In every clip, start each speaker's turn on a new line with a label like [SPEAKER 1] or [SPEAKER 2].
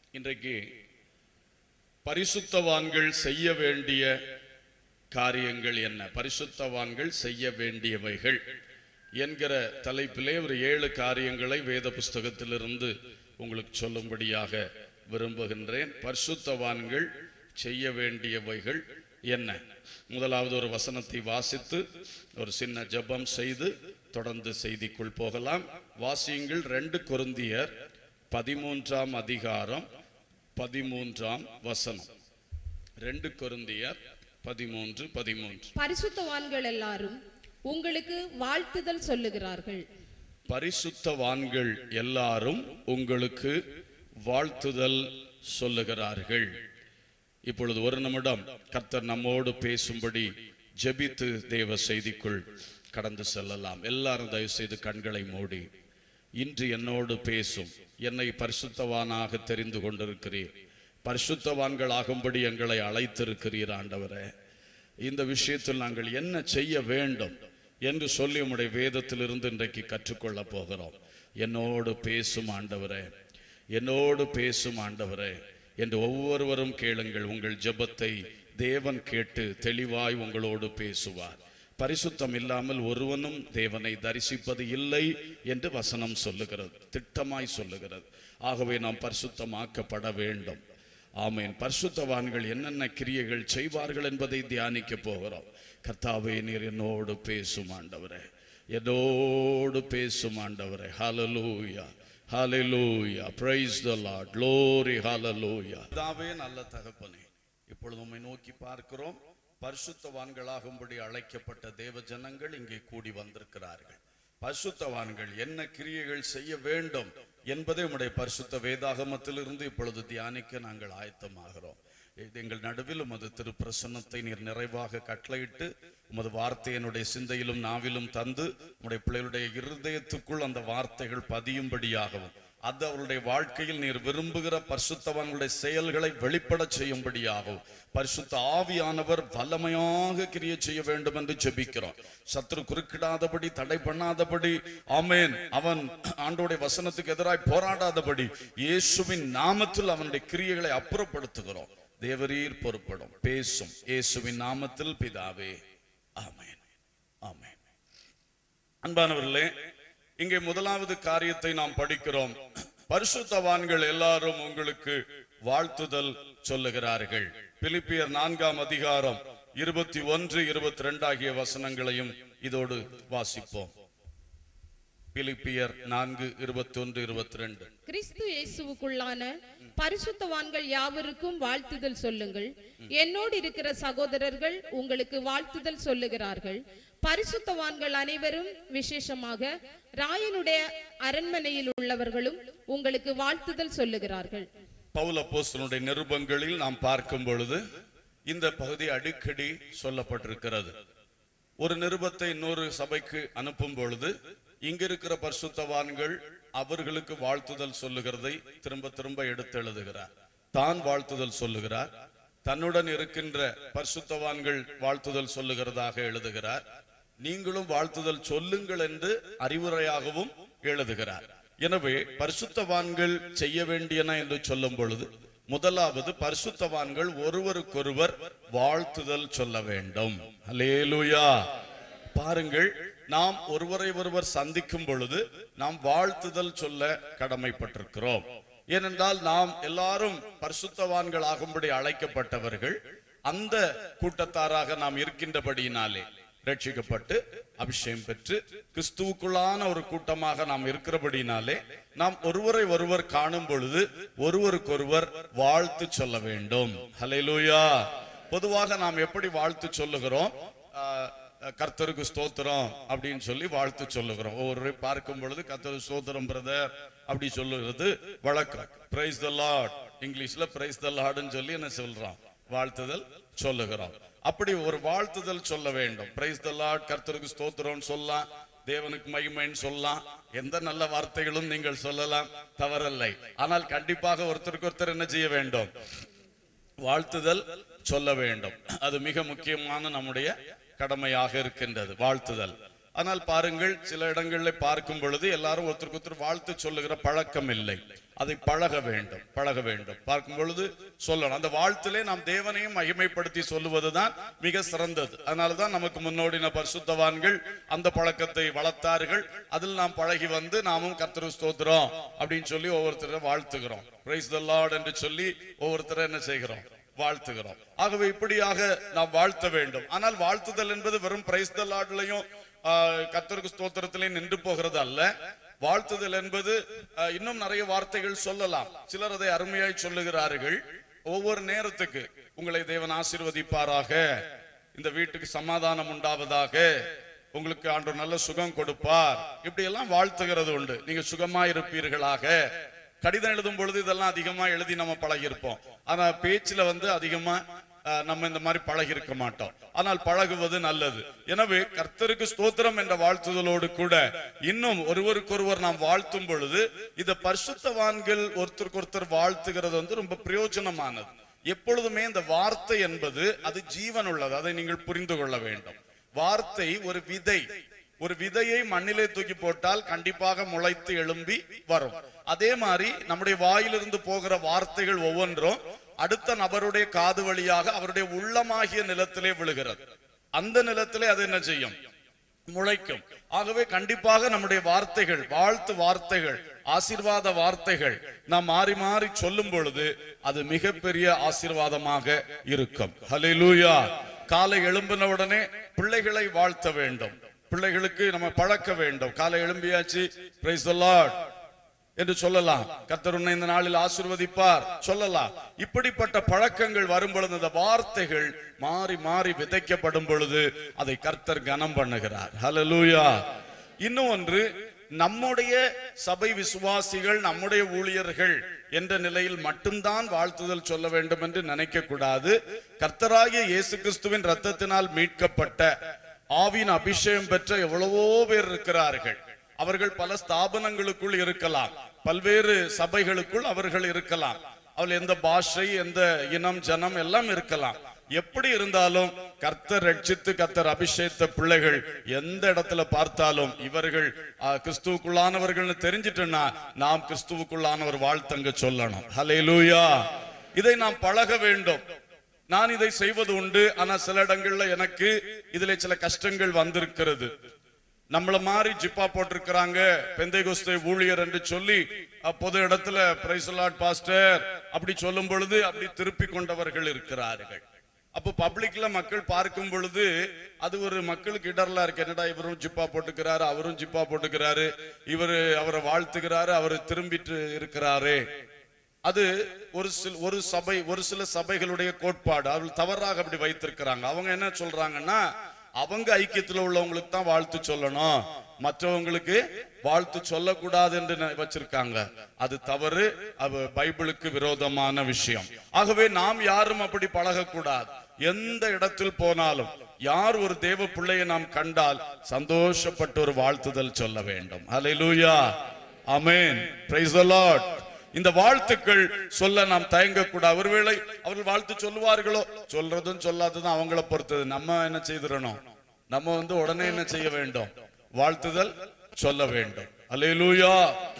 [SPEAKER 1] இன்றைக்கு பரிசுத்தவான்கள் செய்ய வேண்டிய காரியங்கள் என்ன பரிசுத்தவான்கள் செய்ய வேண்டியவைகள் என்கிற தலைப்பிலே ஒரு ஏழு காரியங்களை வேத புஸ்தகத்திலிருந்து உங்களுக்கு சொல்லும்படியாக விரும்புகின்றேன் பரிசுத்தவான்கள் செய்ய வேண்டியவைகள் என்ன முதலாவது ஒரு வசனத்தை வாசித்து ஒரு சின்ன ஜெபம் செய்து தொடர்ந்து செய்திக்குள் போகலாம் வாசியுங்கள் ரெண்டு கொருந்தியர் பதிமூன்றாம் அதிகாரம் பதிமூன்றாம் வசனம் ரெண்டு கொருந்தியர் பதிமூன்று பதிமூன்று
[SPEAKER 2] பரிசுத்தவான்கள் எல்லாரும் உங்களுக்கு வாழ்த்துதல் சொல்லுகிறார்கள்
[SPEAKER 1] பரிசுத்தவான்கள் எல்லாரும் உங்களுக்கு வாழ்த்துதல் சொல்லுகிறார்கள் இப்பொழுது ஒரு நிமிடம் கர்த்தர் நம்மோடு பேசும்படி ஜெபித்து தேவ செய்திக்குள் கடந்து செல்லலாம் எல்லாரும் தயவு செய்து கண்களை மூடி இன்று என்னோடு பேசும் என்னை பரிசுத்தவானாக தெரிந்து கொண்டிருக்கிறீர் பரிசுத்தவான்கள் ஆகும்படி எங்களை அழைத்திருக்கிறீர் ஆண்டவரே இந்த விஷயத்தில் நாங்கள் என்ன செய்ய வேண்டும் என்று சொல்லி உம்முடைய வேதத்திலிருந்து இன்றைக்கு கற்றுக்கொள்ள போகிறோம் என்னோடு பேசும் ஆண்டவரே என்னோடு பேசும் ஆண்டவரே என்று ஒவ்வொருவரும் கேளுங்கள் உங்கள் ஜெபத்தை தேவன் கேட்டு தெளிவாய் உங்களோடு பேசுவார் பரிசுத்தம் இல்லாமல் ஒருவனும் தேவனை தரிசிப்பது இல்லை என்று வசனம் சொல்லுகிறது திட்டமாய் சொல்லுகிறது ஆகவே நாம் பரிசுத்தமாக்கப்பட வேண்டும் ஆமேன் பரிசுத்தவான்கள் என்னென்ன கிரியைகள் செய்வார்கள் என்பதை தியானிக்க போகிறோம் கர்த்தாவே நீர் என்னோடு பேசும் ஆண்டவரே என்னோடு பேசும் ஆண்டவரே ஹalleluya ஹalleluya praise the lord glory hallelujah கர்த்தாவே நல்ல தகப்பனே இப்பொழுது உம்மை நோக்கி பார்க்கிறோம் பரிசுத்தவான்களாகும்படி அழைக்கப்பட்ட தேவ ஜனங்கள் இங்கே கூடி வந்திருக்கிறார்கள் பரிசுத்தவான்கள் என்ன கிரியைகள் செய்ய வேண்டும் என்பதை உம்முடைய பரிசுத்த வேதாகமத்திலிருந்து இப்பொழுது தியானிக்க நாங்கள் ஆயத்தமாகிறோம் இது எங்கள் நடுவில் உமது திருப்பிரசன்னத்தை நீர் நிறைவாக கட்டளையிட்டு உமது வார்த்தை என்னுடைய சிந்தையிலும் நாவிலும் தந்து உம்முடைய பிள்ளைகளுடைய இருதயத்துக்குள் அந்த வார்த்தைகள் பதியும்படியாகவும் அது அவருடைய வாழ்க்கையில் நீர் விரும்புகிற பரிசுத்தவான்களுடைய செயல்களை வெளிப்பட செய்யும்படியாகவும் பரிசுத்த ஆவியானவர் வல்லமையாக கிரிய செய்ய வேண்டும் என்று ஜெபிக்கிறோம் சத்ரு குறுக்கிடாதபடி தடை பண்ணாதபடி ஆமேன் அவன் ஆண்டோடைய வசனத்துக்கு எதிராய் போராடாதபடி இயேசுவின் நாமத்தில் அவனுடைய கிரியைகளை அப்புறப்படுத்துகிறோம் தேவரீர் பொறுப்படும் பேசும் இயேசுவின் நாமத்தில் பிதாவே ஆமேன் ஆமேன் அன்பானவர்களே இங்கே முதலாவது காரியத்தை நாம் படிக்கிறோம் பரிசுத்தவான்கள் எல்லாரும் உங்களுக்கு வாழ்த்துதல் சொல்லுகிறார்கள் பிலிப்பியர் நான்காம் அதிகாரம் இருபத்தி ஒன்று இருபத்தி ரெண்டு ஆகிய வசனங்களையும் இதோடு வாசிப்போம் பிலிப்பியர் நான்கு இருபத்தி ஒன்று இருபத்தி ரெண்டு
[SPEAKER 2] கிறிஸ்து இயேசுவுக்குள்ளான பரிசுத்தவான்கள் யாவருக்கும் வாழ்த்துதல் சொல்லுங்கள் என்னோடு இருக்கிற சகோதரர்கள் உங்களுக்கு வாழ்த்துதல் சொல்லுகிறார்கள் பரிசுத்தவான்கள் அனைவரும் விசேஷமாக ராயனுடைய அரண்மனையில் உள்ளவர்களும் உங்களுக்கு வாழ்த்துதல் சொல்லுகிறார்கள்
[SPEAKER 1] பவுல போஸ்தனுடைய நிருபங்களில் நாம் பார்க்கும் பொழுது இந்த பகுதி அடிக்கடி சொல்லப்பட்டிருக்கிறது ஒரு நிருபத்தை இன்னொரு சபைக்கு அனுப்பும் பொழுது இங்க இருக்கிற பரிசுத்தவான்கள் அவர்களுக்கு வாழ்த்துதல் சொல்லுகிறதை திரும்ப திரும்ப எடுத்து எழுதுகிறார் தான் வாழ்த்துதல் சொல்லுகிறார் தன்னுடன் இருக்கின்ற பரிசுத்தவான்கள் வாழ்த்துதல் சொல்லுகிறதாக எழுதுகிறார் நீங்களும் வாழ்த்துதல் சொல்லுங்கள் என்று அறிவுரையாகவும் எழுதுகிறார் எனவே பரிசுத்தவான்கள் செய்ய வேண்டியன என்று சொல்லும் பொழுது முதலாவது பரிசுத்தவான்கள் ஒருவருக்கொருவர் வாழ்த்துதல் சொல்ல வேண்டும் அல்லேலூயா பாருங்கள் நாம் ஒருவரை ஒருவர் சந்திக்கும் பொழுது நாம் வாழ்த்துதல் சொல்ல கடமைப்பட்டிருக்கிறோம் ஏனென்றால் நாம் எல்லாரும் பரிசுத்தவான்கள் ஆகும்படி அழைக்கப்பட்டவர்கள் அந்த கூட்டத்தாராக நாம் இருக்கின்றபடியினாலே ரட்சிக்கப்பட்டு அபிஷேகம் பெற்று கிறிஸ்துவுக்குள்ளான ஒரு கூட்டமாக நாம் இருக்கிறபடினாலே நாம் ஒருவரை ஒருவர் காணும் பொழுது ஒருவருக்கொருவர் வாழ்த்து சொல்ல வேண்டும் ஹalleluya பொதுவாக நாம் எப்படி வாழ்த்து சொல்லுகிறோம் ஆஹ், கர்த்தருக்கு ஸ்தோத்திரம் அப்படின்னு சொல்லி வாழ்த்து சொல்லுகிறோம் ஒவ்வொரு பார்க்கும் பொழுது கர்த்தர் ஸ்தோத்திரம் பிரதர் அப்படி சொல்லுகிறது வழக்கம் பிரைஸ் த லார்ட் இங்கிலீஷ்ல பிரைஸ் த லார்ட்னு சொல்லி என்ன சொல்றோம் வாழ்த்துதல் சொல்லுகிறோம் அப்படி ஒரு வாழ்த்துதல் சொல்ல வேண்டும் பிரைஸ் த லார்ட் கர்த்தருக்கு ஸ்தோத்திரம் சொல்லலாம் தேவனுக்கு மகிமைன்னு சொல்லலாம் எந்த நல்ல வார்த்தைகளும் நீங்கள் சொல்லலாம் தவறல்லை ஆனால் கண்டிப்பாக ஒருத்தருக்கு ஒருத்தர் என்ன செய்ய வேண்டும் வாழ்த்துதல் சொல்ல வேண்டும் அது மிக முக்கியமான நம்முடைய கடமையாக இருக்கின்றது வாழ்த்துதல் ஆனால் பாருங்கள் சில இடங்களில் பார்க்கும் பொழுது எல்லாரும் ஒருத்தருக்கு ஒருத்தர் வாழ்த்து சொல்லுகிற பழக்கம் இல்லை அதை பழக வேண்டும் பழக வேண்டும் பார்க்கும் பொழுது சொல்லணும் அந்த வாழ்த்திலே நாம் தேவனையும் மகிமைப்படுத்தி சொல்லுவதுதான் மிக சிறந்தது அதனாலதான் நமக்கு முன்னோடின பரிசுத்தவான்கள் அந்த பழக்கத்தை வளர்த்தார்கள் அதில் நாம் பழகி வந்து நாமும் கர்த்தரு ஸ்தோத்திரம் அப்படின்னு சொல்லி ஒவ்வொருத்தரை வாழ்த்துகிறோம் பிரைஸ் த லார்ட் என்று சொல்லி ஒவ்வொருத்தரை என்ன செய்கிறோம் வாழ்த்துகிறோம் ஆகவே இப்படியாக நாம் வாழ்த்த வேண்டும் ஆனால் வாழ்த்துதல் என்பது வெறும் பிரைஸ் த லார்ட்லயும் கர்த்தருக்கு ஸ்தோத்திரத்திலே நின்று போகிறது அல்ல வாழ்த்துதல் என்பது ஆஹ், இன்னும் நிறைய வார்த்தைகள் சொல்லலாம் சிலர் அதை அருமையாய் சொல்லுகிறார்கள் ஒவ்வொரு நேரத்துக்கு உங்களை தேவன் ஆசீர்வதிப்பாராக இந்த வீட்டுக்கு சமாதானம் உண்டாவதாக உங்களுக்கு ஆண்டு நல்ல சுகம் கொடுப்பார் இப்படி எல்லாம் வாழ்த்துகிறது உண்டு நீங்க சுகமா இருப்பீர்களாக கடிதம் எழுதும் பொழுது இதெல்லாம் அதிகமா எழுதி நம்ம பழகி இருப்போம் ஆனா பேச்சுல வந்து அதிகமா அஹ், நம்ம இந்த மாதிரி பழகி இருக்க மாட்டோம் ஆனால் பழகுவது நல்லது எனவே கர்த்தருக்கு ஸ்தோத்திரம் என்ற வாழ்த்துதலோடு கூட இன்னும் ஒருவருக்கொருவர் நாம் வாழ்த்தும் பொழுது இந்த பரிசுத்தவான்கள் ஒருத்தருக்கு ஒருத்தர் வாழ்த்துகிறது வந்து ரொம்ப பிரயோஜனமானது எப்பொழுதுமே இந்த வார்த்தை என்பது அது ஜீவன் உள்ளது அதை நீங்கள் புரிந்து கொள்ள வேண்டும் வார்த்தை ஒரு விதை ஒரு விதையை மண்ணிலே தூக்கி போட்டால் கண்டிப்பாக முளைத்து எழும்பி வரும் அதே மாதிரி நம்முடைய வாயிலிருந்து போகிற வார்த்தைகள் ஒவ்வொன்றும் அடுத்த நபருடைய காது வழியாக அவருடைய உள்ளமாகிய நிலத்திலே விழுகிறது அந்த நிலத்திலே அது என்ன செய்யும் முளைக்கும் ஆகவே கண்டிப்பாக நம்முடைய வார்த்தைகள் வாழ்த்து வார்த்தைகள் ஆசீர்வாத வார்த்தைகள் நாம் மாறி மாறி சொல்லும் பொழுது அது மிகப்பெரிய ஆசீர்வாதமாக இருக்கும் ஹalleluya காலை எழும்பின உடனே பிள்ளைகளை வாழ்த்த வேண்டும் பிள்ளைகளுக்கு நம்ம பழக்க வேண்டும் காலை எழும்பியாச்சு பிரைஸ் தி லார்ட் என்று சொல்லலாம் கர்த்தர் உன்னை இந்த நாளில் ஆசீர்வதிப்பார் சொல்லலாம் இப்படிப்பட்ட பழக்கங்கள் வரும் பொழுது இந்த வார்த்தைகள் மாறி மாறி விதைக்கப்படும் பொழுது அதை கர்த்தர் கனம் பண்ணுகிறார் ஹalleluya இன்னும் ஒன்று நம்முடைய சபை விசுவாசிகள் நம்முடைய ஊழியர்கள் என்ற நிலையில் மட்டும்தான் வாழ்த்துதல் சொல்ல வேண்டும் என்று நினைக்க கூடாது கர்த்தராகிய இயேசு கிறிஸ்துவின் ரத்தத்தினால் மீட்கப்பட்ட ஆவின் அபிஷேகம் பெற்ற எவ்வளவோ பேர் இருக்கிறார்கள் அவர்கள் பல ஸ்தாபனங்களுக்குள் இருக்கலாம் பல்வேறு சபைகளுக்குள் அவர்கள் இருக்கலாம் அவள் எந்த பாஷை எந்த இனம் ஜனம் எல்லாம் இருக்கலாம் எப்படி இருந்தாலும் கர்த்தர் ரட்சித்து கர்த்தர் அபிஷேகித்த பிள்ளைகள் எந்த இடத்துல பார்த்தாலும் இவர்கள் ஆ, கிறிஸ்துவுக்குள்ளானவர்கள்னு தெரிஞ்சிட்டோம்னா நாம் கிறிஸ்துவுக்குள்ளான ஒரு வாழ்த்தங்க சொல்லணும் ஹalleluya இதை நாம் பழக வேண்டும் நான் இதை செய்வது உண்டு ஆனா சில இடங்கள்ல எனக்கு இதுல சில கஷ்டங்கள் வந்திருக்கிறது நம்மள மாதிரி ஜிப்பா போட்டிருக்கிறாங்க பெந்தைகோஸ்தை ஊழியர் என்று சொல்லி அஹ், பொது இடத்துல பிரைசலாட் பாஸ்டர் அப்படி சொல்லும் பொழுது அப்படி திருப்பி கொண்டவர்கள் இருக்கிறார்கள் அப்போ பப்ளிக்ல மக்கள் பார்க்கும் பொழுது அது ஒரு மக்களுக்கு இடர்லா இருக்கு என்னடா இவரும் ஜிப்பா போட்டுக்கிறாரு அவரும் ஜிப்பா போட்டுக்கிறாரு இவரு அவரை வாழ்த்துகிறாரு அவரு திரும்பிட்டு இருக்கிறாரே அது ஒரு சில ஒரு சபை ஒரு சில சபைகளுடைய கோட்பாடு அவர்கள் தவறாக அப்படி வைத்திருக்கிறாங்க அவங்க என்ன சொல்றாங்கன்னா அவங்க ஐக்கியத்துல உள்ளவங்களுக்கு தான் வாழ்த்து சொல்லணும் மற்றவங்களுக்கு வாழ்த்து சொல்லக்கூடாது என்று ந- வச்சிருக்காங்க அது தவறு அது பைபிளுக்கு விரோதமான விஷயம் ஆகவே நாம் யாரும் அப்படி பழகக்கூடாது எந்த இடத்தில் போனாலும் யார் ஒரு தேவ பிள்ளையை நாம் கண்டால் சந்தோஷப்பட்டு ஒரு வாழ்த்துதல் சொல்ல வேண்டும் ஹalleluya ஆமென் praise the lord இந்த வாழ்த்துக்கள் சொல்ல நாம் தயங்கக்கூடாது ஒருவேளை அவர்கள் வாழ்த்து சொல்லுவார்களோ சொல்றதும் சொல்லாததும் அவங்கள பொறுத்தது நம்ம என்ன செய்திடணும் நம்ம வந்து உடனே என்ன செய்ய வேண்டும் வாழ்த்துதல் சொல்ல வேண்டும் அல்லேலூயா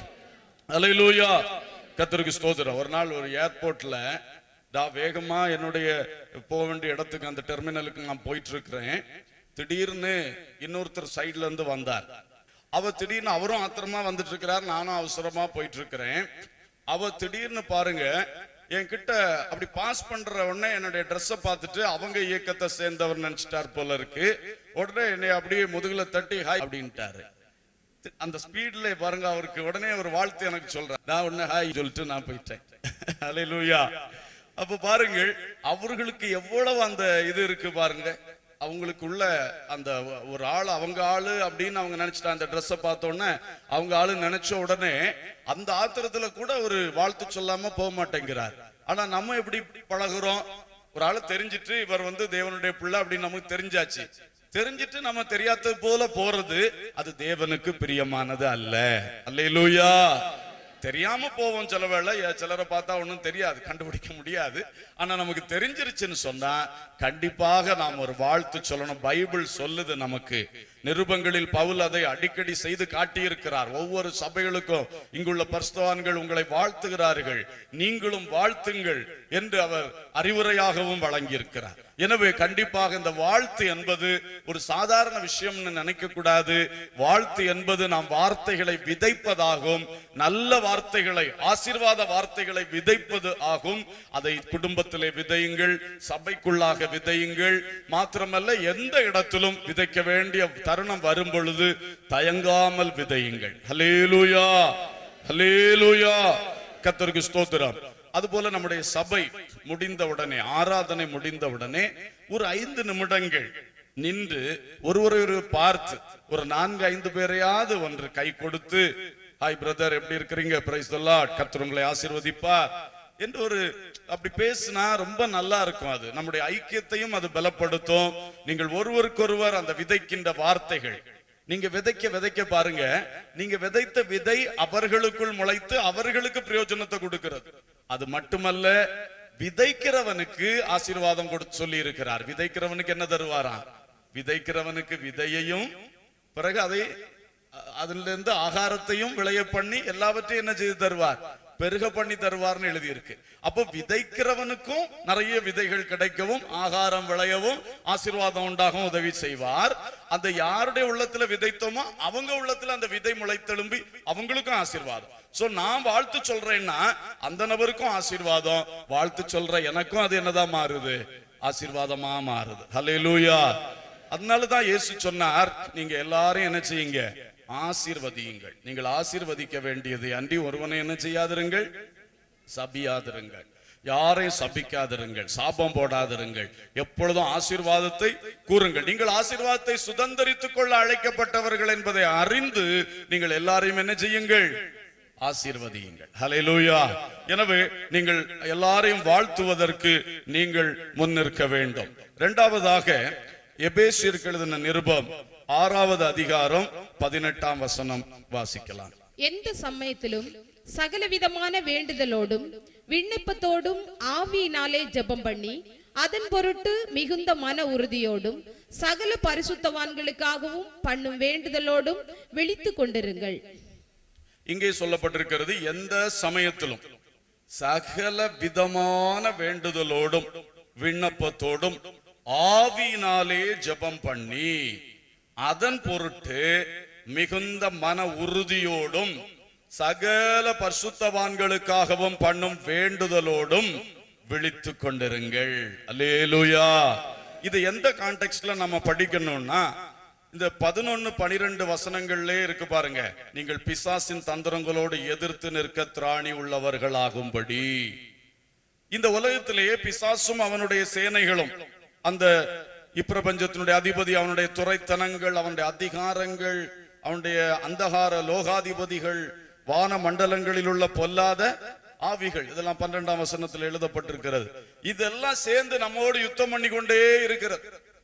[SPEAKER 1] அல்லேலூயா கர்த்தருக்கு ஸ்தோத்திரம் ஒரு நாள் ஒரு ஏர்போர்ட்ல நான் வேகமா என்னுடைய போக வேண்டிய இடத்துக்கு அந்த டெர்மினலுக்கு நான் போயிட்டு இருக்கிறேன் திடீர்னு இன்னொருத்தர் சைடுல இருந்து வந்தார் அவ திடீர்னு அவரும் ஆத்திரமா வந்துட்டு இருக்கிறார் நானும் அவசரமா போயிட்டு இருக்கிறேன் அவ திடீர்னு பாருங்க என்கிட்ட அப்படி பாஸ் பண்ற உடனே என்னுடைய ட்ரெஸ்ஸை பார்த்துட்டு அவங்க இயக்கத்தை சேர்ந்தவர் நினைச்சிட்டார் போல இருக்கு உடனே என்னை அப்படியே முதுகுல தட்டி ஹாய் அப்படின்ட்டாரு அந்த ஸ்பீட்ல பாருங்க அவருக்கு உடனே ஒரு வாழ்த்து எனக்கு சொல்றேன் நான் உடனே ஹாய் சொல்லிட்டு நான் போயிட்டேன் ஹalleluya அப்ப பாருங்கள் அவர்களுக்கு எவ்வளவு அந்த இது இருக்கு பாருங்க அவங்களுக்குள்ள அந்த ஒரு ஆள் அவங்க ஆளு அப்படின்னு அவங்க நினைச்சிட்டா அந்த ட்ரெஸ்ஸை பார்த்த உடனே அவங்க ஆளு நினைச்ச உடனே அந்த ஆத்திரத்துல கூட ஒரு வாழ்த்து சொல்லாம போக மாட்டேங்கிறார் ஆனா நம்ம எப்படி பழகுறோம் ஒரு ஆளு தெரிஞ்சிட்டு இவர் வந்து தேவனுடைய பிள்ளை அப்படின்னு நமக்கு தெரிஞ்சாச்சு தெரிஞ்சிட்டு நம்ம தெரியாதது போல போறது அது தேவனுக்கு பிரியமானது அல்ல அல்லேலூயா தெரியாம போவோம் சில வேளை ஏ, சிலரை பார்த்தா ஒண்ணும் தெரியாது கண்டுபிடிக்க முடியாது ஆனா நமக்கு தெரிஞ்சிருச்சுன்னு சொன்னா கண்டிப்பாக நாம் ஒரு வாழ்த்து சொல்லணும் பைபிள் சொல்லுது நமக்கு நிருபங்களில் பவுல் அதை அடிக்கடி செய்து காட்டியிருக்கிறார் ஒவ்வொரு சபைகளுக்கும் இங்குள்ள பரிசுத்தவான்கள் உங்களை வாழ்த்துகிறார்கள் நீங்களும் வாழ்த்துங்கள் என்று அவர் அறிவுரையாகவும் வழங்கியிருக்கிறார் எனவே கண்டிப்பாக இந்த வாழ்த்து என்பது ஒரு சாதாரண விஷயம்னு நினைக்க கூடாது வாழ்த்து என்பது நாம் வார்த்தைகளை விதைப்பதாகும் நல்ல வார்த்தைகளை ஆசீர்வாத வார்த்தைகளை விதைப்பது ஆகும் அதை குடும்பத்திலே விதையுங்கள் சபைக்குள்ளாக விதையுங்கள் மாத்திரமல்ல எந்த இடத்திலும் விதைக்க வேண்டிய தருணம் வரும் பொழுது தயங்காமல் விதையுங்கள் ஹலேலூயா ஹலேலூயா கத்தருக்கு ஸ்தோத்திரம் அதுபோல நம்முடைய சபை முடிந்த உடனே ஆராதனை முடிந்த உடனே ஒரு ஐந்து நிமிடங்கள் நின்று ஒருவரை ஒரு பார்த்து ஒரு நான்கு ஐந்து பேரையாவது ஒன்று கை கொடுத்து ஹாய் பிரதர் எப்படி இருக்கிறீங்க பிரைஸ் கர்த்தர் உங்களை ஆசீர்வதிப்பார் என்று ஒரு அப்படி பேசினா ரொம்ப நல்லா இருக்கும் அது நம்முடைய ஐக்கியத்தையும் அது பலப்படுத்தும் நீங்கள் ஒருவருக்கொருவர் அந்த விதைக்கின்ற வார்த்தைகள் நீங்க விதைக்க விதைக்க பாருங்க நீங்க விதைத்த விதை அவர்களுக்குள் முளைத்து அவர்களுக்கு பிரயோஜனத்தை கொடுக்கிறது அது மட்டுமல்ல விதைக்கிறவனுக்கு ஆசீர்வாதம் கொடுத்து சொல்லி இருக்கிறார் விதைக்கிறவனுக்கு என்ன தருவாராம் விதைக்கிறவனுக்கு விதையையும் பிறகு அதை அ- அதிலிருந்து ஆகாரத்தையும் விளைய பண்ணி எல்லாவற்றையும் என்ன செய்து தருவார் பெருக பண்ணி தருவார்னு எழுதியிருக்கு அப்போ விதைக்கிறவனுக்கும் நிறைய விதைகள் கிடைக்கவும் ஆகாரம் விளையவும் ஆசீர்வாதம் உண்டாகவும் உதவி செய்வார் அந்த யாருடைய உள்ளத்துல விதைத்தோமோ அவங்க உள்ளத்துல அந்த விதை முளைத்தெழும்பி அவங்களுக்கும் ஆசீர்வாதம் சோ நான் வாழ்த்து சொல்றேன்னா அந்த நபருக்கும் ஆசீர்வாதம் வாழ்த்து சொல்ற எனக்கும் அது என்னதான் மாறுது ஆசீர்வாதமா மாறுது ஹalleluya அதனால தான் இயேசு சொன்னார் நீங்க எல்லாரும் என்ன செய்யுங்க ஆசீர்வதியுங்கள் நீங்கள் ஆசீர்வதிக்க வேண்டியது அன்றி ஒருவனை என்ன செய்யாதிருங்கள் சபியாதிருங்கள் யாரையும் சபிக்காதிருங்கள் சாபம் போடாதிருங்கள் எப்பொழுதும் ஆசீர்வாதத்தை கூறுங்கள் நீங்கள் ஆசீர்வாதத்தை சுதந்திரித்துக் கொள்ள அழைக்கப்பட்டவர்கள் என்பதை அறிந்து நீங்கள் எல்லாரையும் என்ன செய்யுங்கள் ஆசீர்வதியுங்கள் ஹalleluya எனவே நீங்கள் எல்லாரையும் வாழ்த்துவதற்கு நீங்கள் முன்னிற்க வேண்டும் இரண்டாவதாக எபேசியருக்கு எழுதின நிருபம் ஆறாவது அதிகாரம் பதினெட்டாம் வசனம் வாசிக்கலாம்
[SPEAKER 2] எந்த சமயத்திலும் சகலவிதமான வேண்டுதலோடும் விண்ணப்பத்தோடும் ஆவியினாலே ஜெபம் பண்ணி அதன் பொருட்டு மிகுந்த மன உறுதியோடும் சகல பரிசுத்தவான்களுக்காகவும் பண்ணும் வேண்டுதலோடும் விழித்துக் கொண்டிருங்கள்
[SPEAKER 1] இங்கே சொல்லப்பட்டிருக்கிறது எந்த சமயத்திலும் சகல விதமான வேண்டுதலோடும் விண்ணப்பத்தோடும் ஆவியினாலே ஜெபம் பண்ணி அதன் பொருட்டு மிகுந்த மன உறுதியோடும் சகல பரிசுத்தவான்களுக்காகவும் பண்ணும் வேண்டுதலோடும் விழித்துக் கொண்டிருங்கள் அல்லேலூயா இது எந்த கான்டெக்ட்ல நம்ம படிக்கணும்னா இந்த பதினொன்னு பனிரெண்டு வசனங்கள்லே இருக்கு பாருங்க நீங்கள் பிசாசின் தந்திரங்களோடு எதிர்த்து நிற்க திராணி உள்ளவர்களாகும்படி இந்த உலகத்திலேயே பிசாசும் அவனுடைய சேனைகளும் அந்த இப்பிரபஞ்சத்தினுடைய அதிபதி அவனுடைய துறைத்தனங்கள் அவனுடைய அதிகாரங்கள் அவனுடைய அந்தகார லோகாதிபதிகள் வான மண்டலங்களில் உள்ள பொல்லாத ஆவிகள் இதெல்லாம் பன்னிரெண்டாம் வசனத்தில் எழுதப்பட்டிருக்கிறது இதெல்லாம் சேர்ந்து நம்மோடு யுத்தம் பண்ணி கொண்டே இருக்கிறது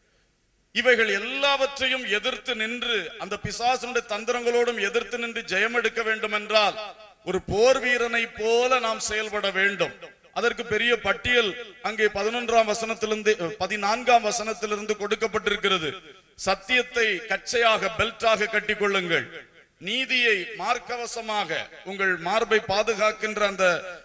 [SPEAKER 1] இவைகள் எல்லாவற்றையும் எதிர்த்து நின்று அந்த பிசாசனுடைய தந்திரங்களோடும் எதிர்த்து நின்று ஜெயம் எடுக்க வேண்டும் என்றால் ஒரு போர் வீரனை போல நாம் செயல்பட வேண்டும் அதற்கு பெரிய பட்டியல் அங்கே பதினொன்றாம் வசனத்திலிருந்து பதினான்காம் வசனத்திலிருந்து கொடுக்கப்பட்டிருக்கிறது சத்தியத்தை கச்சையாக பெல்ட்டாக கட்டிக்கொள்ளுங்கள் நீதியை மார்க்கவசமாக உங்கள் மார்பை பாதுகாக்கின்ற அந்த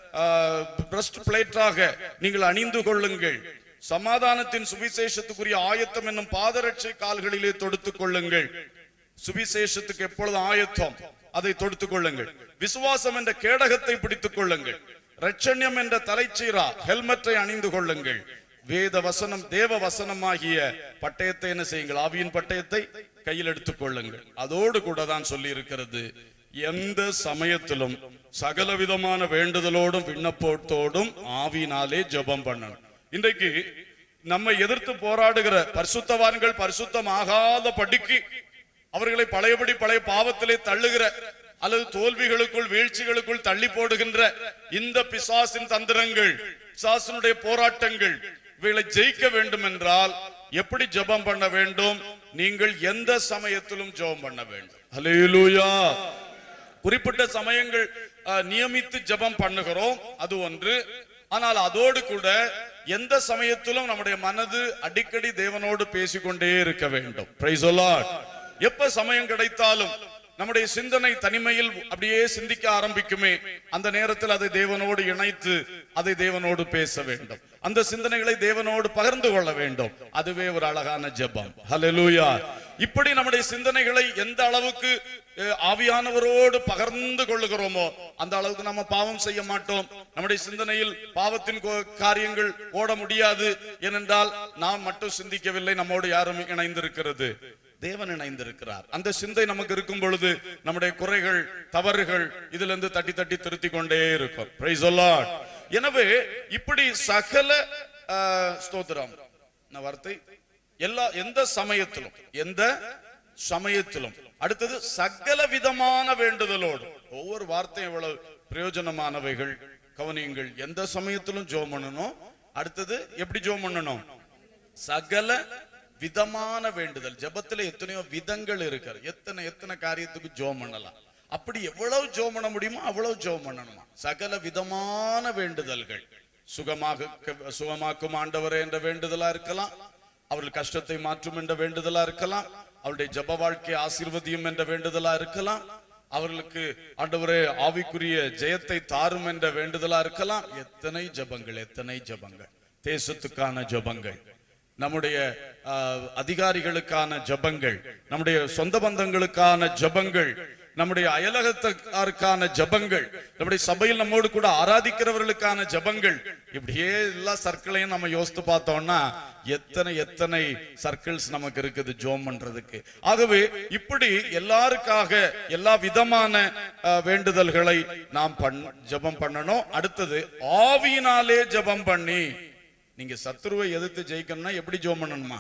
[SPEAKER 1] பிரஸ்ட் பிளேட்டாக நீங்கள் அணிந்து கொள்ளுங்கள் சமாதானத்தின் சுவிசேஷத்துக்குரிய ஆயத்தம் என்னும் பாதரட்சை கால்களிலே தொடுத்துக் கொள்ளுங்கள் சுவிசேஷத்துக்கு எப்பொழுது ஆயத்தம் அதை தொடுத்துக் கொள்ளுங்கள் விசுவாசம் என்ற கேடகத்தை பிடித்துக் கொள்ளுங்கள் ரட்சண்யம் என்ற தலைச்சீரா ஹெல்மெட்டை அணிந்து கொள்ளுங்கள் வேத வசனம் தேவ வசனமாகிய பட்டயத்தை என்ன செய்யுங்கள் ஆவியின் பட்டயத்தை கையில் எடுத்துக் கொள்ளுங்கள் அதோடு கூட தான் சொல்லி இருக்கிறது எந்த சமயத்திலும் சகலவிதமான வேண்டுதலோடும் விண்ணப்பத்தோடும் ஆவினாலே ஜெபம் பண்ணணும் இன்றைக்கு நம்மை எதிர்த்து போராடுகிற பரிசுத்தவான்கள் பரிசுத்தம் ஆகாத படிக்கு அவர்களை பழையபடி பழைய பாவத்திலே தள்ளுகிற அல்லது தோல்விகளுக்குள் வீழ்ச்சிகளுக்குள் தள்ளி போடுகின்ற இந்த பிசாசின் தந்திரங்கள் பிசாசினுடைய போராட்டங்கள் இவைகளை ஜெயிக்க வேண்டும் என்றால் எப்படி ஜெபம் பண்ண வேண்டும் நீங்கள் எந்த சமயத்திலும் ஜெபம் பண்ண வேண்டும் ஹalleluya குறிப்பிட்ட சமயங்கள் அஹ், நியமித்து ஜெபம் பண்ணுகிறோம் அது ஒன்று ஆனால் அதோடு கூட எந்த சமயத்திலும் நம்முடைய மனது அடிக்கடி தேவனோடு பேசிக்கொண்டே இருக்க வேண்டும் Praise the Lord. எப்ப சமயம் கிடைத்தாலும் நம்முடைய சிந்தனை தனிமையில் அப்படியே சிந்திக்க ஆரம்பிக்குமே அந்த நேரத்தில் அதை தேவனோடு இணைத்து அதை தேவனோடு பேச வேண்டும் அந்த சிந்தனைகளை தேவனோடு பகிர்ந்து கொள்ள வேண்டும் அதுவே ஒரு அழகான ஜெபம் ஹalleluya இப்படி நம்முடைய சிந்தனைகளை எந்த அளவுக்கு அஹ், ஆவியானவரோடு பகிர்ந்து கொள்ளுகிறோமோ அந்த அளவுக்கு நம்ம பாவம் செய்ய மாட்டோம் நம்முடைய சிந்தனையில் பாவத்தின் கோ- காரியங்கள் ஓட முடியாது ஏனென்றால் நாம் மட்டும் சிந்திக்கவில்லை நம்மோடு யாரும் இணைந்திருக்கிறது தேவன் இணைந்திருக்கிறார் அந்த சிந்தை நமக்கு இருக்கும் பொழுது நம்முடைய குறைகள் தவறுகள் இதுல இருந்து தட்டி தட்டி திருத்தி கொண்டே இருக்கும் Praise the Lord. எனவே இப்படி சகல ஆஹ், ஸ்தோத்திரம் என்ன வார்த்தை எல்லா எந்த சமயத்திலும் எந்த சமயத்திலும் அடுத்தது சகல விதமான வேண்டுதலோடு ஒவ்வொரு வார்த்தையும் எவ்வளவு பிரயோஜனமானவைகள் கவனியுங்கள் எந்த சமயத்திலும் ஜோம் பண்ணணும் அடுத்தது எப்படி ஜோம் பண்ணணும் சகல விதமான வேண்டுதல் ஜெபத்துல எத்தனையோ விதங்கள் இருக்கு எத்தனை எத்தனை காரியத்துக்கு ஜோம் பண்ணலாம் அப்படி எவ்வளவு ஜோம் பண்ண முடியுமோ அவ்வளவு ஜோம் பண்ணணுமா சகல விதமான வேண்டுதல்கள் சுகமாக சுகமாக்கும் ஆண்டவரே என்ற வேண்டுதலா இருக்கலாம் அவர்கள் கஷ்டத்தை மாற்றும் என்ற வேண்டுதலா இருக்கலாம் அவருடைய ஜெப வாழ்க்கை ஆசீர்வதியும் என்ற வேண்டுதலா இருக்கலாம் அவர்களுக்கு ஆண்டவரே ஆவிக்குரிய ஜெயத்தை தாரும் என்ற வேண்டுதலா இருக்கலாம் எத்தனை ஜெபங்கள் எத்தனை ஜெபங்கள் தேசத்துக்கான ஜெபங்கள் நம்முடைய ஆஹ், அதிகாரிகளுக்கான ஜெபங்கள் நம்முடைய சொந்த பந்தங்களுக்கான ஜெபங்கள் நம்முடைய அயலகத்தாருக்கான ஜெபங்கள் நம்முடைய சபையில் நம்மோடு கூட ஆராதிக்கிறவர்களுக்கான ஜெபங்கள் இப்படியே எல்லா சர்க்கிளையும் நம்ம யோசித்து பார்த்தோம்னா எத்தனை எத்தனை சர்க்கிள்ஸ் நமக்கு இருக்குது ஜோம் பண்றதுக்கு ஆகவே இப்படி எல்லாருக்காக எல்லா விதமான அஹ், வேண்டுதல்களை நாம் பண் ஜெபம் பண்ணணும் அடுத்தது ஆவியினாலே ஜெபம் பண்ணி நீங்க சத்துருவை எதிர்த்து ஜெயிக்கணும்னா எப்படி ஜோம் பண்ணணுமா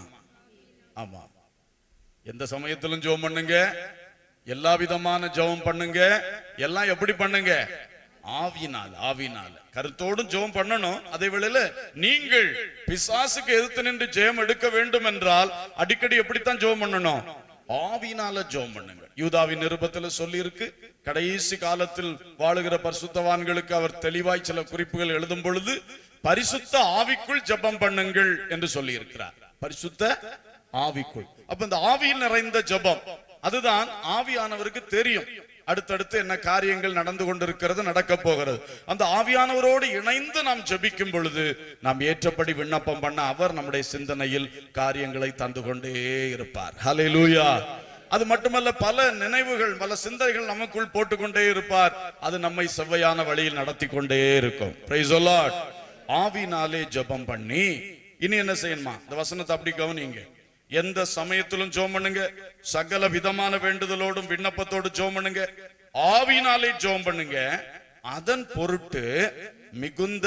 [SPEAKER 1] ஆமா எந்த சமயத்திலும் ஜெபம் பண்ணுங்க எல்லா விதமான ஜெபம் பண்ணுங்க எல்லாம் எப்படி பண்ணுங்க ஆவியினால் ஆவியினால் கருத்தோடும் ஜெபம் பண்ணணும் அதே வேளையில நீங்கள் பிசாசுக்கு எதிர்த்து நின்று ஜெயம் எடுக்க வேண்டும் என்றால் அடிக்கடி எப்படித்தான் ஜெபம் பண்ணணும் ஆவியினால ஜெபம் பண்ணுங்க யூதாவின் நிருபத்துல சொல்லி இருக்கு கடைசி காலத்தில் வாழுகிற பரிசுத்தவான்களுக்கு அவர் தெளிவாய் சில குறிப்புகள் எழுதும் பொழுது பரிசுத்த ஆவிக்குள் ஜெபம் பண்ணுங்கள் என்று சொல்லி இருக்கிறார் பரிசுத்த ஆவிக்குள் அப்ப இந்த ஆவியில் நிறைந்த ஜெபம் அதுதான் ஆவியானவருக்கு தெரியும் அடுத்தடுத்து என்ன காரியங்கள் நடந்து கொண்டிருக்கிறது நடக்க போகிறது அந்த ஆவியானவரோடு இணைந்து நாம் ஜெபிக்கும் பொழுது நாம் ஏற்றபடி விண்ணப்பம் பண்ண அவர் நம்முடைய சிந்தனையில் காரியங்களை தந்து கொண்டே இருப்பார் ஹalleluya அது மட்டுமல்ல பல நினைவுகள் பல சிந்தனைகள் நமக்குள் போட்டுக்கொண்டே இருப்பார் அது நம்மை செவ்வையான வழியில் நடத்தி கொண்டே இருக்கும் Praise the Lord. ஆவினாலே ஜெபம் பண்ணி இனி என்ன செய்யணுமா இந்த வசனத்தை அப்படி கவனிங்க எந்த சமயத்திலும் ஜோம் பண்ணுங்க சகல விதமான வேண்டுதலோடும் விண்ணப்பத்தோடு ஜோம் பண்ணுங்க ஆவினாலே ஜோம் பண்ணுங்க அதன் பொருட்டு மிகுந்த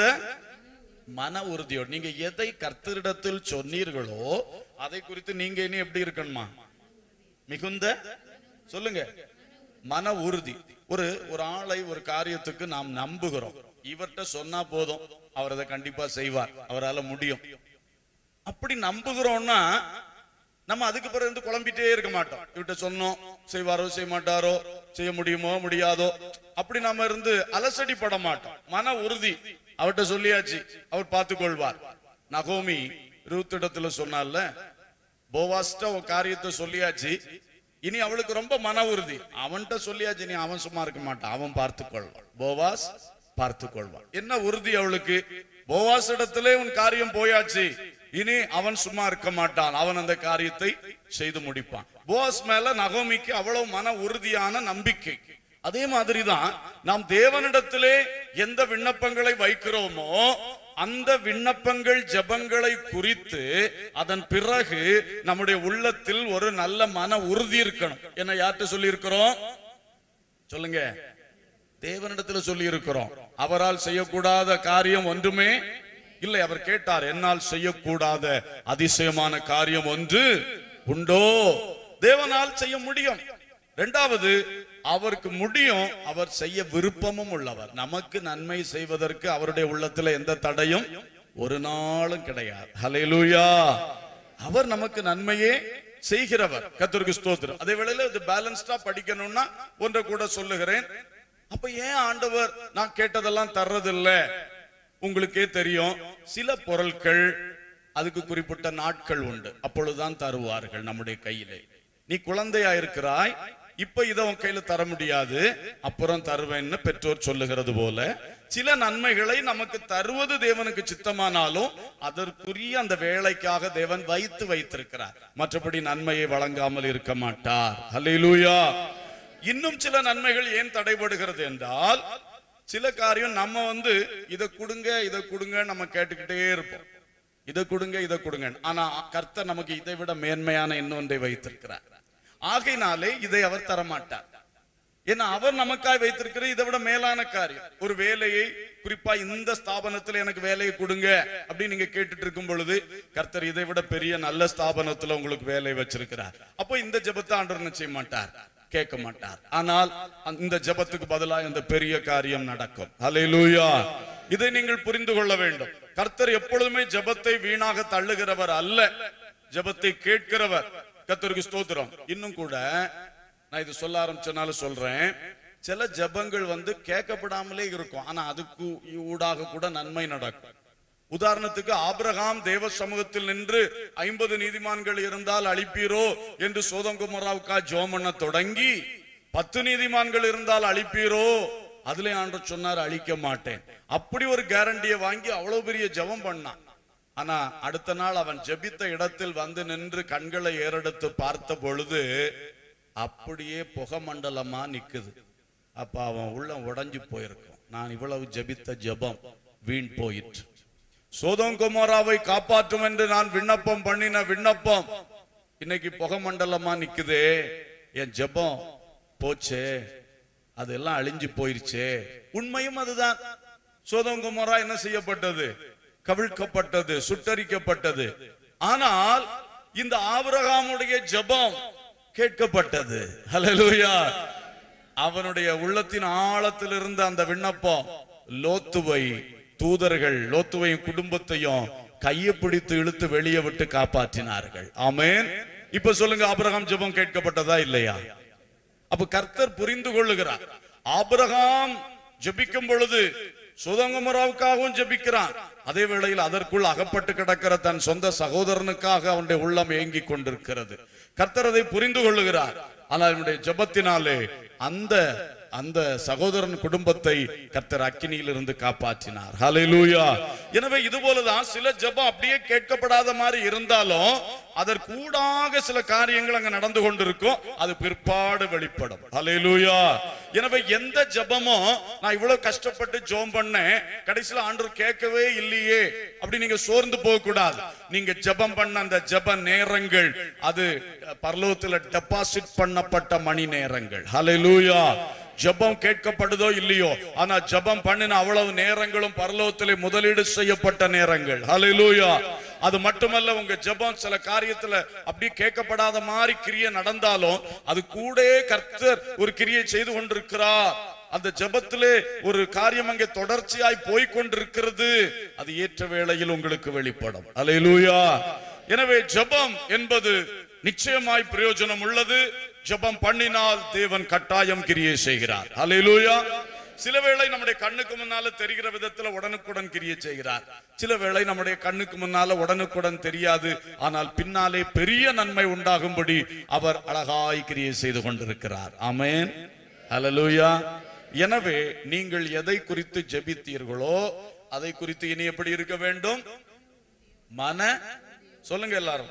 [SPEAKER 1] மன உறுதியோடு நீங்க எதை கர்த்தரிடத்தில் சொன்னீர்களோ அதை குறித்து நீங்க இனி எப்படி இருக்கணுமா மிகுந்த சொல்லுங்க மன உறுதி ஒரு ஒரு ஆளை ஒரு காரியத்துக்கு நாம் நம்புகிறோம் இவர்கிட்ட சொன்னா போதும் அவர் அதை கண்டிப்பா செய்வார் அவரால முடியும் அப்படி நம்புகிறோம்னா நம்ம அதுக்கு பிறகு இருந்து குழம்பிட்டே இருக்க மாட்டோம் இவர்கிட்ட சொன்னோம் செய்வாரோ செய்ய மாட்டாரோ செய்ய முடியுமோ முடியாதோ அப்படி நாம இருந்து அலசடி பட மாட்டோம் மன உறுதி அவர்கிட்ட சொல்லியாச்சு அவர் பார்த்துக் கொள்வார் நகோமி ரூத்திடத்துல சொன்னால போவாஸ்ட ஒரு காரியத்தை சொல்லியாச்சு இனி அவளுக்கு ரொம்ப மன உறுதி அவன்கிட்ட சொல்லியாச்சு நீ அவன் சும்மா இருக்க மாட்டான் அவன் பார்த்துக் கொள்வான் போவாஸ் பார்த்துக் கொள்வான் என்ன உறுதி அவளுக்கு போவாஸ் இடத்திலே உன் காரியம் போயாச்சு இனி அவன் சும்மா இருக்க மாட்டான் அவன் அந்த காரியத்தை செய்து முடிப்பான் போவாஸ் மேல நகோமிக்கு அவ்வளவு மன உறுதியான நம்பிக்கை அதே மாதிரிதான் நாம் தேவனிடத்திலே எந்த விண்ணப்பங்களை வைக்கிறோமோ அந்த விண்ணப்பங்கள் ஜெபங்களை குறித்து அதன் பிறகு நம்முடைய உள்ளத்தில் ஒரு நல்ல மன உறுதி இருக்கணும் என்ன யார்கிட்ட சொல்லி இருக்கிறோம் சொல்லுங்க தேவனிடத்துல சொல்லி இருக்கிறோம் அவரால் செய்யக்கூடாத காரியம் ஒன்றுமே இல்லை அவர் கேட்டார் என்னால் செய்யக்கூடாத அதிசயமான காரியம் ஒன்று உண்டோ தேவனால் செய்ய முடியும் இரண்டாவது அவருக்கு முடியும் அவர் செய்ய விருப்பமும் உள்ளவர் நமக்கு நன்மை செய்வதற்கு அவருடைய உள்ளத்துல எந்த தடையும் ஒரு நாளும் கிடையாது ஹalleluya அவர் நமக்கு நன்மையே செய்கிறவர் கர்த்தருக்கு ஸ்தோத்திரம் அதே வேளையில இது பேலன்ஸ்டா படிக்கணும்னா ஒன்றை கூட சொல்லுகிறேன் அப்ப ஏன் ஆண்டவர் நான் கேட்டதெல்லாம் தர்றதில்ல உங்களுக்கே தெரியும் சில பொருட்கள் அதுக்கு குறிப்பிட்ட நாட்கள் உண்டு அப்பொழுதுதான் தருவார்கள் நம்முடைய கையிலே நீ குழந்தையா இருக்கிறாய் இப்ப இதை உன் கையில தர முடியாது அப்புறம் தருவேன்னு பெற்றோர் சொல்லுகிறது போல சில நன்மைகளை நமக்கு தருவது தேவனுக்கு சித்தமானாலும் அதற்குரிய அந்த வேலைக்காக தேவன் வைத்து வைத்திருக்கிறார் மற்றபடி நன்மையை வழங்காமல் இருக்க மாட்டார் ஹalleluya இன்னும் சில நன்மைகள் ஏன் தடைபடுகிறது என்றால் சில காரியம் நம்ம வந்து இதை கொடுங்க இதை கொடுங்க நம்ம கேட்டுக்கிட்டே இருப்போம் இதை கொடுங்க இதை கொடுங்க ஆனா கர்த்தர் நமக்கு இதை விட மேன்மையான இன்னொன்றை வைத்திருக்கிறார் ஆகையினாலே இதை அவர் தரமாட்டார் ஏன்னா அவர் நமக்காய் வைத்திருக்கிற இதை விட மேலான காரியம் ஒரு வேலையை குறிப்பா இந்த ஸ்தாபனத்துல எனக்கு வேலையை கொடுங்க அப்படின்னு நீங்க கேட்டுட்டு இருக்கும் பொழுது கர்த்தர் இதை விட பெரிய நல்ல ஸ்தாபனத்துல உங்களுக்கு வேலை வச்சிருக்கிறார் அப்போ இந்த ஜெபத்தை ஆண்டவர் என்ன செய்ய மாட்டார் கேட்க மாட்டார் ஆனால் அந்த- இந்த ஜெபத்துக்கு பதிலாக இந்த பெரிய காரியம் நடக்கும் ஹalleluya இதை நீங்கள் புரிந்து கொள்ள வேண்டும் கர்த்தர் எப்பொழுதுமே ஜெபத்தை வீணாக தள்ளுகிறவர் அல்ல ஜெபத்தை கேட்கிறவர் கர்த்தருக்கு ஸ்தோத்திரம் இன்னும் கூட நான் இது சொல்ல ஆரம்பிச்சனால சொல்றேன் சில ஜெபங்கள் வந்து கேட்கப்படாமலே இருக்கும் ஆனா அதுக்கு ஊடாக கூட நன்மை நடக்கும் உதாரணத்துக்கு ஆபிரகாம் தேவ சமூகத்தில் நின்று ஐம்பது நீதிமான்கள் இருந்தால் அழிப்பீரோ என்று சோதங்குமராவுக்கா ஜோம் பண்ண தொடங்கி பத்து நீதிமான்கள் இருந்தால் அழிப்பீரோ அதுல ஆண்டவர் சொன்னார் அழிக்க மாட்டேன் அப்படி ஒரு கேரண்டியை வாங்கி அவ்வளவு பெரிய ஜெபம் பண்ணான் ஆனா அடுத்த நாள் அவன் ஜெபித்த இடத்தில் வந்து நின்று கண்களை ஏறெடுத்து பார்த்த பொழுது அப்படியே புகமண்டலமா நிக்குது அப்ப அவன் உள்ள உடைஞ்சு போயிருக்கும் நான் இவ்வளவு ஜெபித்த ஜெபம் வீண் போயிற்று சோதம் குமாராவை காப்பாற்றும் என்று நான் விண்ணப்பம் பண்ணின விண்ணப்பம் இன்னைக்கு புகமண்டலமா நிக்குதே என் ஜெபம் போச்சே அதெல்லாம் அழிஞ்சு போயிருச்சே உண்மையும் அதுதான் சோதம் குமாரா என்ன செய்யப்பட்டது கவிழ்க்கப்பட்டது சுட்டரிக்கப்பட்டது ஆனால் இந்த ஆபிரகாமுடைய ஜெபம் கேட்கப்பட்டது ஹalleluya அவனுடைய உள்ளத்தின் ஆழத்தில் இருந்த அந்த விண்ணப்பம் லோத்துவை தூதர்கள் லோத்துவையும் குடும்பத்தையும் கையை பிடித்து இழுத்து வெளியே விட்டு காப்பாற்றினார்கள் ஆமென் இப்ப சொல்லுங்க ஆபிரகாம் ஜெபம் கேட்கப்பட்டதா இல்லையா அப்ப கர்த்தர் புரிந்து கொள்ளுகிறார் ஆபிரகாம் ஜெபிக்கும் பொழுது சுதங்கமராவுக்காகவும் ஜெபிக்கிறான் அதே வேளையில் அதற்குள் அகப்பட்டு கிடக்கிற தன் சொந்த சகோதரனுக்காக அவனுடைய உள்ளம் ஏங்கிக் கொண்டிருக்கிறது கர்த்தர் அதை புரிந்து கொள்ளுகிறார் ஆனால் அவனுடைய ஜெபத்தினாலே அந்த அந்த சகோதரன் குடும்பத்தை கர்த்தர் அக்கினியில் இருந்து காப்பாற்றினார் ஹalleluya எனவே இது போலதான் சில ஜெபம் அப்படியே கேட்கப்படாத மாதிரி இருந்தாலும் அதற்கூடாக சில காரியங்கள் அங்க நடந்து கொண்டிருக்கும் அது பிற்பாடு வெளிப்படும் ஹalleluya எனவே எந்த ஜெபமும் நான் இவ்வளவு கஷ்டப்பட்டு ஜெபம் பண்ணேன் கடைசியில ஆண்டவர் கேட்கவே இல்லையே அப்படி நீங்க சோர்ந்து போக கூடாது நீங்க ஜெபம் பண்ண அந்த ஜெப நேரங்கள் அது பரலோகத்துல டெபாசிட் பண்ணப்பட்ட மணி நேரங்கள் ஹalleluya ஜெபம் கேட்கப்படுதோ இல்லையோ ஆனா ஜெபம் பண்ணின அவ்வளவு நேரங்களும் பரலோகத்திலே முதலீடு செய்யப்பட்ட நேரங்கள் ஹalleluya அது மட்டுமல்ல உங்க ஜெபம் சில காரியத்துல அப்படி கேட்கப்படாத மாதிரி கிரியை நடந்தாலும் அது கூட கர்த்தர் ஒரு கிரியை செய்து கொண்டிருக்கிறார் அந்த ஜெபத்திலே ஒரு காரியம் அங்கே தொடர்ச்சியாய் போய் கொண்டிருக்கிறது அது ஏற்ற வேளையில் உங்களுக்கு வெளிப்படும் ஹalleluya எனவே ஜெபம் என்பது நிச்சயமாய் பிரயோஜனம் உள்ளது ஜெபம் பண்ணினால் தேவன் கட்டாயம் கிரியை செய்கிறார் ஹalleluya சில வேளை நம்முடைய கண்ணுக்கு முன்னால தெரிகிற விதத்துல உடனுக்குடன் கிரியை செய்கிறார் சில வேளை நம்முடைய கண்ணுக்கு முன்னால உடனுக்குடன் தெரியாது ஆனால் பின்னாலே பெரிய நன்மை உண்டாகும்படி அவர் அழகாய் கிரியை செய்து கொண்டிருக்கிறார் ஆமென் ஹalleluya எனவே நீங்கள் எதை குறித்து ஜெபித்தீர்களோ அதை குறித்து இனி எப்படி இருக்க வேண்டும் மன சொல்லுங்க எல்லாரும்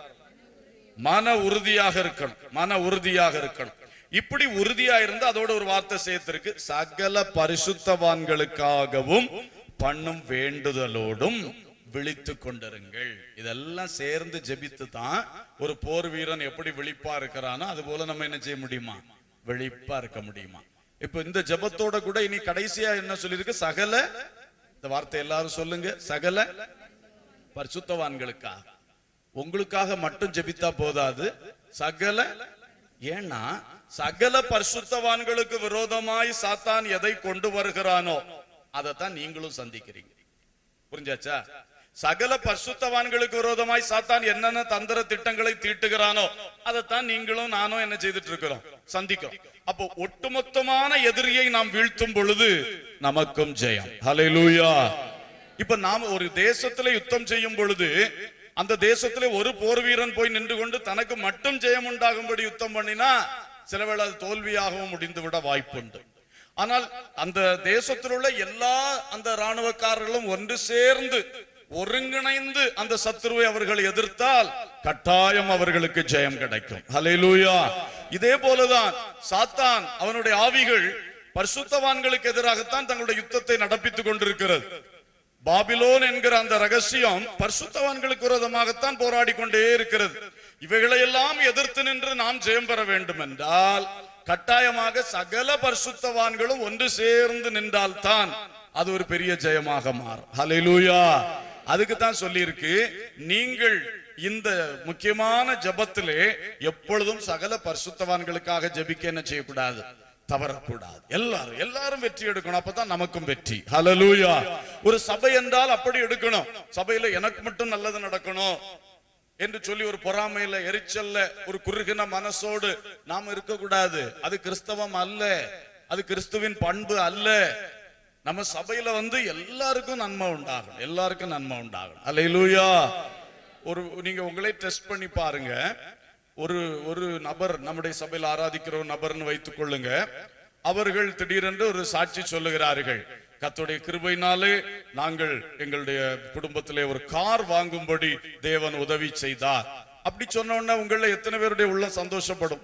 [SPEAKER 1] மன உறுதியாக இருக்கணும் மன உறுதியாக இருக்கணும் இப்படி உறுதியா இருந்து அதோட ஒரு வார்த்தை சேர்த்திருக்கு சகல பரிசுத்தவான்களுக்காகவும் பண்ணும் வேண்டுதலோடும் விழித்துக் கொண்டிருங்கள் இதெல்லாம் சேர்ந்து ஜெபித்து தான் ஒரு போர் வீரன் எப்படி விழிப்பா இருக்கிறானோ அது போல நம்ம என்ன செய்ய முடியுமா விழிப்பா இருக்க முடியுமா இப்ப இந்த ஜெபத்தோட கூட இனி கடைசியா என்ன சொல்லியிருக்கு சகல இந்த வார்த்தை எல்லாரும் சொல்லுங்க சகல பரிசுத்தவான்களுக்காக உங்களுக்காக மட்டும் ஜெபித்தா போதாது சகல ஏன்னா சகல பரிசுத்தவான்களுக்கு விரோதமாய் சாத்தான் எதை கொண்டு வருகிறானோ அதைத்தான் நீங்களும் சந்திக்கிறீங்க புரிஞ்சாச்சா சகல பரிசுத்தவான்களுக்கு விரோதமாய் சாத்தான் என்னென்ன தந்திர திட்டங்களை தீட்டுகிறானோ அதைத்தான் நீங்களும் நானும் என்ன செய்துட்டு இருக்கிறோம் சந்திக்கிறோம் அப்போ ஒட்டுமொத்தமான எதிரியை நாம் வீழ்த்தும் பொழுது நமக்கும் ஜெயம் ஹalleluya இப்ப நாம ஒரு தேசத்துல யுத்தம் செய்யும் பொழுது அந்த தேசத்திலே ஒரு போர் வீரன் போய் நின்று கொண்டு தனக்கு மட்டும் ஜெயம் உண்டாகும்படி யுத்தம் பண்ணினா சிலவேளை அது தோல்வியாகவும் முடிந்துவிட வாய்ப்புண்டு ஆனால் அந்த தேசத்தில் உள்ள எல்லா அந்த ராணுவக்காரர்களும் ஒன்று சேர்ந்து ஒருங்கிணைந்து அந்த சத்துருவை அவர்கள் எதிர்த்தால் கட்டாயம் அவர்களுக்கு ஜெயம் கிடைக்கும் ஹalleluya இதே போலதான் சாத்தான் அவனுடைய ஆவிகள் பரிசுத்தவான்களுக்கு எதிராகத்தான் தங்களுடைய யுத்தத்தை நடப்பித்துக் கொண்டிருக்கிறது பாபிலோன் என்கிற அந்த ரகசியம் பரிசுத்தவான்களுக்கு விரோதமாகத்தான் போராடி கொண்டே இருக்கிறது இவைகளையெல்லாம் எதிர்த்து நின்று நாம் ஜெயம் பெற வேண்டும் என்றால் கட்டாயமாக சகல பரிசுத்தவான்களும் ஒன்று சேர்ந்து நின்றால்தான் அது ஒரு பெரிய ஜெயமாக மாறும் ஹalleluya அதுக்கு தான் சொல்லியிருக்கு நீங்கள் இந்த முக்கியமான ஜெபத்திலே எப்பொழுதும் சகல பரிசுத்தவான்களுக்காக ஜெபிக்க என்ன செய்யக்கூடாது தவறக்கூடாது எல்லாரும் எல்லாரும் வெற்றி எடுக்கணும் அப்பதான் நமக்கும் வெற்றி ஹalleluya ஒரு சபை என்றால் அப்படி எடுக்கணும் சபையில எனக்கு மட்டும் நல்லது நடக்கணும் என்று சொல்லி ஒரு பொறாமையில எரிச்சல்ல ஒரு குறுகின மனசோடு நாம் இருக்கக்கூடாது அது கிறிஸ்தவம் அல்ல அது கிறிஸ்துவின் பண்பு அல்ல நம்ம சபையில வந்து எல்லாருக்கும் நன்மை உண்டாகும் எல்லாருக்கும் நன்மை உண்டாகும் அல்லேலூயா ஒரு நீங்க உங்களே டெஸ்ட் பண்ணி பாருங்க ஒரு ஒரு நபர் நம்முடைய சபையில் ஆராதிக்கிற ஒரு நபர்னு வைத்துக் கொள்ளுங்க அவர்கள் திடீரென்று ஒரு சாட்சி சொல்லுகிறார்கள் கர்த்தருடைய கிருபையினாலே நாங்கள் எங்களுடைய குடும்பத்திலே ஒரு கார் வாங்கும்படி தேவன் உதவி செய்தார் அப்படி சொன்ன உடனே உங்கள எத்தனை பேருடைய உள்ளம் சந்தோஷப்படும்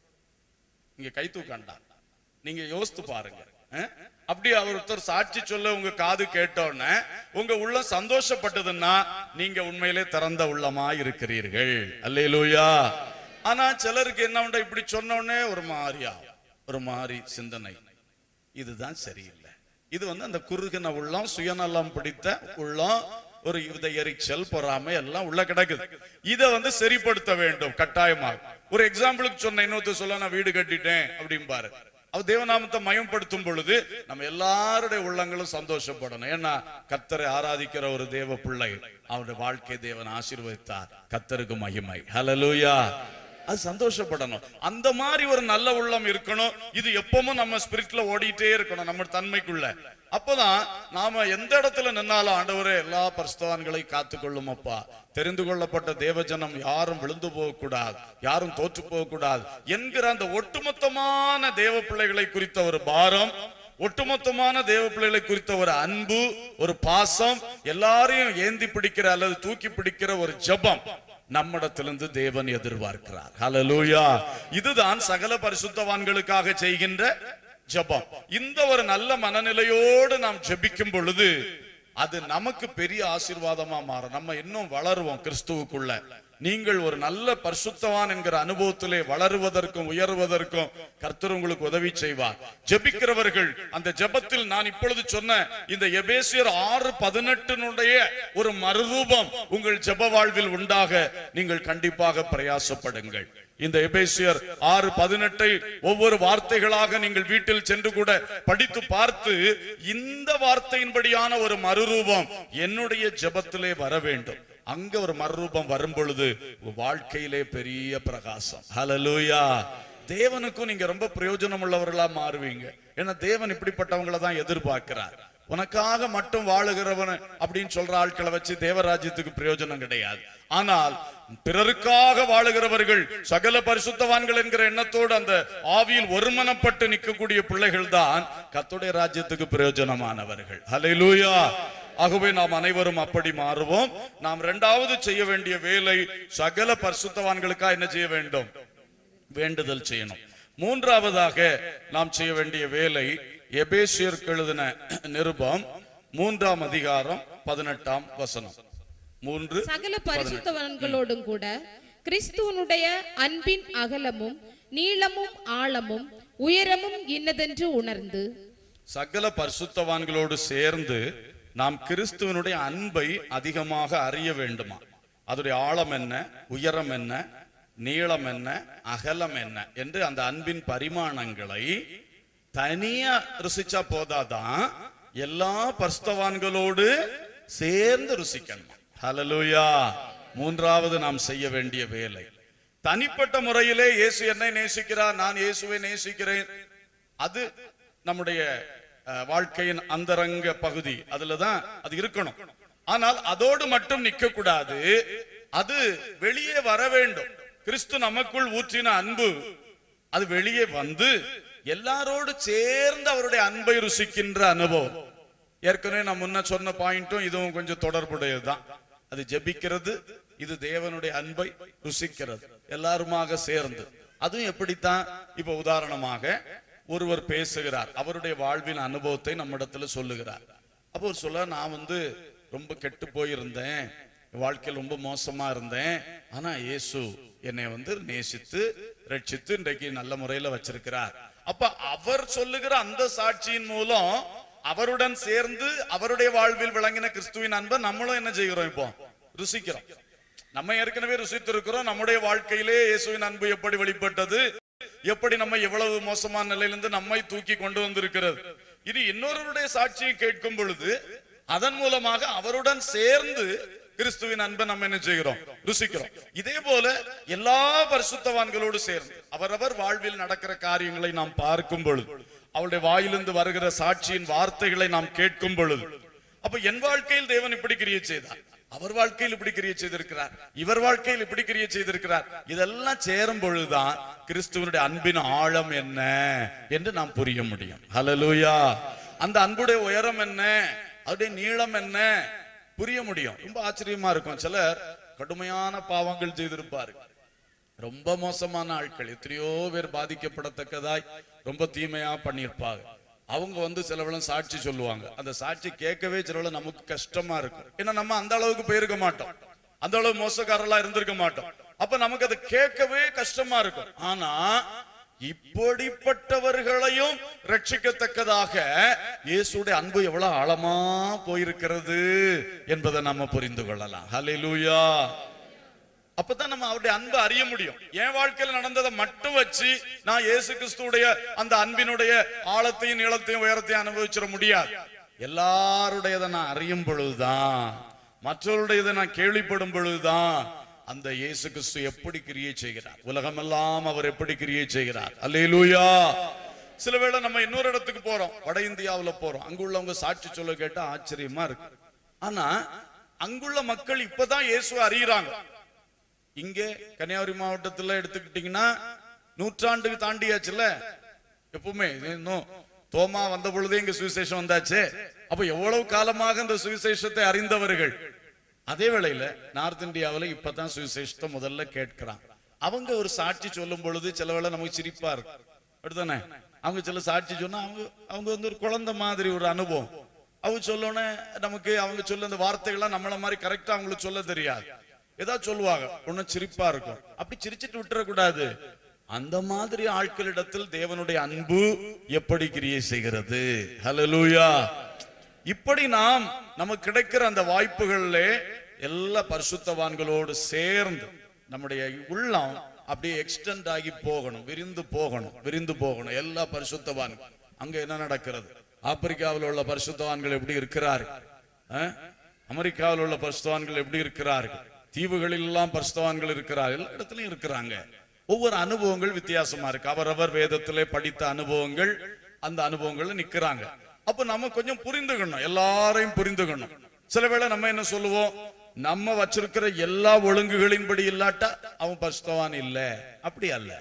[SPEAKER 1] நீங்க கை தூக்கண்டா நீங்க யோசித்து பாருங்க அஹ்? அப்படி அவர் ஒருத்தர் சாட்சி சொல்ல உங்க காது கேட்டோன்னே உங்க உள்ளம் சந்தோஷப்பட்டதுன்னா நீங்க உண்மையிலே திறந்த உள்ளமா இருக்கிறீர்கள் அல்லேலூயா ஆனா சிலருக்கு என்ன உண்டா இப்படி சொன்ன உடனே ஒரு மாதிரியா ஒரு மாதிரி சிந்தனை இதுதான் சரியில்லை இது வந்து அந்த குறுகின உள்ளம் சுயநலம் பிடித்த உள்ளம் ஒரு யுத எரிச்சல் பொறாமை எல்லாம் உள்ள கிடக்குது இத வந்து சரிப்படுத்த வேண்டும் கட்டாயமாக ஒரு எக்ஸாம்பிளுக்கு சொன்ன இன்னொருத்தர் சொல்ல நான் வீடு கட்டிட்டேன் அப்படிம்பாரு அவர் தேவநாமத்தை மயம்படுத்தும் பொழுது நம்ம எல்லாருடைய உள்ளங்களும் சந்தோஷப்படணும் ஏன்னா கத்தரை ஆராதிக்கிற ஒரு தேவ பிள்ளை அவருடைய வாழ்க்கை தேவன் ஆசீர்வதித்தார் கத்தருக்கு மகிமை ஹalleluya அது சந்தோஷப்படணும் அந்த மாதிரி ஒரு நல்ல உள்ளம் இருக்கணும் இது எப்பவும் நம்ம ஸ்பிரிட்ல ஓடிட்டே இருக்கணும் நம்ம தன்மைக்குள்ள அப்பதான் நாம எந்த இடத்துல நின்னாலும் ஆண்டவரே எல்லா பரிசுத்தவான்களை காத்துக்கொள்ளும் அப்பா தெரிந்து கொள்ளப்பட்ட தேவஜனம் யாரும் விழுந்து போகக்கூடாது யாரும் தோற்று போகக்கூடாது என்கிற அந்த ஒட்டுமொத்தமான தேவ பிள்ளைகளை குறித்த ஒரு பாரம் ஒட்டுமொத்தமான தேவ பிள்ளைகளை குறித்த ஒரு அன்பு ஒரு பாசம் எல்லாரையும் ஏந்தி பிடிக்கிற அல்லது தூக்கி பிடிக்கிற ஒரு ஜெபம் நம்மிடத்திலிருந்து தேவன் எதிர்பார்க்கிறார் ஹalleluya இதுதான் சகல பரிசுத்தவான்களுக்காக செய்கின்ற ஜெபம் இந்த ஒரு நல்ல மனநிலையோடு நாம் ஜெபிக்கும் பொழுது அது நமக்கு பெரிய ஆசீர்வாதமா மாறும் நம்ம இன்னும் வளருவோம் கிறிஸ்துவுக்குள்ள நீங்கள் ஒரு நல்ல பரிசுத்தவான் என்கிற அனுபவத்திலே வளருவதற்கும் உயர்வதற்கும் கர்த்தர் உங்களுக்கு உதவி செய்வார் ஜெபிக்கிறவர்கள் அந்த ஜெபத்தில் நான் இப்பொழுது சொன்ன இந்த எபேசியர் ஆறு பதினெட்டினுடைய ஒரு மறுரூபம் உங்கள் ஜெப வாழ்வில் உண்டாக நீங்கள் கண்டிப்பாக பிரயாசப்படுங்கள் இந்த எபேசியர் ஆறு பதினெட்டை ஒவ்வொரு வார்த்தைகளாக நீங்கள் வீட்டில் சென்று கூட படித்து பார்த்து இந்த வார்த்தையின்படியான ஒரு மறுரூபம் என்னுடைய ஜெபத்திலே வர வேண்டும் அங்க ஒரு மறுரூபம் வரும் பொழுது உங்க வாழ்க்கையிலே பெரிய பிரகாசம் ஹalleluya தேவனுக்கும் நீங்க ரொம்ப பிரயோஜனம் உள்ளவர்களா மாறுவீங்க ஏன்னா தேவன் இப்படிப்பட்டவங்கள தான் எதிர்பார்க்கிறார் உனக்காக மட்டும் வாழுகிறவன் அப்படின்னு சொல்ற ஆட்களை வச்சு தேவராஜ்யத்துக்கு பிரயோஜனம் கிடையாது ஆனால் பிறருக்காக வாழுகிறவர்கள் சகல பரிசுத்தவான்கள் என்கிற எண்ணத்தோடு அந்த ஆவியில் ஒருமனப்பட்டு நிற்கக்கூடிய பிள்ளைகள் தான் கத்துடைய ராஜ்யத்துக்கு பிரயோஜனமானவர்கள் ஹalleluya ஆகவே நாம் அனைவரும் அப்படி மாறுவோம் நாம் இரண்டாவது செய்ய வேண்டிய வேலை சகல பரிசுத்தவான்களுக்காக என்ன செய்ய வேண்டும் வேண்டுதல் செய்யணும் மூன்றாவதாக நாம் செய்ய வேண்டிய வேலை எபேசியருக்கு எழுதின நிருபம் மூன்றாம் அதிகாரம் பதினெட்டாம் வசனம் மூன்று
[SPEAKER 2] சகல பரிசுத்தவான்களோடும் கூட கிறிஸ்துவனுடைய அன்பின் அகலமும் நீளமும் ஆழமும் உயரமும் இன்னதென்று உணர்ந்து
[SPEAKER 1] சகல பரிசுத்தவான்களோடு சேர்ந்து நாம் கிறிஸ்துவனுடைய அன்பை அதிகமாக அறிய வேண்டுமா அதோடைய ஆழம் என்ன உயரம் என்ன நீளம் என்ன அகலம் என்ன என்று அந்த அன்பின் பரிமாணங்களை தனியா ருசிச்சா போதாதான் எல்லா பரிசுத்தவான்களோடு சேர்ந்து ருசிக்கணும் ஹalleluya மூன்றாவது நாம் செய்ய வேண்டிய வேலை தனிப்பட்ட முறையிலே இயேசு என்னை நேசிக்கிறார் நான் இயேசுவை நேசிக்கிறேன் அது நம்முடைய அஹ், வாழ்க்கையின் அந்தரங்க பகுதி அதுலதான் அது இருக்கணும் ஆனால் அதோடு மட்டும் நிக்க கூடாது அது வெளியே வர வேண்டும் கிறிஸ்து நமக்குள் ஊற்றின அன்பு அது வெளியே வந்து எல்லாரோடு சேர்ந்து அவருடைய அன்பை ருசிக்கின்ற அனுபவம் ஏற்கனவே நான் முன்ன சொன்ன பாயிண்ட்டும் இதுவும் கொஞ்சம் தொடர்புடையதுதான் அது ஜெபிக்கிறது இது தேவனுடைய அன்பை ருசிக்கிறது எல்லாருமாக சேர்ந்து அதுவும் எப்படித்தான் இப்ப உதாரணமாக ஒருவர் பேசுகிறார் அவருடைய வாழ்வின் அனுபவத்தை நம்மிடத்துல சொல்லுகிறார் அப்போ அவர் சொல்ல நான் வந்து ரொம்ப கெட்டு போயிருந்தேன் என் வாழ்க்கையில் ரொம்ப மோசமா இருந்தேன் ஆனா இயேசு என்னை வந்து நேசித்து ரட்சித்து இன்றைக்கு நல்ல முறையில வச்சிருக்கிறார் அப்ப அவர் சொல்லுகிற அந்த சாட்சியின் மூலம் அவருடன் சேர்ந்து அவருடைய வாழ்வில் விளங்கின கிறிஸ்துவின் அன்பை நம்மளும் என்ன செய்கிறோம் இப்போ ருசிக்கிறோம் நம்ம ஏற்கனவே ருசித்திருக்கிறோம் நம்முடைய வாழ்க்கையிலே இயேசுவின் அன்பு எப்படி வெளிப்பட்டது எப்படி நம்ம எவ்வளவு மோசமான நிலையிலிருந்து நம்மை தூக்கி கொண்டு வந்திருக்கிறது இனி இன்னொருவருடைய சாட்சியை கேட்கும் பொழுது அதன் மூலமாக அவருடன் சேர்ந்து கிறிஸ்துவின் அன்பை நம்ம என்ன செய்கிறோம் ருசிக்கிறோம் இதே போல எல்லா பரிசுத்தவான்களோடு சேர்ந்து அவரவர் வாழ்வில் நடக்கிற காரியங்களை நாம் பார்க்கும் பொழுது அவருடைய வாயிலிருந்து வருகிற சாட்சியின் வார்த்தைகளை நாம் கேட்கும் பொழுது அப்ப என் வாழ்க்கையில் தேவன் இப்படி கிரியை செய்தார் அவர் வாழ்க்கையில் இப்படி கிரியை செய்திருக்கிறார் இவர் வாழ்க்கையில் இப்படி கிரியை செய்திருக்கிறார் இதெல்லாம் சேரும் பொழுதுதான் கிறிஸ்துவனுடைய அன்பின் ஆழம் என்ன என்று நாம் புரிய முடியும் ஹalleluya அந்த அன்புடைய உயரம் என்ன அவருடைய நீளம் என்ன புரிய முடியும் ரொம்ப ஆச்சரியமா இருக்கும் சிலர் கடுமையான பாவங்கள் செய்திருப்பாரு ரொம்ப மோசமான ஆட்கள் எத்தனையோ பேர் பாதிக்கப்படத்தக்கதாய் ரொம்ப தீமையா பண்ணியிருப்பாங்க அவங்க வந்து சிலவளும் சாட்சி சொல்லுவாங்க அந்த சாட்சி கேட்கவே சிலவளும் நமக்கு கஷ்டமா இருக்கும் ஏன்னா நம்ம அந்த அளவுக்கு போயிருக்க மாட்டோம் அந்த அளவு மோசக்காரலா இருந்திருக்க மாட்டோம் அப்ப நமக்கு அது கேட்கவே கஷ்டமா இருக்கும் ஆனா இப்படிப்பட்டவர்களையும் ரட்சிக்கத்தக்கதாக இயேசுடைய அன்பு எவ்வளவு ஆழமா போயிருக்கிறது என்பதை நம்ம புரிந்து கொள்ளலாம் ஹalleluya அப்பதான் நம்ம அவருடைய அன்பை அறிய முடியும் என் வாழ்க்கையில நடந்ததை மட்டும் வச்சு நான் இயேசு கிறிஸ்துடைய அந்த அன்பினுடைய ஆழத்தையும் நீளத்தையும் உயரத்தையும் அனுபவிச்சிட முடியாது எல்லாருடையதை நான் அறியும் பொழுதுதான் மற்றவருடையதை நான் கேள்விப்படும் பொழுதுதான் அந்த இயேசு கிறிஸ்து எப்படி கிரியை செய்கிறார் உலகமெல்லாம் அவர் எப்படி கிரியை செய்கிறார் அல்லேலூயா சில வேளை நம்ம இன்னொரு இடத்துக்கு போறோம் வட இந்தியாவுல போறோம் அங்குள்ளவங்க சாட்சி சொல்ல கேட்டா ஆச்சரியமா இருக்கு ஆனா அங்குள்ள மக்கள் இப்பதான் இயேசுவை அறியறாங்க இங்கே கன்னியாகுமரி மாவட்டத்துல எடுத்துக்கிட்டீங்கன்னா நூற்றாண்டுக்கு தாண்டியாச்சுல்ல எப்பவுமே இது இன்னும் தோமா வந்த பொழுதே இங்க சுவிசேஷம் வந்தாச்சு அப்ப எவ்வளவு காலமாக இந்த சுவிசேஷத்தை அறிந்தவர்கள் அதே வேளையில நார்த் இந்தியாவுல இப்பதான் சுவிசேஷத்தை முதல்ல கேட்கிறான் அவங்க ஒரு சாட்சி சொல்லும் பொழுது சில வேளை நமக்கு சிரிப்பா இருக்கும் அப்படித்தானே அவங்க சில சாட்சி சொன்னா அவங்க அவங்க வந்து ஒரு குழந்தை மாதிரி ஒரு அனுபவம் அவங்க சொல்லோன்னே நமக்கு அவங்க சொல்ல அந்த வார்த்தைகள்லாம் நம்மள மாதிரி கரெக்டா அவங்களுக்கு சொல்ல தெரியாது ஏதாவது சொல்லுவாங்க ஒன்னும் சிரிப்பா இருக்கும் அப்படி சிரிச்சிட்டு விட்டுறக்கூடாது அந்த மாதிரி ஆட்களிடத்தில் தேவனுடைய அன்பு எப்படி கிரியை செய்கிறது ஹalleluya இப்படி நாம் நமக்கு கிடைக்கிற அந்த வாய்ப்புகள்ல எல்லா பரிசுத்தவான்களோடு சேர்ந்து நம்முடைய உள்ளம் அப்படியே எக்ஸ்டெண்ட் ஆகி போகணும் விரிந்து போகணும் விரிந்து போகணும் எல்லா பரிசுத்தவான் அங்க என்ன நடக்கிறது ஆப்பிரிக்காவில் உள்ள பரிசுத்தவான்கள் எப்படி இருக்கிறார்கள் அஹ்? அமெரிக்காவில் உள்ள பரிசுத்தவான்கள் எப்படி இருக்கிறார்கள் தீவுகளில் எல்லாம் பரிசுத்தவான்கள் இருக்கிறார்கள் எல்லா இடத்துலயும் இருக்கிறாங்க ஒவ்வொரு அனுபவங்கள் வித்தியாசமா இருக்கு அவரவர் வேதத்திலே படித்த அனுபவங்கள் அந்த அனுபவங்கள்ல நிக்கிறாங்க அப்ப நம்ம கொஞ்சம் புரிந்துக்கணும் எல்லாரையும் புரிந்துக்கணும் சில வேளை நம்ம என்ன சொல்லுவோம் நம்ம வச்சிருக்கிற எல்லா ஒழுங்குகளின்படி இல்லாட்டா அவன் பரிசுத்தவான் இல்ல அப்படி அல்ல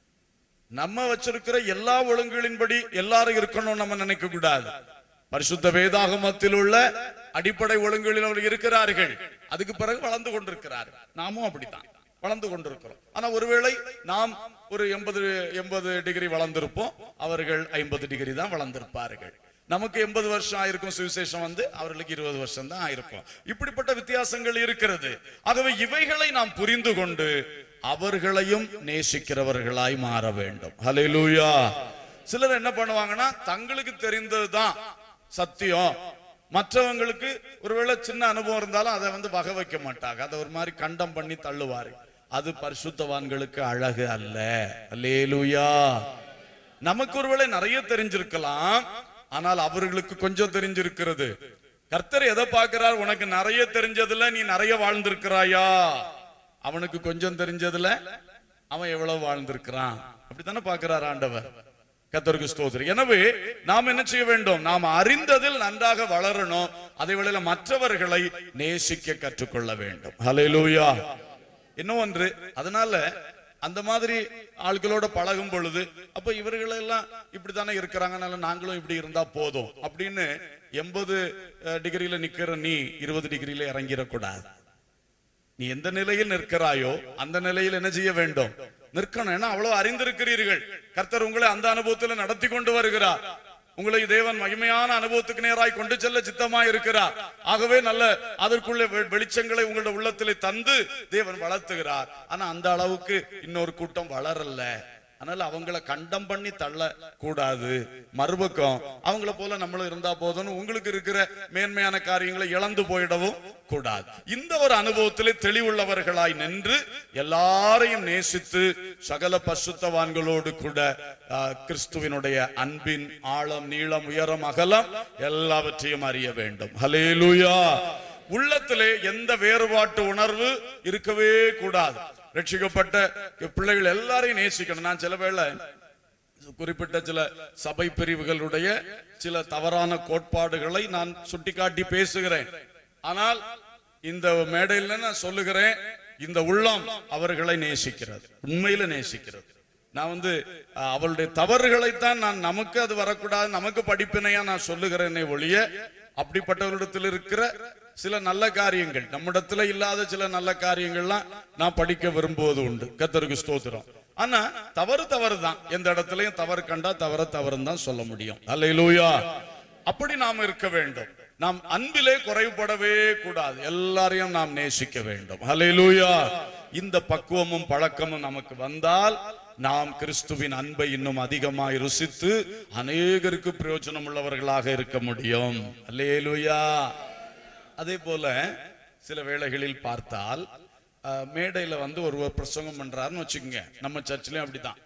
[SPEAKER 1] நம்ம வச்சிருக்கிற எல்லா ஒழுங்குகளின்படி எல்லாரும் இருக்கணும்னு நம்ம நினைக்க கூடாது பரிசுத்த வேதாகமத்தில் உள்ள அடிப்படை ஒழுங்குகளில் அவர் இருக்கிறார்கள் அதுக்கு பிறகு வளர்ந்து கொண்டிருக்கிறார்கள் நாமும் அப்படித்தான் வளர்ந்து கொண்டிருக்கிறோம் ஆனா ஒருவேளை நாம் ஒரு எண்பது எண்பது டிகிரி வளர்ந்திருப்போம் அவர்கள் ஐம்பது டிகிரி தான் வளர்ந்திருப்பார்கள் நமக்கு எண்பது வருஷம் ஆயிருக்கும் சுவிசேஷம் வந்து அவர்களுக்கு இருபது வருஷம் தான் ஆயிருக்கும் இப்படிப்பட்ட வித்தியாசங்கள் இருக்கிறது ஆகவே இவைகளை நாம் புரிந்து கொண்டு அவர்களையும் நேசிக்கிறவர்களாய் மாற வேண்டும் ஹalleluya சிலர் என்ன பண்ணுவாங்கன்னா தங்களுக்கு தெரிந்ததுதான் சத்தியம் மற்றவங்களுக்கு ஒருவேளை சின்ன அனுபவம் இருந்தாலும் அதை வந்து வகை வைக்க மாட்டாங்க அதை ஒரு மாதிரி கண்டம் பண்ணி தள்ளுவாரு அது பரிசுத்தவான்களுக்கு அழகு அல்ல அல்லேலூயா நமக்கு ஒருவேளை நிறைய தெரிஞ்சிருக்கலாம் ஆனால் அவர்களுக்கு கொஞ்சம் தெரிஞ்சிருக்கிறது கர்த்தர் எதை பார்க்கிறார் உனக்கு நிறைய தெரிஞ்சதுல நீ நிறைய வாழ்ந்திருக்கிறாயா அவனுக்கு கொஞ்சம் தெரிஞ்சதுல அவன் எவ்வளவு வாழ்ந்திருக்கிறான் அப்படித்தானே பார்க்கிறார் ஆண்டவர் கத்தருக்கு ஸ்தோத்திரம் எனவே நாம் என்ன செய்ய வேண்டும் நாம் அறிந்ததில் நன்றாக வளரணும் அதே வேளையில மற்றவர்களை நேசிக்க கற்றுக்கொள்ள வேண்டும் ஹalleluya இன்னும் ஒன்று அதனால அந்த மாதிரி ஆட்களோட பழகும் பொழுது அப்ப இவர்கள் எல்லாம் இப்படித்தானே இருக்கிறாங்கனால நாங்களும் இப்படி இருந்தா போதும் அப்படின்னு எண்பது டிகிரியில நிக்கிற நீ இருபது டிகிரியில இறங்கிடக்கூடாது நீ எந்த நிலையில் நிற்கிறாயோ அந்த நிலையில் என்ன செய்ய வேண்டும் நிற்கணும் ஏன்னா அவ்வளவு அறிந்திருக்கிறீர்கள் கர்த்தர் உங்களை அந்த அனுபவத்தில் நடத்தி கொண்டு வருகிறார் உங்களை தேவன் மகிமையான அனுபவத்துக்கு நேராய் கொண்டு செல்ல சித்தமா இருக்கிறார் ஆகவே நல்ல அதற்குள்ள வெ- வெளிச்சங்களை உங்களுடைய உள்ளத்திலே தந்து தேவன் வளர்த்துகிறார் ஆனா அந்த அளவுக்கு இன்னொரு கூட்டம் வளரல அதனால அவங்கள கண்டம் பண்ணி தள்ள கூடாது மறுபக்கம் அவங்கள போல நம்மளும் இருந்தா போதும்னு உங்களுக்கு இருக்கிற மேன்மையான காரியங்களை இழந்து போயிடவும் கூடாது இந்த ஒரு அனுபவத்திலே தெளிவுள்ளவர்களாய் நின்று எல்லாரையும் நேசித்து சகல பசுத்தவான்களோடு கூட ஆ, கிறிஸ்துவினுடைய அன்பின் ஆழம் நீளம் உயரம் அகலம் எல்லாவற்றையும் அறிய வேண்டும் ஹலேலூயா உள்ளத்திலே எந்த வேறுபாட்டு உணர்வு இருக்கவே கூடாது ரட்சிக்கப்பட்ட பிள்ளைகள் எல்லாரையும் நேசிக்கணும் நான் சில வேளை குறிப்பிட்ட சில சபை பிரிவுகளுடைய சில தவறான கோட்பாடுகளை நான் சுட்டிக்காட்டி பேசுகிறேன் ஆனால் இந்த மேடையில் நான் சொல்லுகிறேன் இந்த உள்ளம் அவர்களை நேசிக்கிறது உண்மையில நேசிக்கிறது நான் வந்து அஹ், அவளுடைய தவறுகளைத்தான் நான் நமக்கு அது வரக்கூடாது நமக்கு படிப்பினையா நான் சொல்லுகிறேனே ஒழிய அப்படிப்பட்டவரிடத்தில் இருக்கிற சில நல்ல காரியங்கள் நம்மிடத்துல இல்லாத சில நல்ல காரியங்கள்லாம் நான் படிக்க விரும்புவது உண்டு கத்தருக்கு ஸ்தோத்திரம் ஆனா தவறு தவறு தான் எந்த இடத்துலயும் தவறு கண்டா தவற தவறுன்னு தான் சொல்ல முடியும் அல்லையிலூயா அப்படி நாம் இருக்க வேண்டும் நாம் அன்பிலே குறைவுபடவே கூடாது எல்லாரையும் நாம் நேசிக்க வேண்டும் அல்லையிலூயா இந்த பக்குவமும் பழக்கமும் நமக்கு வந்தால் நாம் கிறிஸ்துவின் அன்பை இன்னும் அதிகமாய் ருசித்து அநேகருக்கு பிரயோஜனம் உள்ளவர்களாக இருக்க முடியும் அல்லேலூயா அதே போல சில வேளைகளில் பார்த்தால் அஹ், மேடையில வந்து ஒருவர் பிரசங்கம் பண்றாருன்னு வச்சுக்கோங்க நம்ம சர்ச்சிலையும் அப்படிதான்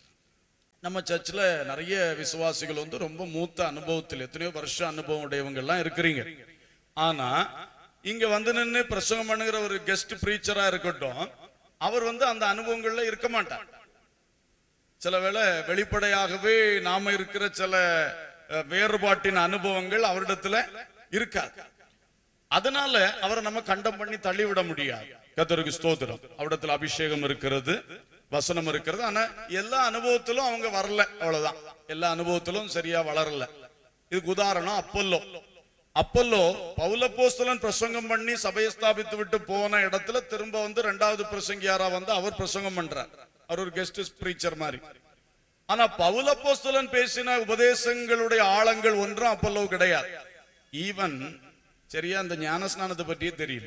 [SPEAKER 1] நம்ம சர்ச்சில் நிறைய விசுவாசிகள் வந்து ரொம்ப மூத்த அனுபவத்தில் எத்தனையோ வருஷ அனுபவம் உடையவங்க எல்லாம் இருக்கிறீங்க ஆனா இங்க வந்து நின்று பிரசங்கம் பண்ணுகிற ஒரு கெஸ்ட் பிரீச்சரா இருக்கட்டும் அவர் வந்து அந்த அனுபவங்கள்ல இருக்க மாட்டார் சில வேளை வெளிப்படையாகவே நாம இருக்கிற சில அஹ், வேறுபாட்டின் அனுபவங்கள் அவரிடத்துல இருக்காது அதனால அவரை நம்ம கண்டம் பண்ணி தள்ளிவிட முடியாது கத்தருக்கு ஸ்தோத்திரம் அவரிடத்துல அபிஷேகம் இருக்கிறது வசனம் இருக்கிறது ஆனா எல்லா அனுபவத்திலும் அவங்க வரல அவ்வளவுதான் எல்லா அனுபவத்திலும் சரியா வளரல இதுக்கு உதாரணம் அப்பல்லோ அப்பல்லோ பௌலப்போஸ்தலன் பிரசங்கம் பண்ணி சபையை ஸ்தாபித்து விட்டு போன இடத்துல திரும்ப வந்து ரெண்டாவது பிரசங்கியாரா வந்து அவர் பிரசங்கம் பண்றார் அவர் ஒரு கெஸ்ட் பிரீச்சர் மாதிரி ஆனா பவுலப்போஸ்தலன் பேசின உபதேசங்களுடைய ஆழங்கள் ஒன்றும் அப்பல்லோ கிடையாது ஈவன் சரியா அந்த ஞானஸ்நானத்தை பற்றியே தெரியல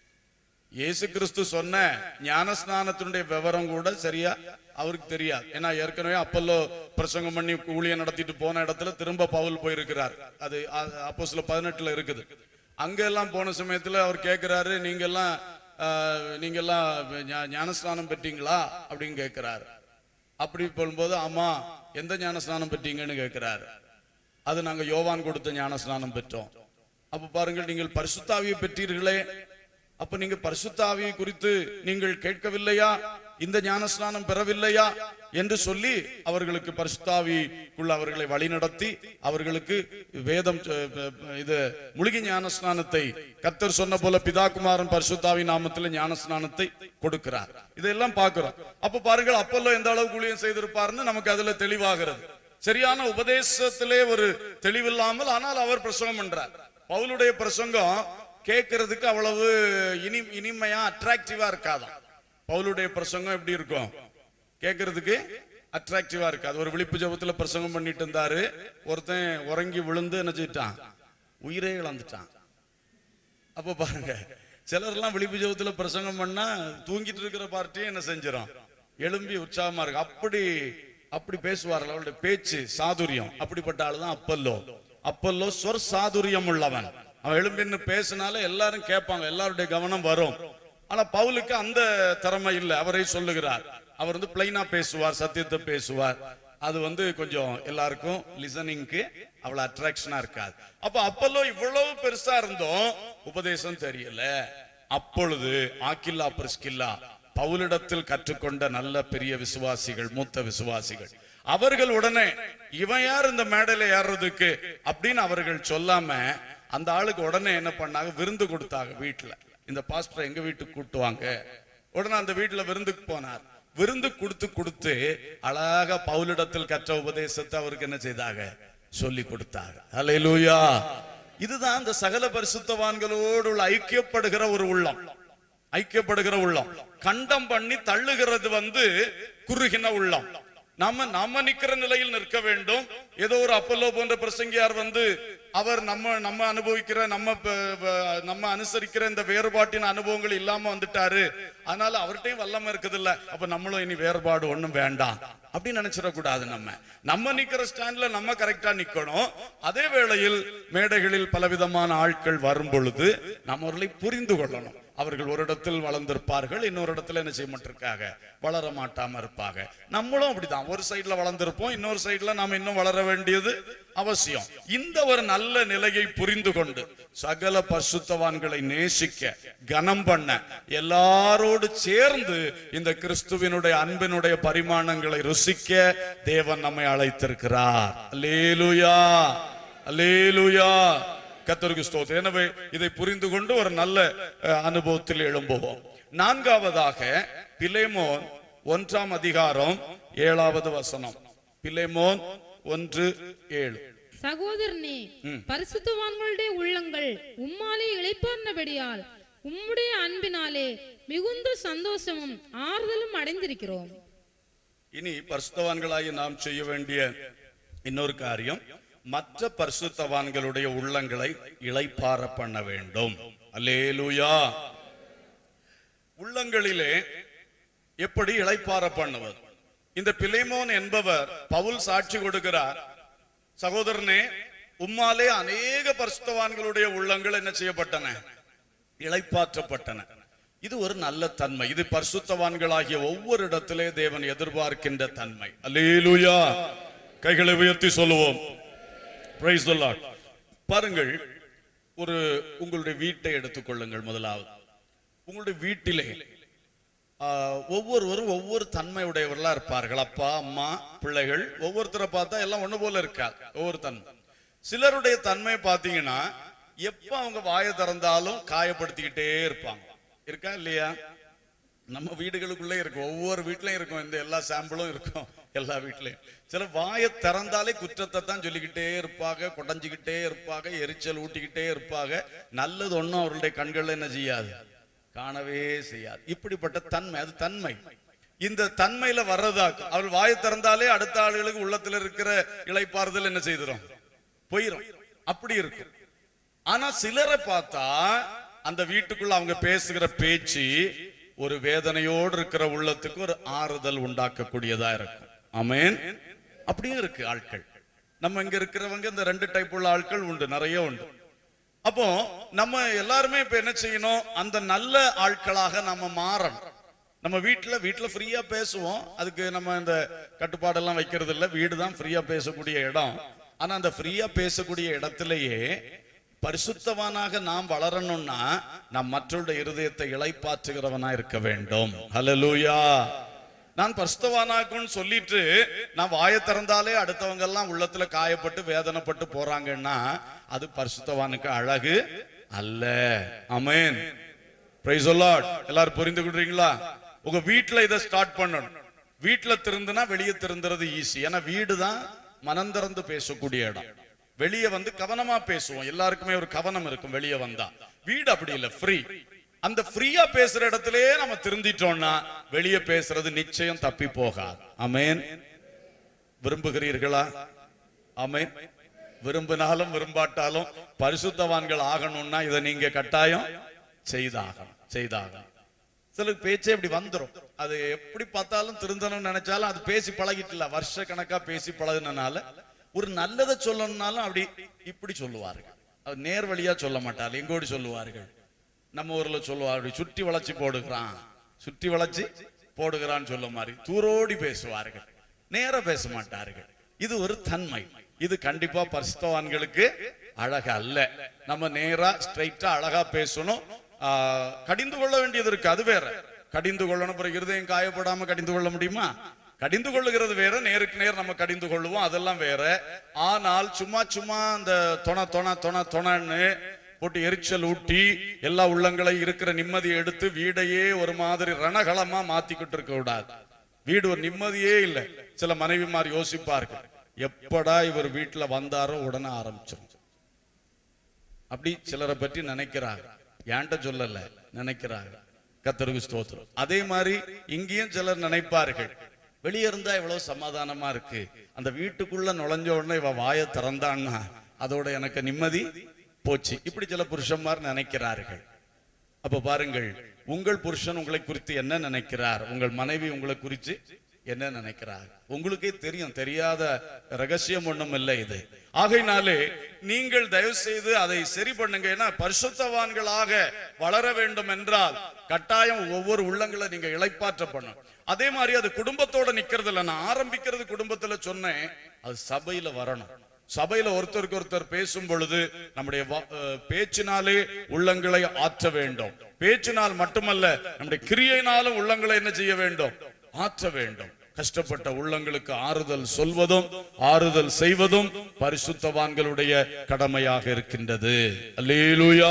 [SPEAKER 1] இயேசு கிறிஸ்து சொன்ன ஞானஸ்நானத்தினுடைய விவரம் கூட சரியா அவருக்கு தெரியாது ஏன்னா ஏற்கனவே அப்பல்லோ பிரசங்கம் பண்ணி ஊழியம் நடத்திட்டு போன இடத்துல திரும்ப பவுல் போயிருக்கிறார் அது அப்போ சில பதினெட்டுல இருக்குது அங்க எல்லாம் போன சமயத்துல அவர் கேட்கிறாரு நீங்க எல்லாம் ஆஹ், நீங்க எல்லாம் ஞா- ஞானஸ்நானம் பெற்றீங்களா அப்படின்னு கேட்கிறாரு அப்படி போகும்போது ஆமா எந்த ஞானஸ்நானம் பெற்றீங்கன்னு கேட்கிறாரு அது நாங்க யோவான் கொடுத்த ஞானஸ்நானம் பெற்றோம் அப்ப பாருங்கள் நீங்கள் பரிசுத்தாவியை பெற்றீர்களே அப்ப நீங்க பரிசுத்தாவியை குறித்து நீங்கள் கேட்கவில்லையா இந்த ஞானஸ்நானம் பெறவில்லையா என்று சொல்லி அவர்களுக்கு பரிசுத்தாவிக்குள்ள அவர்களை வழிநடத்தி அவர்களுக்கு வேதம் அஹ், அஹ், இது முழுகி ஞானஸ்நானத்தை கர்த்தர் சொன்ன போல பிதாகுமாரன் பரிசுத்தாவி நாமத்தில் ஞானஸ்நானத்தை கொடுக்கிறார் இதெல்லாம் பார்க்கிறோம் அப்ப பாருங்கள் அப்பல்லோ எந்த அளவுக்கு ஊழியம் செய்திருப்பாருன்னு நமக்கு அதுல தெளிவாகிறது சரியான உபதேசத்திலே ஒரு தெளிவில்லாமல் ஆனால் அவர் பிரசங்கம் பண்றார் பவுலுடைய பிரசங்கம் கேட்கறதுக்கு அவ்வளவு இனி இனிமையா அட்ராக்டிவா இருக்காதாம் பவுலுடைய பிரசங்கம் எப்படி இருக்கும் கேட்கறதுக்கு அட்ராக்டிவா இருக்காது ஒரு விழிப்பு ஜபத்துல பிரசங்கம் பண்ணிட்டு இருந்தாரு ஒருத்தன் உறங்கி விழுந்து என்ன செய்யிட்டான் உயிரே இழந்துட்டான் அப்ப பாருங்க சிலர்லாம் விழிப்பு ஜெபத்துல பிரசங்கம் பண்ணா தூங்கிட்டு இருக்கிற பார்ட்டியும் என்ன செஞ்சிடும் எழும்பி உற்சாகமா இருக்கு அப்படி அப்படி பேசுவார்கள் அவருடைய பேச்சு சாதுரியம் அப்படிப்பட்ட ஆளுதான் அப்பல்லோ அப்பல்லோ சொற் சாதுரியம் உள்ளவன் அவன் எழும்பின்னு பேசினாலே எல்லாரும் கேட்பாங்க எல்லாருடைய கவனம் வரும் ஆனா பவுலுக்கு அந்த திறமை இல்லை அவரை சொல்லுகிறார் அவர் வந்து பிளைனா பேசுவார் சத்தியத்தை பேசுவார் அது வந்து கொஞ்சம் எல்லாருக்கும் லிசனிங்க்கு அவ்வளவு அட்ராக்ஷனா இருக்காது அப்ப அப்பல்லோ இவ்வளவு பெருசா இருந்தோம் உபதேசம் தெரியல அப்பொழுது ஆக்கில்லா பிரிஸ்கில்லா பவுலிடத்தில் கற்றுக்கொண்ட நல்ல பெரிய விசுவாசிகள் மூத்த விசுவாசிகள் அவர்கள் உடனே இவன் யார் இந்த மேடையில ஏறுறதுக்கு அப்படின்னு அவர்கள் சொல்லாம அந்த ஆளுக்கு உடனே என்ன பண்ணாங்க விருந்து கொடுத்தாங்க வீட்டுல இந்த பாஸ்டர் எங்க வீட்டுக்கு கூட்டுவாங்க உடனே அந்த வீட்டுல விருந்துக்கு போனார் விருந்து கொடுத்து கொடுத்து அழகா பவுலிடத்தில் கற்ற உபதேசத்தை அவருக்கு என்ன செய்தாங்க சொல்லி கொடுத்தாங்க அல்லேலூயா இதுதான் அந்த சகல பரிசுத்தவான்களோடு உள்ள ஐக்கியப்படுகிற ஒரு உள்ளம் ஐக்கியப்படுகிற உள்ளம் கண்டம் பண்ணி தள்ளுகிறது வந்து குறுகின உள்ளம் நாம நாம நிக்கிற நிலையில் நிற்க வேண்டும் ஏதோ ஒரு அப்பல்லோ போன்ற பிரசங்கியார் வந்து அவர் நம்ம நம்ம அனுபவிக்கிற நம்ம ப- ப- நம்ம அனுசரிக்கிற இந்த வேறுபாட்டின் அனுபவங்கள் இல்லாம வந்துட்டாரு அதனால அவர்கிட்டயும் வல்லமை இருக்குது இல்ல அப்ப நம்மளும் இனி வேறுபாடு ஒண்ணும் வேண்டாம் அப்படின்னு நினைச்சிடக்கூடாது நம்ம நம்ம நிக்கிற ஸ்டாண்ட்ல நம்ம கரெக்டா நிக்கணும் அதே வேளையில் மேடைகளில் பலவிதமான ஆட்கள் வரும் பொழுது நம்ம அவர்களை புரிந்து கொள்ளணும் அவர்கள் ஒரு இடத்தில் வளர்ந்திருப்பார்கள் இன்னொரு இடத்துல என்ன செய்ய மாட்டிருக்காங்க வளர மாட்டாம இருப்பாங்க நம்மளும் அப்படிதான் ஒரு சைடுல வளர்ந்திருப்போம் இன்னொரு சைடுல நாம இன்னும் வளர வேண்டியது அவசியம் இந்த ஒரு நல்ல நிலையை புரிந்து கொண்டு சகல பசுத்தவான்களை நேசிக்க கனம் பண்ண எல்லாரோடு சேர்ந்து இந்த கிறிஸ்துவினுடைய அன்பினுடைய பரிமாணங்களை ருசிக்க தேவன் நம்மை அழைத்திருக்கிறார் அல்லேலூயா அல்லேலூயா கத்தருக்கு ஸ்தோத்திரம் எனவே இதை புரிந்து கொண்டு ஒரு நல்ல அஹ், அனுபவத்தில் எழும்புவோம் நான்காவதாக பிலேமோன் ஒன்றாம் அதிகாரம் ஏழாவது வசனம் பிலேமோன் ஒன்று ஏழு
[SPEAKER 3] சகோதரனே பரிசுத்தவான்களுடைய உள்ளங்கள் உம்மாலே இளைப்பார்ந்தபடியால் உம்முடைய அன்பினாலே மிகுந்த சந்தோஷமும் ஆறுதலும் அடைந்திருக்கிறோம்
[SPEAKER 1] இனி பரிசுத்தவான்களாகி நாம் செய்ய வேண்டிய இன்னொரு காரியம் மற்ற பரிசுத்தவான்களுடைய உள்ளங்களை இளைப்பார பண்ண வேண்டும் அல்லேலூயா உள்ளங்களிலே எப்படி இளைப்பார பண்ணுவது இந்த பிலேமோன் என்பவர் பவுல் சாட்சி கொடுக்கிறார் சகோதரனே உம்மாலே அநேக பரிசுத்தவான்களுடைய உள்ளங்கள் என்ன செய்யப்பட்டன இளைப்பாற்றப்பட்டன இது ஒரு நல்ல தன்மை இது பரிசுத்தவான்களாகிய ஒவ்வொரு இடத்திலே தேவன் எதிர்பார்க்கின்ற தன்மை அல்லேலூயா கைகளை உயர்த்தி சொல்லுவோம் Praise the Lord. பாருங்கள் ஒரு உங்களுடைய வீட்டை எடுத்துக்கொள்ளுங்கள் முதலாவது உங்களுடைய வீட்டிலே ஆஹ், ஒவ்வொருவரும் ஒவ்வொரு தன்மை உடையவர்களா இருப்பார்கள் அப்பா அம்மா பிள்ளைகள் ஒவ்வொருத்தரை பார்த்தா எல்லாம் ஒண்ணு போல இருக்காது ஒவ்வொரு தன்மை சிலருடைய தன்மை பார்த்தீங்கன்னா எப்ப அவங்க வாயை திறந்தாலும் காயப்படுத்திக்கிட்டே இருப்பாங்க இருக்கா இல்லையா நம்ம வீடுகளுக்குள்ளே இருக்கும் ஒவ்வொரு வீட்லயும் இருக்கும் இந்த எல்லா சாம்பிளும் இருக்கும் எல்லா வீட்லயும் சில வாயை திறந்தாலே குற்றத்தை தான் சொல்லிக்கிட்டே இருப்பாங்க கொடைஞ்சுக்கிட்டே இருப்பாங்க எரிச்சல் ஊட்டிக்கிட்டே இருப்பாங்க நல்லது ஒண்ணும் அவர்களுடைய கண்கள்ல என்ன செய்யாது காணவே செய்யாது இப்படிப்பட்ட தன்மை அது தன்மை இந்த தன்மையில வர்றதாக்கு அவர் வாயை திறந்தாலே அடுத்த ஆளுகளுக்கு உள்ளத்துல இருக்கிற இளைப்பாறுதல் என்ன செய்திரும் போயிரும் அப்படி இருக்கும் ஆனா சிலரை பார்த்தா அந்த வீட்டுக்குள்ள அவங்க பேசுகிற பேச்சு ஒரு வேதனையோடு இருக்கிற உள்ளத்துக்கு ஒரு ஆறுதல் உண்டாக்கக்கூடியதா இருக்கும் ஆமென் அப்படியும் இருக்கு ஆட்கள் நம்ம இங்க இருக்கிறவங்க இந்த ரெண்டு டைப் உள்ள ஆட்கள் உண்டு நிறைய உண்டு அப்போ நம்ம எல்லாருமே இப்ப என்ன செய்யணும் அந்த நல்ல ஆட்களாக நம்ம மாறணும் நம்ம வீட்டுல வீட்டுல ஃப்ரீயா பேசுவோம் அதுக்கு நம்ம இந்த கட்டுப்பாடெல்லாம் வைக்கிறது இல்ல வீடு தான் ஃப்ரீயா பேசக்கூடிய இடம் ஆனா அந்த ஃப்ரீயா பேசக்கூடிய இடத்திலேயே பரிசுத்தவானாக நாம் வளரணும்னா நாம் மற்றவருடைய இருதயத்தை இளைப்பாற்றுகிறவனா இருக்க வேண்டும் ஹalleluya நான் பரிசுத்தவானாக்குன்னு சொல்லிட்டு நான் வாயை திறந்தாலே அடுத்தவங்க எல்லாம் உள்ளத்துல காயப்பட்டு வேதனைப்பட்டு போறாங்கன்னா அது பரிசுத்தவானுக்கு அழகு அல்ல அமேன் பிரைஸ் எல்லாரும் புரிந்து கொள்றீங்களா உங்க வீட்டுல இதை ஸ்டார்ட் பண்ணணும் வீட்டுல திருந்துனா வெளியே திருந்துறது ஈஸி ஏன்னா வீடு தான் மனம் திறந்து பேசக்கூடிய இடம் வெளியே வந்து கவனமா பேசுவோம் எல்லாருக்குமே ஒரு கவனம் இருக்கும் வெளியே வந்தா வீடு அப்படி இல்ல ஃப்ரீ அந்த ஃப்ரீயா பேசுற இடத்திலேயே நம்ம திருந்திட்டோம்னா வெளியே பேசுறது நிச்சயம் தப்பி போகாது அமேன் விரும்புகிறீர்களா ஆமென் விரும்பினாலும் விரும்பாட்டாலும் பரிசுத்தவான்கள் ஆகணும்னா இதை நீங்க கட்டாயம் செய்தாகணும் செய்தாகணும் சிலருக்கு பேச்சே இப்படி வந்துரும் அது எப்படி பார்த்தாலும் திருந்தணும்னு நினைச்சாலும் அது பேசி பழகிட்டுல வருஷ கணக்கா பேசி பழகுனனால ஒரு நல்லதை சொல்லணும்னாலும் அப்படி இப்படி சொல்லுவார்கள் அது நேர் வழியா சொல்ல மாட்டார்கள் எங்கோடி சொல்லுவார்கள் நம்ம ஊர்ல சொல்லுவார்கள் சுற்றி வளைச்சு போடுகிறான் சுற்றி வளைச்சு போடுகிறான்னு சொல்ல மாதிரி தூரோடி பேசுவார்கள் நேர பேச மாட்டார்கள் இது ஒரு தன்மை இது கண்டிப்பா பரிசுத்தவான்களுக்கு அழகு அல்ல நம்ம நேரா ஸ்ட்ரைட்டா அழகா பேசணும் ஆஹ், கடிந்து கொள்ள வேண்டியது இருக்கு அது வேற கடிந்து கொள்ளணும் பிறகு இருதயம் காயப்படாம கடிந்து கொள்ள முடியுமா கடிந்து கொள்ளுகிறது வேற நேருக்கு நேர் நம்ம கடிந்து கொள்ளுவோம் அதெல்லாம் வேற ஆனால் சும்மா சும்மா அந்த தொண தொண தொண தொணன்னு போட்டு எரிச்சல் ஊட்டி எல்லா உள்ளங்களையும் இருக்கிற நிம்மதியை எடுத்து வீடையே ஒரு மாதிரி ரணகளமா மாத்திக்கிட்டு இருக்க கூடாது வீடு ஒரு நிம்மதியே இல்லை சில மனைவிமார் யோசிப்பார்கள் எப்படா இவர் வீட்டுல வந்தாரோ உடனே ஆரம்பிச்சிடும் அப்படி சிலரை பற்றி நினைக்கிறாங்க ஏன்ட்ட சொல்லல நினைக்கிறாங்க கத்தருக்கு ஸ்தோத்திரம் அதே மாதிரி இங்கேயும் சிலர் நினைப்பார்கள் வெளியே இருந்தா இவ்வளவு சமாதானமா இருக்கு அந்த வீட்டுக்குள்ள நுழைஞ்ச உடனே இவ வாயை திறந்தான்னா அதோட எனக்கு நிம்மதி போச்சு இப்படி சில புருஷன்மார் நினைக்கிறார்கள் அப்ப பாருங்கள் உங்கள் புருஷன் உங்களை குறித்து என்ன நினைக்கிறார் உங்கள் மனைவி உங்களை குறித்து என்ன நினைக்கிறார் உங்களுக்கே தெரியும் தெரியாத ரகசியம் ஒண்ணும் இல்லை இது ஆகையினாலே நீங்கள் தயவு செய்து அதை சரி பண்ணுங்க ஏன்னா பரிசுத்தவான்களாக வளர வேண்டும் என்றால் கட்டாயம் ஒவ்வொரு உள்ளங்களை நீங்க இளைப்பாற்ற பண்ணணும் அதே மாதிரி அது குடும்பத்தோட நிக்கிறது இல்ல நான் ஆரம்பிக்கிறது குடும்பத்துல சொன்னேன் அது சபையில வரணும் சபையில ஒருத்தருக்கு ஒருத்தர் பேசும் பொழுது நம்முடைய வா- அஹ் பேச்சினாலே உள்ளங்களை ஆற்ற வேண்டும் பேச்சினால் மட்டுமல்ல நம்முடைய கிரியையினாலும் உள்ளங்களை என்ன செய்ய வேண்டும் ஆற்ற வேண்டும் கஷ்டப்பட்ட உள்ளங்களுக்கு ஆறுதல் சொல்வதும் ஆறுதல் செய்வதும் பரிசுத்தவான்களுடைய கடமையாக இருக்கின்றது அல்லேலூயா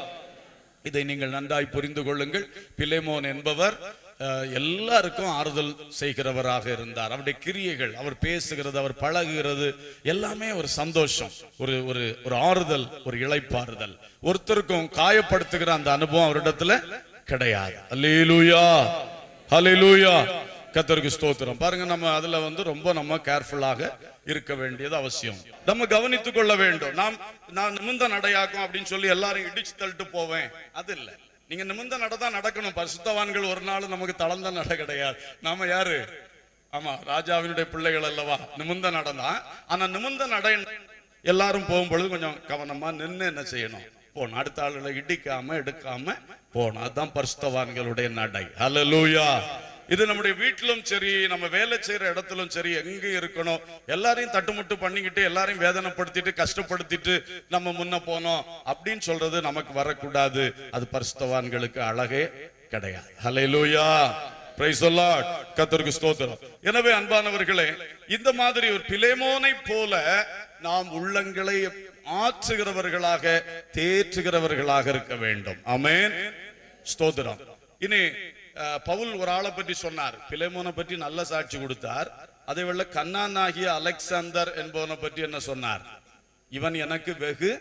[SPEAKER 1] இதை நீங்கள் நன்றாய் புரிந்து கொள்ளுங்கள் பிலேமோன் என்பவர் அஹ், எல்லாருக்கும் ஆறுதல் செய்கிறவராக இருந்தார் அவருடைய கிரியைகள் அவர் பேசுகிறது அவர் பழகுகிறது எல்லாமே ஒரு சந்தோஷம் ஒரு ஒரு ஒரு ஆறுதல் ஒரு இளைப்பாறுதல் ஒருத்தருக்கும் காயப்படுத்துகிற அந்த அனுபவம் அவரிடத்துல கிடையாது அல்லேலூயா ஹalleluya கத்தருக்கு ஸ்தோத்திரம் பாருங்க நம்ம அதுல வந்து ரொம்ப நம்ம கேர்ஃபுல்லாக இருக்க வேண்டியது அவசியம் நம்ம கவனித்துக் கொள்ள வேண்டும் நாம் நான் நிமிந்த நடையாக்கும் அப்படின்னு சொல்லி எல்லாரும் இடிச்சு தள்ளிட்டு போவேன் அது இல்ல நீங்க நிமிந்த நடை தான் நடக்கணும் பரிசுத்தவான்கள் ஒரு நாள் நமக்கு தளர்ந்த நடை கிடையாது நாம யாரு ஆமா ராஜாவினுடைய பிள்ளைகள் அல்லவா நிமிந்த நடந்தான் ஆனா நிமிந்த நடை எல்லாரும் போகும்பொழுது கொஞ்சம் கவனமா நின்னு என்ன செய்யணும் போகணும் அடுத்த ஆளுகளை இடிக்காம எடுக்காம போகணும் அதுதான் பரிசுத்தவான்களுடைய நடை ஹalleluya இது நம்முடைய வீட்டிலும் சரி நம்ம வேலை செய்யற இடத்திலும் சரி எங்க இருக்கணும் எல்லாரையும் தட்டுமுட்டு பண்ணிக்கிட்டு எல்லாரையும் வேதனைப்படுத்திட்டு கஷ்டப்படுத்திட்டு நம்ம முன்ன போனோம் அப்படின்னு சொல்றது நமக்கு வரக்கூடாது அது பரிசுத்தவான்களுக்கு அழகே கிடையாது ஹalleluya பிரைஸ் லார்ட் கர்த்தருக்கு ஸ்தோத்திரம் எனவே அன்பானவர்களே இந்த மாதிரி ஒரு பிலேமோனை போல நாம் உள்ளங்களை ஆற்றுகிறவர்களாக தேற்றுகிறவர்களாக இருக்க வேண்டும் ஆமென் ஸ்தோத்திரம் இனி அஹ், பவுல் ஒரு ஆளை பற்றி சொன்னார் பிலேமோனை பற்றி நல்ல சாட்சி கொடுத்தார் அதே வேளை கண்ணானாகிய அலெக்சாந்தர் என்பவனை பற்றி என்ன சொன்னார் இவன் எனக்கு வெகு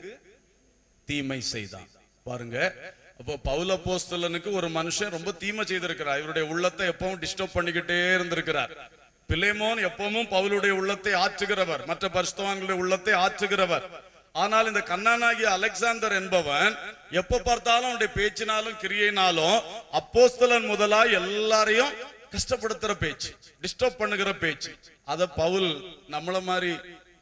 [SPEAKER 1] தீமை செய்தான் பாருங்க அப்போ பவுல போஸ்தலனுக்கு ஒரு மனுஷன் ரொம்ப தீமை செய்திருக்கிறார் இவருடைய உள்ளத்தை எப்பவும் டிஸ்டர்ப் பண்ணிக்கிட்டே இருந்திருக்கிறார் பிலேமோன் எப்பவும் பவுலுடைய உள்ளத்தை ஆற்றுகிறவர் மற்ற பரிசுத்தவான்களுடைய உள்ளத்தை ஆற்றுகிறவர் ஆனால் இந்த கண்ணானாகிய அலெக்சாந்தர் என்பவன் எப்ப பார்த்தாலும் அவனுடைய பேச்சினாலும் கிரியைனாலும் அப்போஸ்தலன் முதலா எல்லாரையும் கஷ்டப்படுத்துற பேச்சு டிஸ்டர்ப் பண்ணுகிற பேச்சு அத பவுல் நம்மள மாதிரி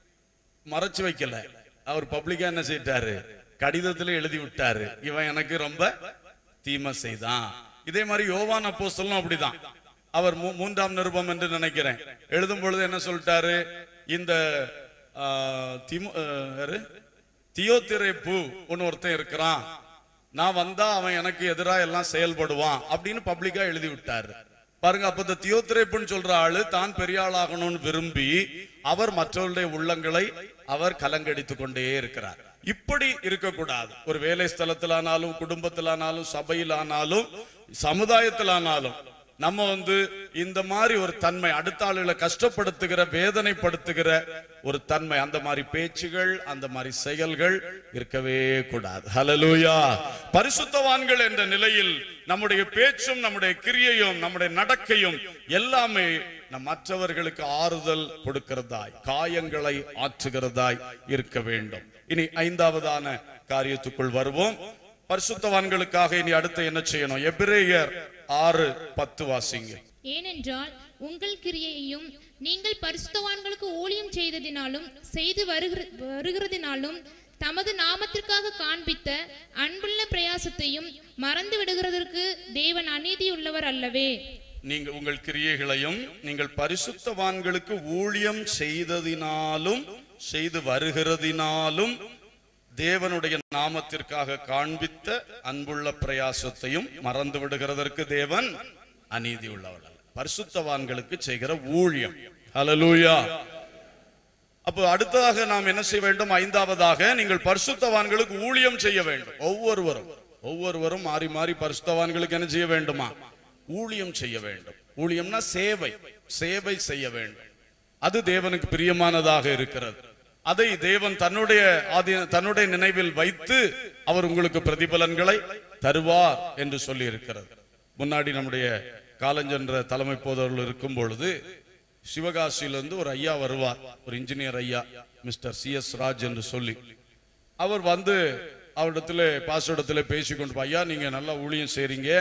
[SPEAKER 1] மறைச்சு வைக்கல அவர் பப்ளிக்கா என்ன செய்தாரு கடிதத்துல எழுதி விட்டாரு இவன் எனக்கு ரொம்ப தீமை செய்தான் இதே மாதிரி யோவான் அப்போஸ்தலனும் அப்படிதான் அவர் மூ- மூன்றாம் நிருபம் என்று நினைக்கிறேன் எழுதும் பொழுது என்ன சொல்லிட்டாரு இந்த ஆ, திமு ஆ, யாரு தியோத்திரேப்பு ஒன்னு ஒருத்தன் இருக்கிறான் நான் வந்தா அவன் எனக்கு எதிரா எல்லாம் செயல்படுவான் அப்படின்னு பப்ளிக்கா எழுதி விட்டாரு பாருங்க அப்ப இந்த தியோத்திரேப்புன்னு சொல்ற ஆளு தான் பெரிய ஆளாகணும்னு விரும்பி அவர் மற்றவருடைய உள்ளங்களை அவர் கலங்கடித்துக் கொண்டே இருக்கிறார் இப்படி இருக்கக்கூடாது ஒரு வேலை ஸ்தலத்திலானாலும் குடும்பத்திலானாலும் சபையிலானாலும் சமுதாயத்திலானாலும் நம்ம வந்து இந்த மாதிரி ஒரு தன்மை அடுத்த ஆளுகளை கஷ்டப்படுத்துகிற வேதனைப்படுத்துகிற ஒரு தன்மை அந்த மாதிரி பேச்சுகள் அந்த மாதிரி செயல்கள் இருக்கவே கூடாது ஹalleluya பரிசுத்தவான்கள் என்ற நிலையில் நம்முடைய பேச்சும் நம்முடைய கிரியையும் நம்முடைய நடக்கையும் எல்லாமே நம் மற்றவர்களுக்கு ஆறுதல் கொடுக்கிறதாய் காயங்களை ஆற்றுகிறதாய் இருக்க வேண்டும் இனி ஐந்தாவதான காரியத்துக்குள் வருவோம் பரிசுத்தவான்களுக்காக இனி அடுத்து என்ன செய்யணும் எபிரேயர் ஆறு பத்து வாசிங்க
[SPEAKER 4] ஏனென்றால் உங்கள் கிரியையையும் நீங்கள் பரிசுத்தவான்களுக்கு ஊழியம் செய்ததினாலும் செய்து வருகிற வருகிறதினாலும் தமது நாமத்திற்காக காண்பித்த அன்புள்ள பிரயாசத்தையும் மறந்து விடுகிறதற்கு தேவன் அநீதியுள்ளவர் அல்லவே
[SPEAKER 1] நீங்க உங்கள் கிரியைகளையும் நீங்கள் பரிசுத்தவான்களுக்கு ஊழியம் செய்ததினாலும் செய்து வருகிறதினாலும் தேவனுடைய நாமத்திற்காக காண்பித்த அன்புள்ள பிரயாசத்தையும் மறந்து விடுகிறதற்கு தேவன் அநீதி உள்ளவர் அல்ல பரிசுத்தவான்களுக்கு செய்கிற ஊழியம் ஹalleluya அப்போ அடுத்ததாக நாம் என்ன செய்ய வேண்டும் ஐந்தாவதாக நீங்கள் பரிசுத்தவான்களுக்கு ஊழியம் செய்ய வேண்டும் ஒவ்வொருவரும் ஒவ்வொருவரும் மாறி மாறி பரிசுத்தவான்களுக்கு என்ன செய்ய வேண்டுமா ஊழியம் செய்ய வேண்டும் ஊழியம்னா சேவை சேவை செய்ய வேண்டும் அது தேவனுக்கு பிரியமானதாக இருக்கிறது அதை தேவன் தன்னுடைய ஆதி தன்னுடைய நினைவில் வைத்து அவர் உங்களுக்கு பிரதிபலன்களை தருவார் என்று சொல்லி இருக்கிறது முன்னாடி நம்முடைய காலஞ்சென்ற தலைமை போதவர்கள் இருக்கும் பொழுது சிவகாசியிலிருந்து ஒரு ஐயா வருவார் ஒரு இன்ஜினியர் ஐயா மிஸ்டர் சி எஸ் ராஜ் என்று சொல்லி அவர் வந்து அவரிடத்துல பாஸ்டரிடத்துல பேசிக்கொண்டு ஐயா நீங்க நல்லா ஊழியம் செய்றீங்க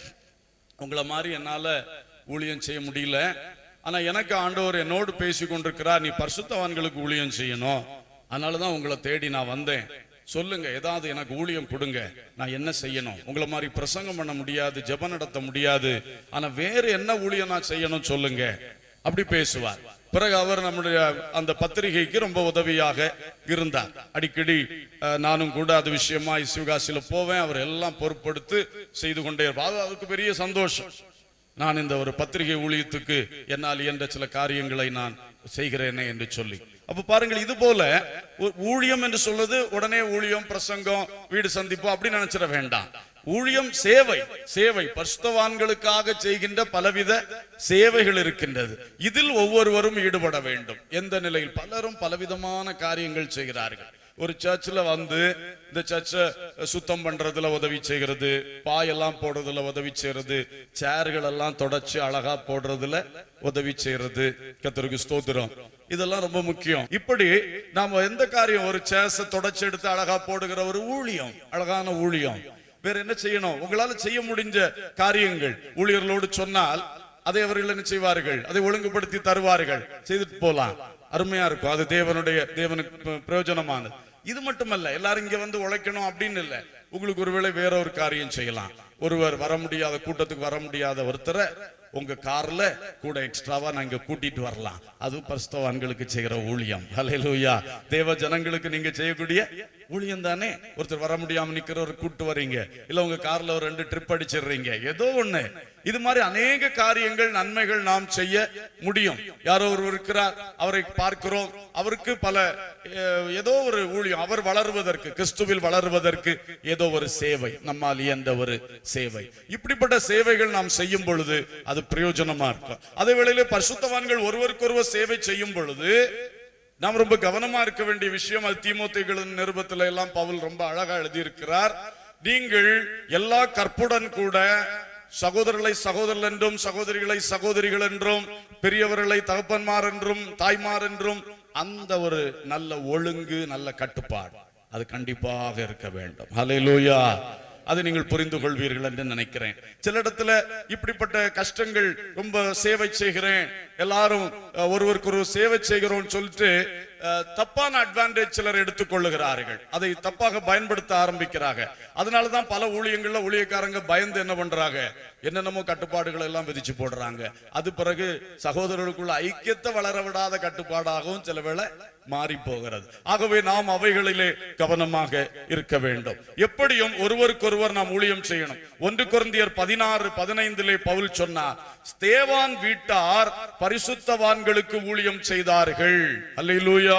[SPEAKER 1] உங்களை மாதிரி என்னால ஊழியம் செய்ய முடியல ஆனா எனக்கு ஆண்டவர் என்னோடு பேசி கொண்டிருக்கிறார் நீ பரிசுத்தவான்களுக்கு ஊழியம் செய்யணும் அதனாலதான் உங்களை தேடி நான் வந்தேன் சொல்லுங்க ஏதாவது எனக்கு ஊழியம் கொடுங்க நான் என்ன செய்யணும் உங்களை மாதிரி பிரசங்கம் பண்ண முடியாது ஜெபம் நடத்த முடியாது ஆனா வேற என்ன ஊழியம் நான் செய்யணும் சொல்லுங்க அப்படி பேசுவார் பிறகு அவர் நம்முடைய அந்த பத்திரிகைக்கு ரொம்ப உதவியாக இருந்தார் அடிக்கடி அஹ், நானும் கூட அது விஷயமா சிவகாசியில போவேன் அவர் எல்லாம் பொறுப்படுத்து செய்து கொண்டே இருப்பார் அது அவருக்கு பெரிய சந்தோஷம் நான் இந்த ஒரு பத்திரிகை ஊழியத்துக்கு என்னால் இயன்ற சில காரியங்களை நான் செய்கிறேனே என்று சொல்லி அப்ப பாருங்கள் இது போல ஊ- ஊழியம் என்று சொல்வது உடனே ஊழியம் பிரசங்கம் வீடு சந்திப்பு அப்படி நினைச்சிட வேண்டாம் ஊழியம் சேவை சேவை பரிசுத்தவான்களுக்காக செய்கின்ற பலவித சேவைகள் இருக்கின்றது இதில் ஒவ்வொருவரும் ஈடுபட வேண்டும் எந்த நிலையில் பலரும் பலவிதமான காரியங்கள் செய்கிறார்கள் ஒரு சர்ச்சில் வந்து இந்த சர்ச்சை சுத்தம் பண்றதுல உதவி செய்கிறது பாயெல்லாம் போடுறதுல உதவி செய்யறது சேர்கள் எல்லாம் தொடச்சு அழகா போடுறதுல உதவி செய்யறது கத்தருக்கு ஸ்தோத்திரம் இதெல்லாம் ரொம்ப முக்கியம் இப்படி நாம எந்த காரியம் ஒரு சேஸ தொடச்சு எடுத்து அழகா போடுகிற ஒரு ஊழியம் அழகான ஊழியம் வேற என்ன செய்யணும் உங்களால செய்ய முடிஞ்ச காரியங்கள் ஊழியர்களோடு சொன்னால் அதை அவர்கள் என்ன செய்வார்கள் அதை ஒழுங்குபடுத்தி தருவார்கள் செய்துட்டு போலாம் அருமையா இருக்கும் அது தேவனுடைய தேவனுக்கு ப- பிரயோஜனமானது இது மட்டுமல்ல எல்லாரும் இங்க வந்து உழைக்கணும் அப்படின்னு இல்ல உங்களுக்கு ஒருவேளை வேற ஒரு காரியம் செய்யலாம் ஒருவர் வர முடியாத கூட்டத்துக்கு வர முடியாத ஒருத்தரை உங்க கார்ல கூட எக்ஸ்ட்ராவா நாங்க கூட்டிட்டு வரலாம் அது பரிசுத்தவான்களுக்கு செய்கிற ஊழியம் ஹalleluya தேவ ஜனங்களுக்கு நீங்க செய்யக்கூடிய ஊழியம் தானே ஒருத்தர் வர முடியாம நிக்கிறவர் கூட்டு வர்றீங்க இல்ல உங்க கார்ல ஒரு ரெண்டு ட்ரிப் அடிச்சிடுறீங்க ஏதோ ஒண்ணு இது மாதிரி அநேக காரியங்கள் நன்மைகள் நாம் செய்ய முடியும் யாரோ ஒருவர் இருக்கிறார் அவரை பார்க்கிறோம் அவருக்கு பல அஹ், ஏதோ ஒரு ஊழியம் அவர் வளருவதற்கு கிறிஸ்துவில் வளருவதற்கு ஏதோ ஒரு சேவை நம்மால் இயன்ற ஒரு சேவை இப்படிப்பட்ட சேவைகள் நாம் செய்யும் பொழுது அது பிரயோஜனமா இருக்கும் அதே வேளையிலே பரிசுத்தவான்கள் ஒருவருக்கொருவர் சேவை செய்யும் பொழுது நாம் ரொம்ப கவனமா இருக்க வேண்டிய விஷயம் அது தீமோத்தேயுகளின் நிருபத்துல எல்லாம் பவுல் ரொம்ப அழகா எழுதியிருக்கிறார் நீங்கள் எல்லா கற்புடன் கூட சகோதரர்களை சகோதரர் என்றும் சகோதரிகளை சகோதரிகள் என்றும் பெரியவர்களை தகப்பன்மார் என்றும் தாய்மார் என்றும் அந்த ஒரு நல்ல ஒழுங்கு நல்ல கட்டுப்பாடு அது கண்டிப்பாக இருக்க வேண்டும் ஹalleluya அதை நீங்கள் புரிந்து கொள்வீர்கள் என்று நினைக்கிறேன் சில இடத்துல இப்படிப்பட்ட கஷ்டங்கள் ரொம்ப சேவை செய்கிறேன் எல்லாரும் அஹ், ஒருவருக்கு ஒரு சேவை செய்கிறோம் சொல்லிட்டு அஹ், தப்பான அட்வான்டேஜ் சிலர் எடுத்துக்கொள்ளுகிறார்கள் அதை தப்பாக பயன்படுத்த ஆரம்பிக்கிறாங்க அதனாலதான் பல ஊழியங்கள்ல ஊழியக்காரங்க பயந்து என்ன பண்றாங்க என்னென்னமோ கட்டுப்பாடுகள் எல்லாம் விதிச்சு போடுறாங்க அது பிறகு சகோதரர்களுக்குள்ள ஐக்கியத்தை வளர விடாத கட்டுப்பாடாகவும் சில வேளை மாறி போகிறது ஆகவே நாம் அவைகளிலே கவனமாக இருக்க வேண்டும் எப்படியும் ஒருவருக்கொருவர் நாம் ஊழியம் செய்யணும் ஒன்று குருந்தியர் பதினாறு பதினைந்திலே பவுல் சொன்னார் ஸ்தேவான் வீட்டார் பரிசுத்தவான்களுக்கு ஊழியம் செய்தார்கள் அல்லேலூயா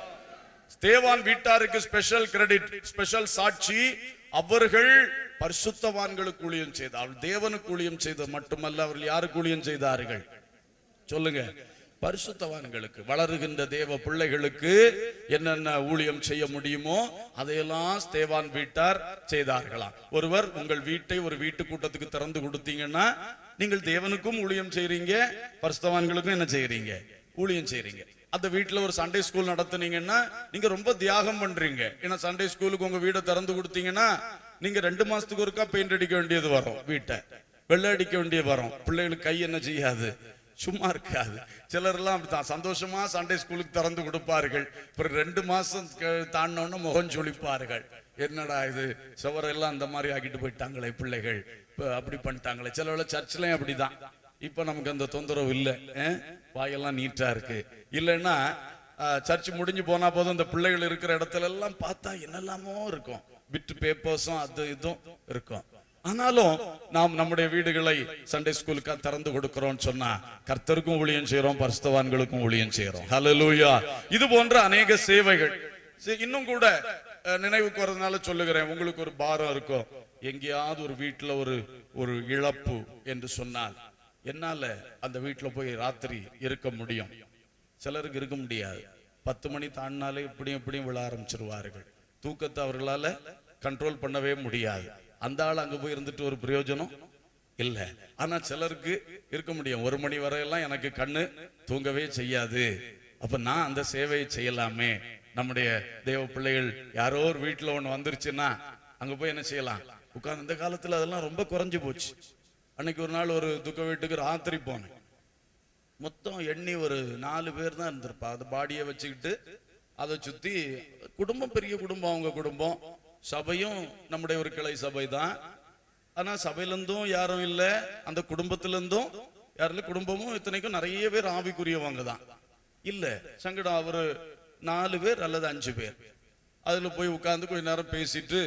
[SPEAKER 1] ஸ்தேவான் வீட்டாருக்கு ஸ்பெஷல் கிரெடிட் ஸ்பெஷல் சாட்சி அவர்கள் பரிசுத்தவான்களுக்கு ஊழியம் செய்தார்கள் தேவனுக்கு ஊழியம் செய்தது மட்டுமல்ல அவர்கள் யாருக்கு ஊழியம் செய்தார்கள் சொல்லுங்க பரிசுத்தவான்களுக்கு வளருகின்ற தேவ பிள்ளைகளுக்கு என்னென்ன ஊழியம் செய்ய முடியுமோ அதையெல்லாம் ஸ்தேவான் வீட்டார் செய்தார்களாம் ஒருவர் உங்கள் வீட்டை ஒரு வீட்டு கூட்டத்துக்கு திறந்து கொடுத்தீங்கன்னா நீங்கள் தேவனுக்கும் ஊழியம் செய்றீங்க பரிசுத்தவான்களுக்கும் என்ன செய்றீங்க ஊழியம் செய்றீங்க அந்த வீட்டுல ஒரு சண்டே ஸ்கூல் நடத்துனீங்கன்னா நீங்க ரொம்ப தியாகம் பண்றீங்க ஏன்னா சண்டே ஸ்கூலுக்கு உங்க வீடை திறந்து கொடுத்தீங்கன்னா நீங்க ரெண்டு மாசத்துக்கு ஒருக்கா பெயிண்ட் அடிக்க வேண்டியது வரும் வீட்டை வெள்ளை அடிக்க வேண்டியது வரும் பிள்ளைகளுக்கு கை என்ன செய்யாது சும்மா இருக்காது சிலர் எல்லாம் அப்படித்தான் சந்தோஷமா சண்டே ஸ்கூலுக்கு திறந்து கொடுப்பார்கள் பிறகு ரெண்டு மாசம் க- தாண்டினோன்னு முகம் சுளிப்பார்கள் என்னடா இது சுவரெல்லாம் அந்த மாதிரி ஆக்கிட்டு போயிட்டாங்களே பிள்ளைகள் இப்ப அப்படி பண்ணிட்டாங்களே சில வேளை சர்ச்சிலையும் அப்படிதான் இப்ப நமக்கு அந்த தொந்தரவு இல்லை அஹ்? வாயெல்லாம் நீட்டா இருக்கு இல்லைன்னா சர்ச் முடிஞ்சு போனா போதும் இந்த பிள்ளைகள் இருக்கிற இடத்துல எல்லாம் பார்த்தா என்னெல்லாமோ இருக்கும் பிட் பேப்பர்ஸும் அது இதுவும் இருக்கும் ஆனாலும் நாம் நம்முடைய வீடுகளை சண்டே ஸ்கூலுக்கா திறந்து கொடுக்கிறோம் சொன்னா கர்த்தருக்கும் ஊழியம் செய்யறோம் பரிசுத்தவான்களுக்கும் ஊழியம் செய்யறோம் ஹalleluya இது போன்ற அநேக சேவைகள் சரி, இன்னும் கூட அஹ், நினைவுக்கு வரதுனால சொல்லுகிறேன் உங்களுக்கு ஒரு பாரம் இருக்கும் எங்கேயாவது ஒரு வீட்டுல ஒரு ஒரு இழப்பு என்று சொன்னால் என்னால அந்த வீட்டுல போய் ராத்திரி இருக்க முடியும் சிலருக்கு இருக்க முடியாது பத்து மணி தாண்டினாலே இப்படியும் இப்படியும் விழ ஆரம்பிச்சிருவார்கள் தூக்கத்தை அவர்களால கண்ட்ரோல் பண்ணவே முடியாது அந்த ஆள் அங்க போய் இருந்துட்டு ஒரு பிரயோஜனம் இல்ல ஆனா சிலருக்கு இருக்க முடியும் ஒரு மணி வரையெல்லாம் எனக்கு கண்ணு தூங்கவே செய்யாது அப்ப நான் அந்த சேவையை செய்யலாமே நம்முடைய தேவ பிள்ளைகள் யாரோ ஒரு வீட்டுல ஒண்ணு வந்துருச்சுன்னா அங்க போய் என்ன செய்யலாம் உட்கார்ந்து இந்த காலத்துல அதெல்லாம் ரொம்ப குறைஞ்சு போச்சு அன்னைக்கு ஒரு நாள் ஒரு துக்க வீட்டுக்கு ராத்திரி போனேன் மொத்தம் எண்ணி ஒரு நாலு பேர் தான் இருந்திருப்பா அந்த பாடியை வச்சுக்கிட்டு அதை சுத்தி குடும்பம் பெரிய குடும்பம் அவங்க குடும்பம் சபையும் நம்முடைய ஒரு கிளை சபை தான் ஆனா சபையில இருந்தும் யாரும் இல்ல அந்த குடும்பத்துல இருந்தும் யாரும் இல்ல குடும்பமும் இத்தனைக்கும் நிறைய பேர் ஆவிக்குரியவங்க தான் இல்ல சங்கடம் அவரு நாலு பேர் அல்லது அஞ்சு பேர் அதுல போய் உட்கார்ந்து கொஞ்ச நேரம் பேசிட்டு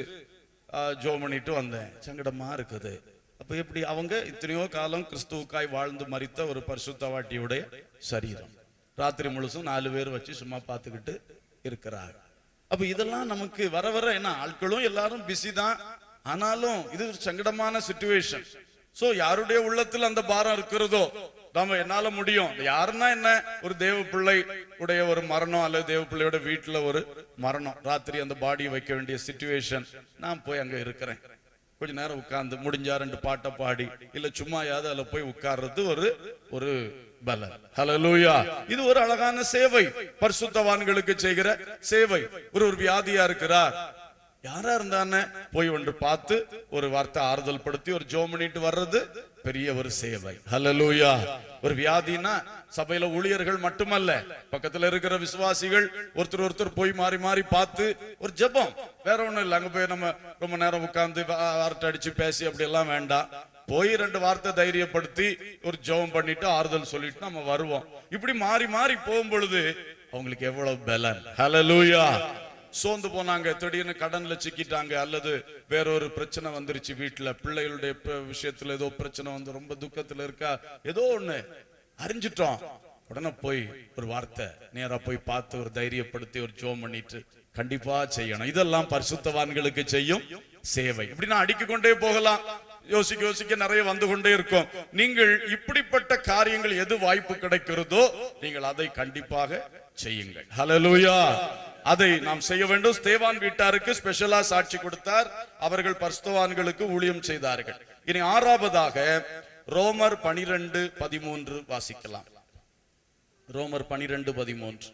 [SPEAKER 1] ஜோ பண்ணிட்டு வந்தேன் சங்கடமா இருக்குது அப்ப எப்படி அவங்க இத்தனையோ காலம் கிறிஸ்துவுக்காய் வாழ்ந்து மரித்த ஒரு பரிசுத்தவாட்டியுடைய சரீரம் ராத்திரி முழுசும் நாலு பேர் வச்சு சும்மா பார்த்துக்கிட்டு இருக்கிறார் அப்ப இதெல்லாம் நமக்கு வர வர என்ன ஆட்களும் எல்லாரும் பிஸி தான் ஆனாலும் இது ஒரு சங்கடமான சுச்சுவேஷன் சோ யாருடைய உள்ளத்தில் அந்த பாரம் இருக்கிறதோ நாம என்னால முடியும் யாருன்னா என்ன ஒரு தேவ பிள்ளை உடைய ஒரு மரணம் அல்லது தேவ பிள்ளையோட வீட்டுல ஒரு மரணம் ராத்திரி அந்த பாடியை வைக்க வேண்டிய சுச்சுவேஷன் நான் போய் அங்க இருக்கிறேன் கொஞ்ச நேரம் உட்கார்ந்து முடிஞ்சா ரெண்டு பாட்டை பாடி இல்ல சும்மாயாவது அதுல போய் உட்கார்றது ஒரு ஒரு பலன் ஹalleluya இது ஒரு அழகான சேவை பரிசுத்தவான்களுக்கு செய்கிற சேவை ஒரு ஒரு வியாதியா இருக்கிறார் யாரா இருந்தானே போய் ஒன்று பார்த்து ஒரு வார்த்தை ஆறுதல் படுத்தி ஒரு ஜோம் பண்ணிட்டு வர்றது பெரிய ஒரு சேவை ஹalleluya ஒரு வியாதினா சபையில ஊழியர்கள் மட்டுமல்ல பக்கத்துல இருக்கிற விசுவாசிகள் ஒருத்தர் ஒருத்தர் போய் மாறி மாறி பார்த்து ஒரு ஜெபம் வேற ஒண்ணும் இல்ல அங்க போய் நம்ம ரொம்ப நேரம் உட்கார்ந்து வார்த்தை அடிச்சு பேசி அப்படி எல்லாம் வேண்டாம் போய் ரெண்டு வார்த்தை தைரியப்படுத்தி ஒரு ஜெபம் பண்ணிட்டு ஆறுதல் சொல்லிட்டு நம்ம வருவோம் இப்படி மாறி மாறி போகும் பொழுது அவங்களுக்கு எவ்வளவு பலன் ஹalleluya சோர்ந்து போனாங்க திடீர்னு கடன்ல சிக்கிட்டாங்க அல்லது வேற ஒரு பிரச்சனை வந்துருச்சு வீட்டுல பிள்ளைகளுடைய ப- விஷயத்துல ஏதோ பிரச்சனை வந்து ரொம்ப துக்கத்துல இருக்கா ஏதோ ஒண்ணு அறிஞ்சிட்டோம் உடனே போய் ஒரு வார்த்தை நேரா போய் பார்த்து ஒரு தைரியப்படுத்தி ஒரு ஜோம் பண்ணிட்டு கண்டிப்பா செய்யணும் இதெல்லாம் பரிசுத்தவான்களுக்கு செய்யும் சேவை இப்படி நான் அடுக்கிக் கொண்டே போகலாம் யோசிக்க யோசிக்க நிறைய வந்து கொண்டே இருக்கும் நீங்கள் இப்படிப்பட்ட காரியங்கள் எது வாய்ப்பு கிடைக்கிறதோ நீங்கள் அதை கண்டிப்பாக செய்யுங்கள் ஹalleluya அதை நாம் செய்ய வேண்டும் ஸ்தேவான் வீட்டாருக்கு ஸ்பெஷலா சாட்சி கொடுத்தார் அவர்கள் பரிசுத்தவான்களுக்கு ஊழியம் செய்தார்கள் இனி ஆறாவதாக ரோமர் பனிரெண்டு பதிமூன்று வாசிக்கலாம் ரோமர் பனிரெண்டு பதிமூன்று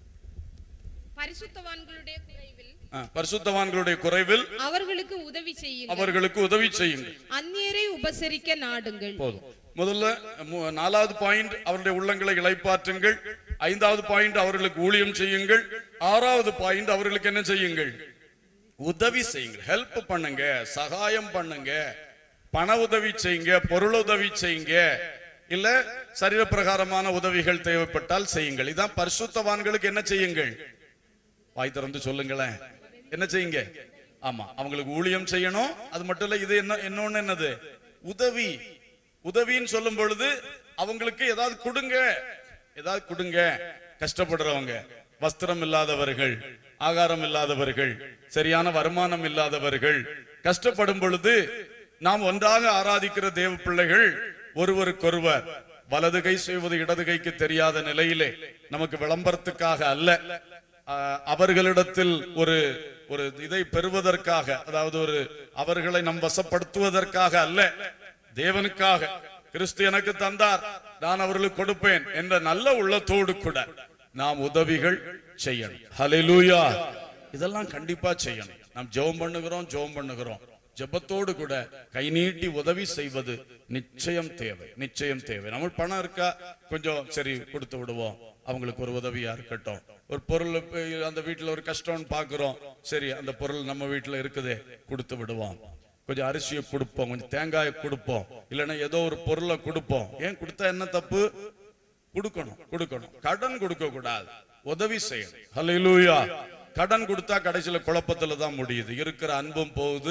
[SPEAKER 2] பரிசுத்தவான்களுடைய குறைவில்
[SPEAKER 1] ஆ, பரிசுத்தவான்களுடைய குறைவில்
[SPEAKER 2] அவர்களுக்கு உதவி செய்யுங்கள்
[SPEAKER 1] அவர்களுக்கு உதவி செய்யுங்கள்
[SPEAKER 2] அந்நியரை உபசரிக்க நாடுங்கள்
[SPEAKER 1] போதும் முதல்ல மு- நாலாவது பாயிண்ட் அவருடைய உள்ளங்களை இளைப்பாற்றுங்கள் ஐந்தாவது பாயிண்ட் அவர்களுக்கு ஊழியம் செய்யுங்கள் ஆறாவது பாயிண்ட் அவர்களுக்கு என்ன செய்யுங்கள் உதவி செய்யுங்க ஹெல்ப் பண்ணுங்க சகாயம் பண்ணுங்க பண உதவி செய்யுங்க பொருள் உதவி செய்யுங்க இல்ல சரீர பிரகாரமான உதவிகள் தேவைப்பட்டால் செய்யுங்கள் இதான் பரிசுத்தவான்களுக்கு என்ன செய்யுங்கள் வாய் திறந்து சொல்லுங்களேன் என்ன செய்யுங்க ஆமா அவங்களுக்கு ஊழியம் செய்யணும் அது மட்டும் இல்ல இது என்ன இன்னொன்னு என்னது உதவி உதவின்னு சொல்லும் பொழுது அவங்களுக்கு ஏதாவது கொடுங்க ஏதாவது கொடுங்க கஷ்டப்படுறவங்க வஸ்திரம் இல்லாதவர்கள் ஆகாரம் இல்லாதவர்கள் சரியான வருமானம் இல்லாதவர்கள் கஷ்டப்படும் பொழுது நாம் ஒன்றாக ஆராதிக்கிற தேவ பிள்ளைகள் ஒருவருக்கொருவர் வலது கை செய்வது இடது கைக்கு தெரியாத நிலையிலே நமக்கு விளம்பரத்துக்காக அல்ல ஆஹ், அவர்களிடத்தில் ஒரு ஒரு இதை பெறுவதற்காக அதாவது ஒரு அவர்களை நம் வசப்படுத்துவதற்காக அல்ல தேவனுக்காக கிறிஸ்து எனக்கு தந்தார் நான் அவர்களுக்கு கொடுப்பேன் என்ற நல்ல உள்ளத்தோடு கூட நாம் உதவிகள் செய்யணும் ஹalleluya இதெல்லாம் கண்டிப்பா செய்யணும் நாம் ஜெபம் பண்ணுகிறோம் ஜெபம் பண்ணுகிறோம் ஜெபத்தோடு கூட கை நீட்டி உதவி செய்வது நிச்சயம் தேவை நிச்சயம் தேவை நம்ம பணம் இருக்கா கொஞ்சம் சரி கொடுத்து விடுவோம் அவங்களுக்கு ஒரு உதவியா இருக்கட்டும் ஒரு பொருள் இப்ப அந்த வீட்டுல ஒரு கஷ்டம்னு பாக்குறோம் சரி அந்த பொருள் நம்ம வீட்டுல இருக்குதே கொடுத்து விடுவோம் கொஞ்சம் அரிசியை கொடுப்போம் கொஞ்சம் தேங்காயை கொடுப்போம் இல்லைன்னா ஏதோ ஒரு பொருளை கொடுப்போம் ஏன் கொடுத்தா என்ன தப்பு கொடுக்கணும் கொடுக்கணும் கடன் கொடுக்க கூடாது உதவி செய்யணும் ஹalleluya கடன் கொடுத்தா கடைசியில குழப்பத்துல தான் முடியுது இருக்கிற அன்பும் போகுது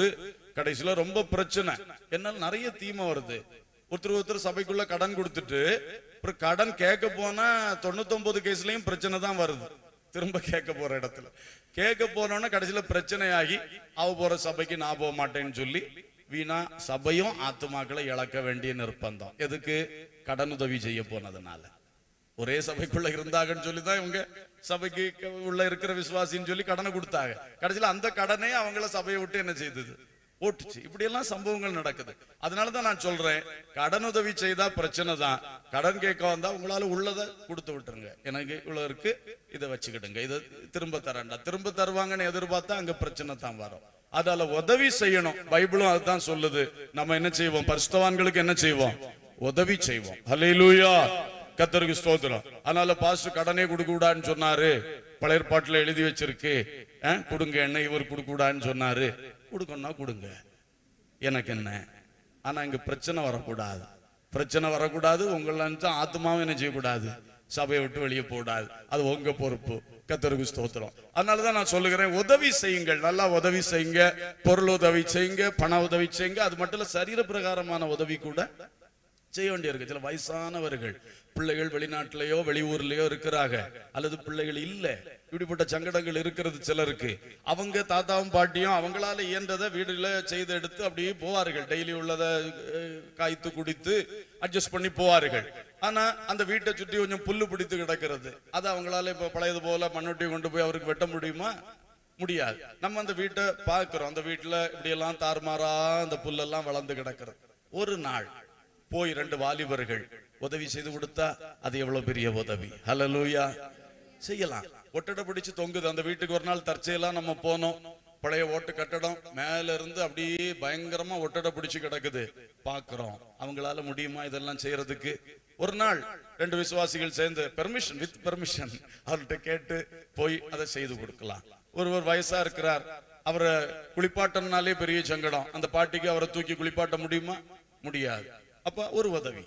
[SPEAKER 1] கடைசியில ரொம்ப பிரச்சனை என்னால நிறைய தீமை வருது ஒருத்தர் ஒருத்தர் சபைக்குள்ள கடன் கொடுத்துட்டு அப்புறம் கடன் கேட்க போனா தொண்ணூத்தொன்பது கேஸ்லயும் பிரச்சனை தான் வருது திரும்ப கேட்க போற இடத்துல கேட்க போனோன்னா கடைசியில பிரச்சனையாகி அவ போற சபைக்கு நான் போக மாட்டேன்னு சொல்லி வீணா சபையும் ஆத்துமாக்களை இழக்க வேண்டிய நிர்பந்தம் எதுக்கு கடன் உதவி செய்ய போனதுனால ஒரே சபைக்குள்ள இருந்தாங்கன்னு சொல்லி தான் இவங்க சபைக்கு க- உள்ள இருக்கிற விசுவாசின்னு சொல்லி கடனை கொடுத்தாங்க கடைசியில அந்த கடனே அவங்கள சபையை விட்டு என்ன செய்தது ஓட்டுச்சு இப்படி எல்லாம் சம்பவங்கள் நடக்குது அதனாலதான் நான் சொல்றேன் கடன் உதவி செய்தா பிரச்சனை தான் கடன் கேட்க வந்தா உங்களால உள்ளதை கொடுத்து விட்டுருங்க எனக்கு இவ்வளவு இருக்கு இதை வச்சுக்கிடுங்க இதை திரும்ப தரேன்டா திரும்ப தருவாங்கன்னு எதிர்பார்த்தா அங்க பிரச்சனை தான் வரும் அதால உதவி செய்யணும் பைபிளும் அதுதான் சொல்லுது நம்ம என்ன செய்வோம் பரிசுத்தவான்களுக்கு என்ன செய்வோம் உதவி செய்வோம் ஹalleluya கத்தருக்கு ஸ்தோத்திரம் அதனால பாஸ்டர் கடனே கொடுக்க கூடாதுன்னு சொன்னாரு பழைய ஏற்பாட்டுல எழுதி வச்சிருக்கு அஹ், கொடுங்க என்ன இவர் கொடுக்க கூடாதுன்னு சொன்னாரு கொடுக்கணும்னா கொடுங்க எனக்கு என்ன ஆனா இங்க பிரச்சனை வரக்கூடாது பிரச்சனை வரக்கூடாது உங்களை ஆத்மாவும் என்ன செய்யக்கூடாது சபையை விட்டு வெளியே போடாது அது உங்க பொறுப்பு கத்தருக்கு ஸ்தோத்திரம் அதனாலதான் நான் சொல்லுகிறேன் உதவி செய்யுங்கள் நல்லா உதவி செய்யுங்க பொருள் உதவி செய்யுங்க பண உதவி செய்யுங்க அது மட்டும் இல்ல சரீர பிரகாரமான உதவி கூட செய்ய வேண்டியிருக்கு சில வயசானவர்கள் பிள்ளைகள் வெளிநாட்டிலேயோ வெளியூர்லயோ இருக்கிறாங்க அல்லது பிள்ளைகள் இல்ல இப்படிப்பட்ட சங்கடங்கள் இருக்கிறது சிலருக்கு அவங்க தாத்தாவும் பாட்டியும் அவங்களால இயன்றதை வீடுல செய்து எடுத்து அப்படியே போவார்கள் டெய்லி உள்ளதை அஹ், காய்த்து குடித்து அட்ஜஸ்ட் பண்ணி போவார்கள் ஆனா அந்த வீட்டை சுற்றி கொஞ்சம் புல்லு பிடித்து கிடக்கிறது அது அவங்களால இப்ப பழையது போல மண்ணொட்டி கொண்டு போய் அவருக்கு வெட்ட முடியுமா முடியாது நம்ம அந்த வீட்டை பார்க்கிறோம் அந்த வீட்டுல இப்படி எல்லாம் தாறுமாறா அந்த புல்லெல்லாம் வளர்ந்து கிடக்கிறது ஒரு நாள் போய் ரெண்டு வாலிபர்கள் உதவி செய்து கொடுத்தா அது எவ்வளவு பெரிய உதவி ஹalleluya செய்யலாம் ஒட்டடை பிடிச்சு தொங்குது அந்த வீட்டுக்கு ஒரு நாள் தற்செயலா நம்ம போனோம் பழைய ஓட்டு கட்டடம் மேல இருந்து அப்படியே பயங்கரமா ஒட்டடை பிடிச்சு கிடக்குது பாக்குறோம் அவங்களால முடியுமா இதெல்லாம் செய்யறதுக்கு ஒரு நாள் ரெண்டு விசுவாசிகள் சேர்ந்து பெர்மிஷன் வித் பெர்மிஷன் அவர்கிட்ட கேட்டு போய் அதை செய்து கொடுக்கலாம் ஒருவர் வயசா இருக்கிறார் அவரை குளிப்பாட்டம்னாலே பெரிய சங்கடம் அந்த பாட்டிக்கு அவரை தூக்கி குளிப்பாட்ட முடியுமா முடியாது அப்ப ஒரு உதவி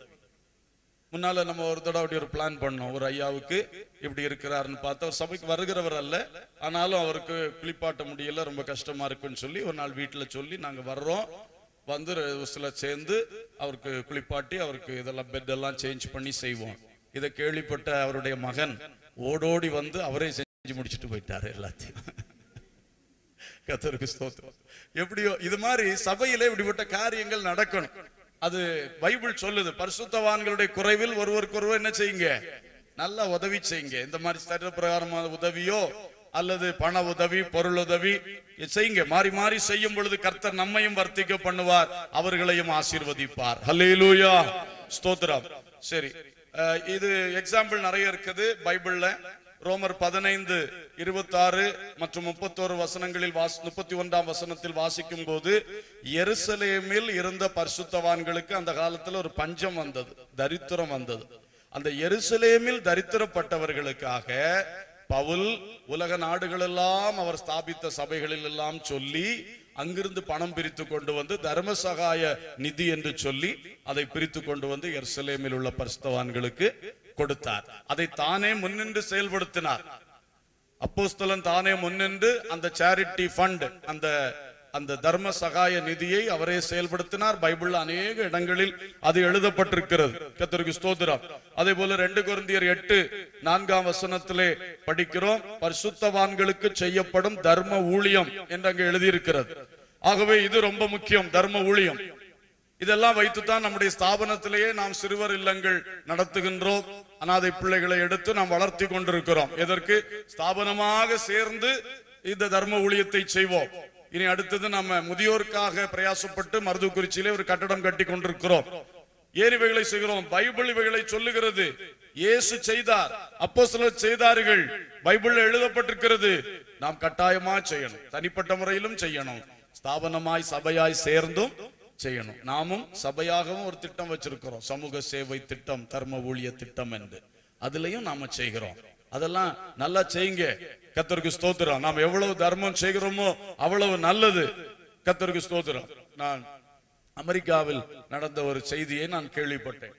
[SPEAKER 1] முன்னால நம்ம ஒரு தடவை அப்படி ஒரு பிளான் பண்ணோம் ஒரு ஐயாவுக்கு இப்படி இருக்கிறாருன்னு பார்த்தா அவர் சபைக்கு வருகிறவர் அல்ல ஆனாலும் அவருக்கு குளிப்பாட்ட முடியல ரொம்ப கஷ்டமா இருக்குன்னு சொல்லி ஒரு நாள் வீட்டுல சொல்லி நாங்க வர்றோம் வந்து ஒரு சில சேர்ந்து அவருக்கு குளிப்பாட்டி அவருக்கு இதெல்லாம் பெட் எல்லாம் சேஞ்ச் பண்ணி செய்வோம் இதை கேள்விப்பட்ட அவருடைய மகன் ஓடோடி வந்து அவரே செஞ்சு முடிச்சிட்டு போயிட்டாரு எல்லாத்தையும் கத்தருக்கு ஸ்தோத்திரம் எப்படியோ இது மாதிரி சபையிலே இப்படிப்பட்ட காரியங்கள் நடக்கணும் அது பைபிள் சொல்லுது பரிசுத்தவான்களுடைய குறைவில் ஒருவருக்கொருவர் என்ன செய்யுங்க நல்லா உதவி செய்யுங்க இந்த மாதிரி சட்ட பிரகாரமான உதவியோ அல்லது பண உதவி பொருள் உதவி செய்யுங்க மாறி மாறி செய்யும் பொழுது கர்த்தர் நம்மையும் வர்த்திக்க பண்ணுவார் அவர்களையும் ஆசீர்வதிப்பார் ஹல்லேலூயா ஸ்தோத்திரம் சரி அஹ், இது எக்ஸாம்பிள் நிறைய இருக்குது பைபிள்ல ரோமர் பதினைந்து இருபத்தாறு மற்றும் முப்பத்தோரு வசனங்களில் வாஸ் முப்பத்தி ஒன்றாம் வசனத்தில் வாசிக்கும் போது எருசலேமில் இருந்த பரிசுத்தவான்களுக்கு அந்த காலத்துல ஒரு பஞ்சம் வந்தது தரித்திரம் வந்தது அந்த எருசலேமில் தரித்திரப்பட்டவர்களுக்காக பவுல் உலக நாடுகளெல்லாம் அவர் ஸ்தாபித்த சபைகளில் எல்லாம் சொல்லி அங்கிருந்து பணம் பிரித்து கொண்டு வந்து தர்ம சகாய நிதி என்று சொல்லி அதை பிரித்து கொண்டு வந்து எருசலேமில் உள்ள பரிசுத்தவான்களுக்கு கொடுத்தார் அதை தானே முன்னின்று செயல்படுத்தினார் அப்போஸ்தலன் தானே முன்னின்று அந்த சேரிட்டி ஃபண்ட் அந்த அந்த தர்ம சகாய நிதியை அவரே செயல்படுத்தினார் பைபிள்ல அநேக இடங்களில் அது எழுதப்பட்டிருக்கிறது கத்தருக்கு ஸ்தோத்திரம் அதே போல ரெண்டு குருந்தியர் எட்டு நான்காம் வசனத்திலே படிக்கிறோம் பரிசுத்தவான்களுக்கு செய்யப்படும் தர்ம ஊழியம் என்று அங்கு எழுதியிருக்கிறது ஆகவே இது ரொம்ப முக்கியம் தர்ம ஊழியம் இதெல்லாம் வைத்துத்தான் நம்முடைய ஸ்தாபனத்திலேயே நாம் சிறுவர் இல்லங்கள் நடத்துகின்றோம் அனாதை பிள்ளைகளை எடுத்து நாம் வளர்த்தி கொண்டிருக்கிறோம் எதற்கு ஸ்தாபனமாக சேர்ந்து இந்த தர்ம ஊழியத்தை செய்வோம் இனி அடுத்தது நம்ம முதியோருக்காக பிரயாசப்பட்டு மருதுக்குறிச்சியிலே ஒரு கட்டடம் கட்டி கொண்டிருக்கிறோம் ஏன் இவைகளை செய்கிறோம் பைபிள் இவைகளை சொல்லுகிறது இயேசு செய்தார் அப்போ செய்தார்கள் பைபிள்ல எழுதப்பட்டிருக்கிறது நாம் கட்டாயமா செய்யணும் தனிப்பட்ட முறையிலும் செய்யணும் ஸ்தாபனமாய் சபையாய் சேர்ந்தும் செய்யணும் நாமும் சபையாகவும் ஒரு திட்டம் வச்சிருக்கிறோம் சமூக சேவை திட்டம் தர்ம ஊழிய திட்டம் என்று அதுலயும் நாம செய்கிறோம் அதெல்லாம் நல்லா செய்யுங்க கத்தருக்கு ஸ்தோத்திரம் நாம் எவ்வளவு தர்மம் செய்கிறோமோ அவ்வளவு நல்லது கத்தருக்கு ஸ்தோத்திரம் நான் அமெரிக்காவில் நடந்த ஒரு செய்தியை நான் கேள்விப்பட்டேன்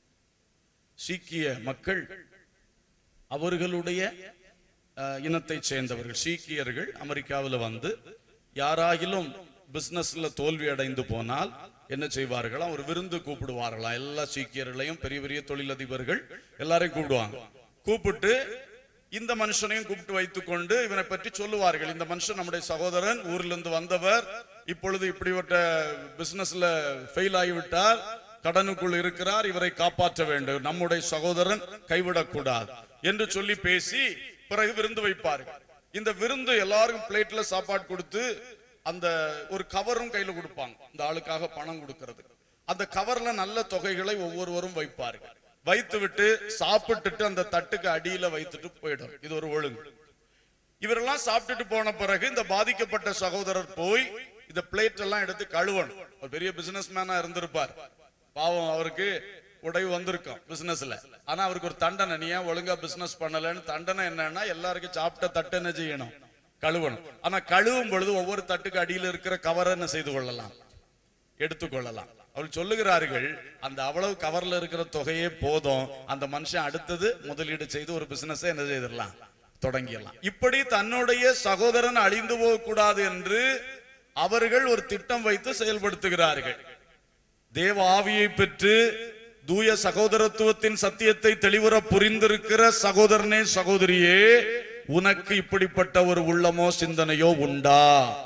[SPEAKER 1] சீக்கிய மக்கள் அவர்களுடைய அஹ், இனத்தைச் சேர்ந்தவர்கள் சீக்கியர்கள் அமெரிக்காவில் வந்து யாராகிலும் பிசினஸ்ல தோல்வி அடைந்து போனால் என்ன செய்வார்களாம் ஒரு விருந்து கூப்பிடுவார்களாம் எல்லா சீக்கியர்களையும் பெரிய பெரிய தொழிலதிபர்கள் எல்லாரையும் கூப்பிடுவாங்க கூப்பிட்டு இந்த மனுஷனையும் கூப்பிட்டு வைத்துக்கொண்டு இவனை பற்றி சொல்லுவார்கள் இந்த மனுஷன் நம்முடைய சகோதரன் ஊர்ல இருந்து வந்தவர் இப்பொழுது இப்படிப்பட்ட பிசினஸ்ல ஃபெயில் ஆகிவிட்டார் கடனுக்குள் இருக்கிறார் இவரை காப்பாற்ற வேண்டும் நம்முடைய சகோதரன் கைவிடக்கூடாது என்று சொல்லி பேசி பிறகு விருந்து வைப்பார்கள் இந்த விருந்து எல்லாருக்கும் பிளேட்ல சாப்பாடு கொடுத்து அந்த ஒரு கவரும் கையில கொடுப்பாங்க இந்த ஆளுக்காக பணம் கொடுக்கிறது அந்த கவர்ல நல்ல தொகைகளை ஒவ்வொருவரும் வைப்பார்கள் வைத்து விட்டு சாப்பிட்டுட்டு அந்த தட்டுக்கு அடியில வைத்துட்டு போயிடும் இது ஒரு ஒழுங்கு இவரெல்லாம் சாப்பிட்டுட்டு போன பிறகு இந்த பாதிக்கப்பட்ட சகோதரர் போய் இந்த பிளேட் எல்லாம் எடுத்து கழுவணும் ஒரு பெரிய பிசினஸ் மேனா இருந்திருப்பார் பாவம் அவருக்கு உடைவு வந்திருக்கும் பிசினஸ்ல ஆனா அவருக்கு ஒரு தண்டனை நீ ஏன் ஒழுங்கா பிசினஸ் பண்ணலன்னு தண்டனை என்னன்னா எல்லாருக்கும் சாப்பிட்ட தட்டு என்ன செய்யணும் கழுவணும் ஆனா கழுவும் பொழுது ஒவ்வொரு தட்டுக்கு அடியில இருக்கிற கவரை என்ன செய்து கொள்ளலாம் எடுத்துக்கொள்ளலாம் அவள் சொல்லுகிறார்கள் அந்த அவ்வளவு கவர்ல இருக்கிற தொகையே போதும் அந்த மனுஷன் அடுத்தது முதலீடு செய்து ஒரு பிசினஸ் என்ன செய்திடலாம் தொடங்கிடலாம் இப்படி தன்னுடைய சகோதரன் அழிந்து போகக்கூடாது என்று அவர்கள் ஒரு திட்டம் வைத்து செயல்படுத்துகிறார்கள் தேவ ஆவியை பெற்று தூய சகோதரத்துவத்தின் சத்தியத்தை தெளிவுற புரிந்திருக்கிற சகோதரனே சகோதரியே உனக்கு இப்படிப்பட்ட ஒரு உள்ளமோ சிந்தனையோ உண்டா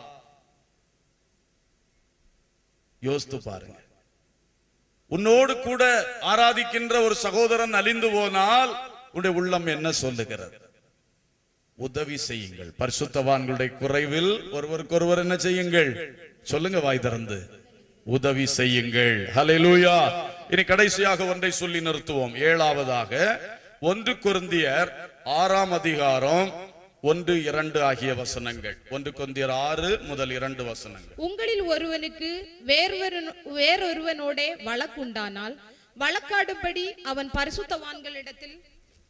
[SPEAKER 1] யோசித்து பாருங்க உன்னோடு கூட ஆராதிக்கின்ற ஒரு சகோதரன் அழிந்து போனால் உன்னுடைய உள்ளம் என்ன சொல்லுகிறது உதவி செய்யுங்கள் பரிசுத்தவான்களுடைய குறைவில் ஒருவருக்கொருவர் என்ன செய்யுங்கள் சொல்லுங்க வாய் திறந்து உதவி செய்யுங்கள் ஹalleluya இனி கடைசியாக ஒன்றை சொல்லி நிறுத்துவோம் ஏழாவதாக ஒன்று குருந்தியர் ஆறாம் அதிகாரம் ஒன்று இரண்டு ஆகிய வசனங்கள் ஒன்று கொந்தியர் ஆறு முதல் இரண்டு வசனங்கள்
[SPEAKER 2] உங்களில் ஒருவனுக்கு வேறொரு வேறொருவனோட வழக்குண்டானால் வழக்காடும்படி அவன் பரிசுத்தவான்களிடத்தில்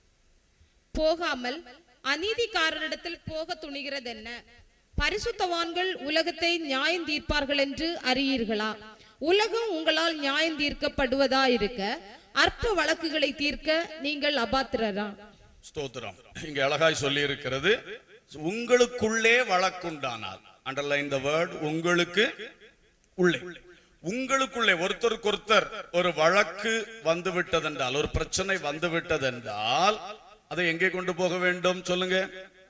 [SPEAKER 2] போகாமல் அநீதிக்காரனிடத்தில் போக துணிகிறதென்ன பரிசுத்தவான்கள் உலகத்தை நியாயம் தீர்ப்பார்கள் என்று அறியீர்களா உலகம் உங்களால் நியாயம் தீர்க்கப்படுவதா இருக்க அற்ப வழக்குகளை தீர்க்க நீங்கள் அபாத்திரரா
[SPEAKER 1] ஸ்தோத்திரம் இங்க அழகாய் சொல்லி இருக்கிறது உங்களுக்குள்ளே வழக்குண்டானால் அண்டர்லைன் த வேர்ட் உங்களுக்கு உள்ளே உங்களுக்குள்ளே ஒருத்தருக்கு ஒருத்தர் ஒரு வழக்கு வந்து விட்டதென்றால் ஒரு பிரச்சனை வந்து விட்டதென்றால் அதை எங்கே கொண்டு போக வேண்டும் சொல்லுங்க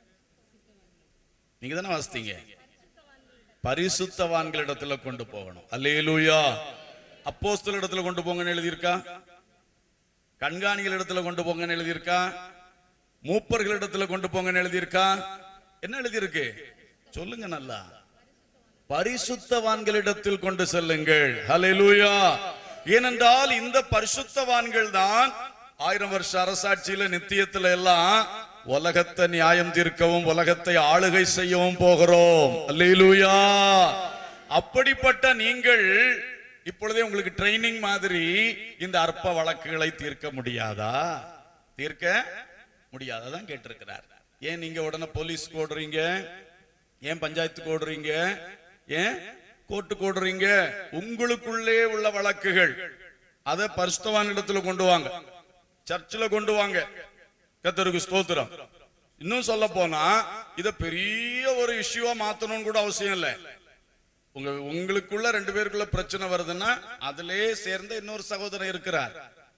[SPEAKER 1] நீங்க தானே வாசித்தீங்க பரிசுத்தவான்களிடத்துல கொண்டு போகணும் அல்லேலூயா அப்போஸ்தல இடத்துல கொண்டு போங்கன்னு எழுதியிருக்கா கண்காணிகள் இடத்துல கொண்டு போங்கன்னு எழுதியிருக்கா மூப்பர்கள் இடத்துல கொண்டு போங்கன்னு எழுதியிருக்கா என்ன எழுதியிருக்கு சொல்லுங்க நல்லா பரிசுத்தவான்களிடத்தில் கொண்டு செல்லுங்கள் ஹalleluya ஏனென்றால் இந்த பரிசுத்தவான்கள் தான் ஆயிரம் வருஷ அரசாட்சியில நித்தியத்துல எல்லாம் உலகத்தை நியாயம் தீர்க்கவும் உலகத்தை ஆளுகை செய்யவும் போகிறோம் அல்லேலூயா அப்படிப்பட்ட நீங்கள் இப்பொழுதே உங்களுக்கு ட்ரைனிங் மாதிரி இந்த அற்ப வழக்குகளை தீர்க்க முடியாதா தீர்க்க முடியாததான் கேட்டிருக்கிறார் ஏன் நீங்க உடனே போலீஸ் ஓடுறீங்க ஏன் பஞ்சாயத்துக்கு ஓடுறீங்க ஏன் கோர்ட்டுக்கு ஓடுறீங்க உங்களுக்குள்ளே உள்ள வழக்குகள் அதை பரிசுத்தவான் இடத்துல கொண்டு வாங்க சர்ச்சில் கொண்டு வாங்க கத்தருக்கு ஸ்தோத்திரம் இன்னும் சொல்ல போனா இத பெரிய ஒரு இஷ்யூவா மாத்தணும்னு கூட அவசியம் இல்லை உங்க உங்களுக்குள்ள ரெண்டு பேருக்குள்ள பிரச்சனை வருதுன்னா அதிலே சேர்ந்த இன்னொரு சகோதரன் இருக்கிறார்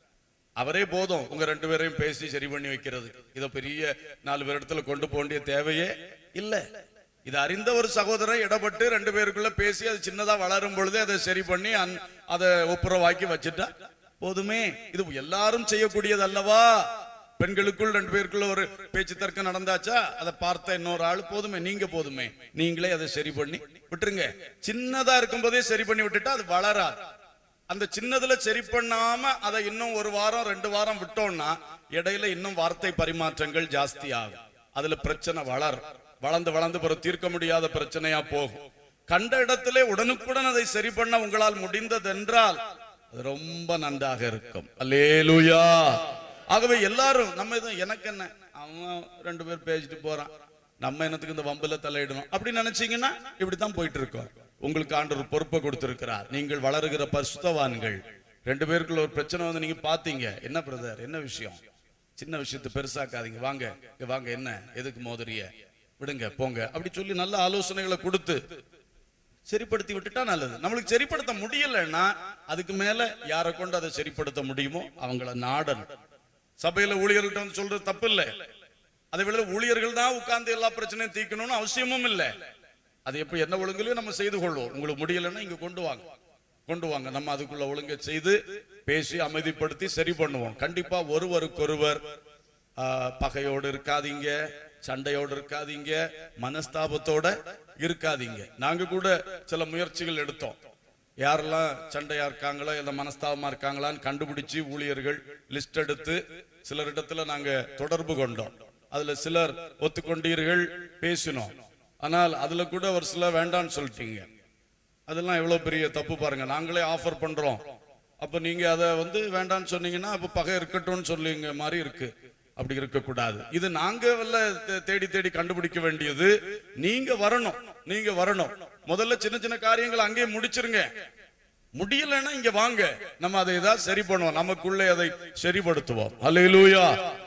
[SPEAKER 1] அவரே போதும் உங்க ரெண்டு பேரையும் பேசி சரி பண்ணி வைக்கிறது இத பெரிய நாலு பேர் இடத்துல கொண்டு போக வேண்டிய தேவையே இல்ல இது அறிந்த ஒரு சகோதரன் இடப்பட்டு ரெண்டு பேருக்குள்ள பேசி அது சின்னதா வளரும் பொழுது அதை சரி பண்ணி அந்- அதை ஒப்புரவாக்கி வச்சுட்டா போதுமே இது எல்லாரும் செய்யக்கூடியது அல்லவா பெண்களுக்குள் ரெண்டு பேருக்குள்ள ஒரு பேச்சு தர்க்கம் நடந்தாச்சா அதை பார்த்த இன்னொரு ஆள் போதுமே நீங்க போதுமே நீங்களே அதை சரி பண்ணி விட்டுருங்க சின்னதா இருக்கும்போதே சரி பண்ணி விட்டுட்டா அது வளராது அந்த சின்னதுல சரி பண்ணாம அதை இன்னும் ஒரு வாரம் ரெண்டு வாரம் விட்டோம்னா இடையில இன்னும் வார்த்தை பரிமாற்றங்கள் ஜாஸ்தி ஆகும் அதுல பிரச்சனை வளரும் வளர்ந்து வளர்ந்து பிறகு தீர்க்க முடியாத பிரச்சனையா போகும் கண்ட இடத்திலே உடனுக்குடன் அதை சரி பண்ண உங்களால் முடிந்ததென்றால் அது ரொம்ப நன்றாக இருக்கும் அல்லேலூயா ஆகவே எல்லாரும் நம்ம எதுவும் எனக்கு என்ன அவன் ரெண்டு பேர் பேசிட்டு போறான் நம்ம என்னத்துக்கு இந்த வம்புல தலையிடணும் அப்படி நினைச்சீங்கன்னா இப்படித்தான் போயிட்டு இருக்கோம் உங்களுக்கு ஆண்டவர் பொறுப்பை கொடுத்திருக்கிறார் நீங்கள் வளருகிற பரிசுத்தவான்கள் ரெண்டு பேருக்குள்ள ஒரு பிரச்சனை வந்து நீங்க பாத்தீங்க என்ன பிரதர் என்ன விஷயம் சின்ன விஷயத்தை பெருசாக்காதீங்க வாங்க இங்க வாங்க என்ன எதுக்கு மோதறிய விடுங்க போங்க அப்படி சொல்லி நல்ல ஆலோசனைகளை கொடுத்து சரிப்படுத்தி விட்டுட்டா நல்லது நம்மளுக்கு சரிப்படுத்த முடியலன்னா அதுக்கு மேல யாரை கொண்டு அதை சரிப்படுத்த முடியுமோ அவங்கள நாடணும் சபையில ஊழியர்கள்ட்ட வந்து சொல்றது தப்பு இல்லை அதே வேளை ஊழியர்கள் தான் உட்கார்ந்து எல்லா பிரச்சனையும் தீர்க்கணும்னு அவசியமும் இல்லை அது எப்ப என்ன ஒழுங்குலையும் நம்ம செய்து கொள்வோம் உங்களுக்கு முடியலன்னா இங்க கொண்டு வாங்க கொண்டு வாங்க நம்ம அதுக்குள்ள ஒழுங்கை செய்து பேசி அமைதிப்படுத்தி சரி பண்ணுவோம் கண்டிப்பா ஒருவருக்கொருவர் ஆ, பகையோடு இருக்காதீங்க சண்டையோடு இருக்காதீங்க மனஸ்தாபத்தோட இருக்காதீங்க நாங்க கூட சில முயற்சிகள் எடுத்தோம் யாரெல்லாம் சண்டையா இருக்காங்களோ இல்ல மனஸ்தாபமா இருக்காங்களான்னு கண்டுபிடிச்சு ஊழியர்கள் லிஸ்ட் எடுத்து சிலரிடத்துல நாங்க தொடர்பு கொண்டோம் அதுல சிலர் ஒத்துக்கொண்டீர்கள் பேசினோம் ஆனால் அதுல கூட ஒரு சிலர் வேண்டாம்னு சொல்லிட்டீங்க அதெல்லாம் எவ்வளவு பெரிய தப்பு பாருங்க நாங்களே ஆஃபர் பண்றோம் அப்ப நீங்க அதை வந்து வேண்டாம்னு சொன்னீங்கன்னா அப்ப பகை இருக்கட்டும்னு சொல்லுங்க மாதிரி இருக்கு அப்படி இருக்கக்கூடாது இது நாங்க வல்ல தே- தேடி தேடி கண்டுபிடிக்க வேண்டியது நீங்க வரணும் நீங்க வரணும் முதல்ல சின்ன சின்ன காரியங்களை அங்கேயே முடிச்சிருங்க முடியலன்னா இங்க வாங்க நம்ம அதை ஏதாவது சரி பண்ணுவோம் நமக்குள்ளே அதை சரிப்படுத்துவோம் அல்லேலூயா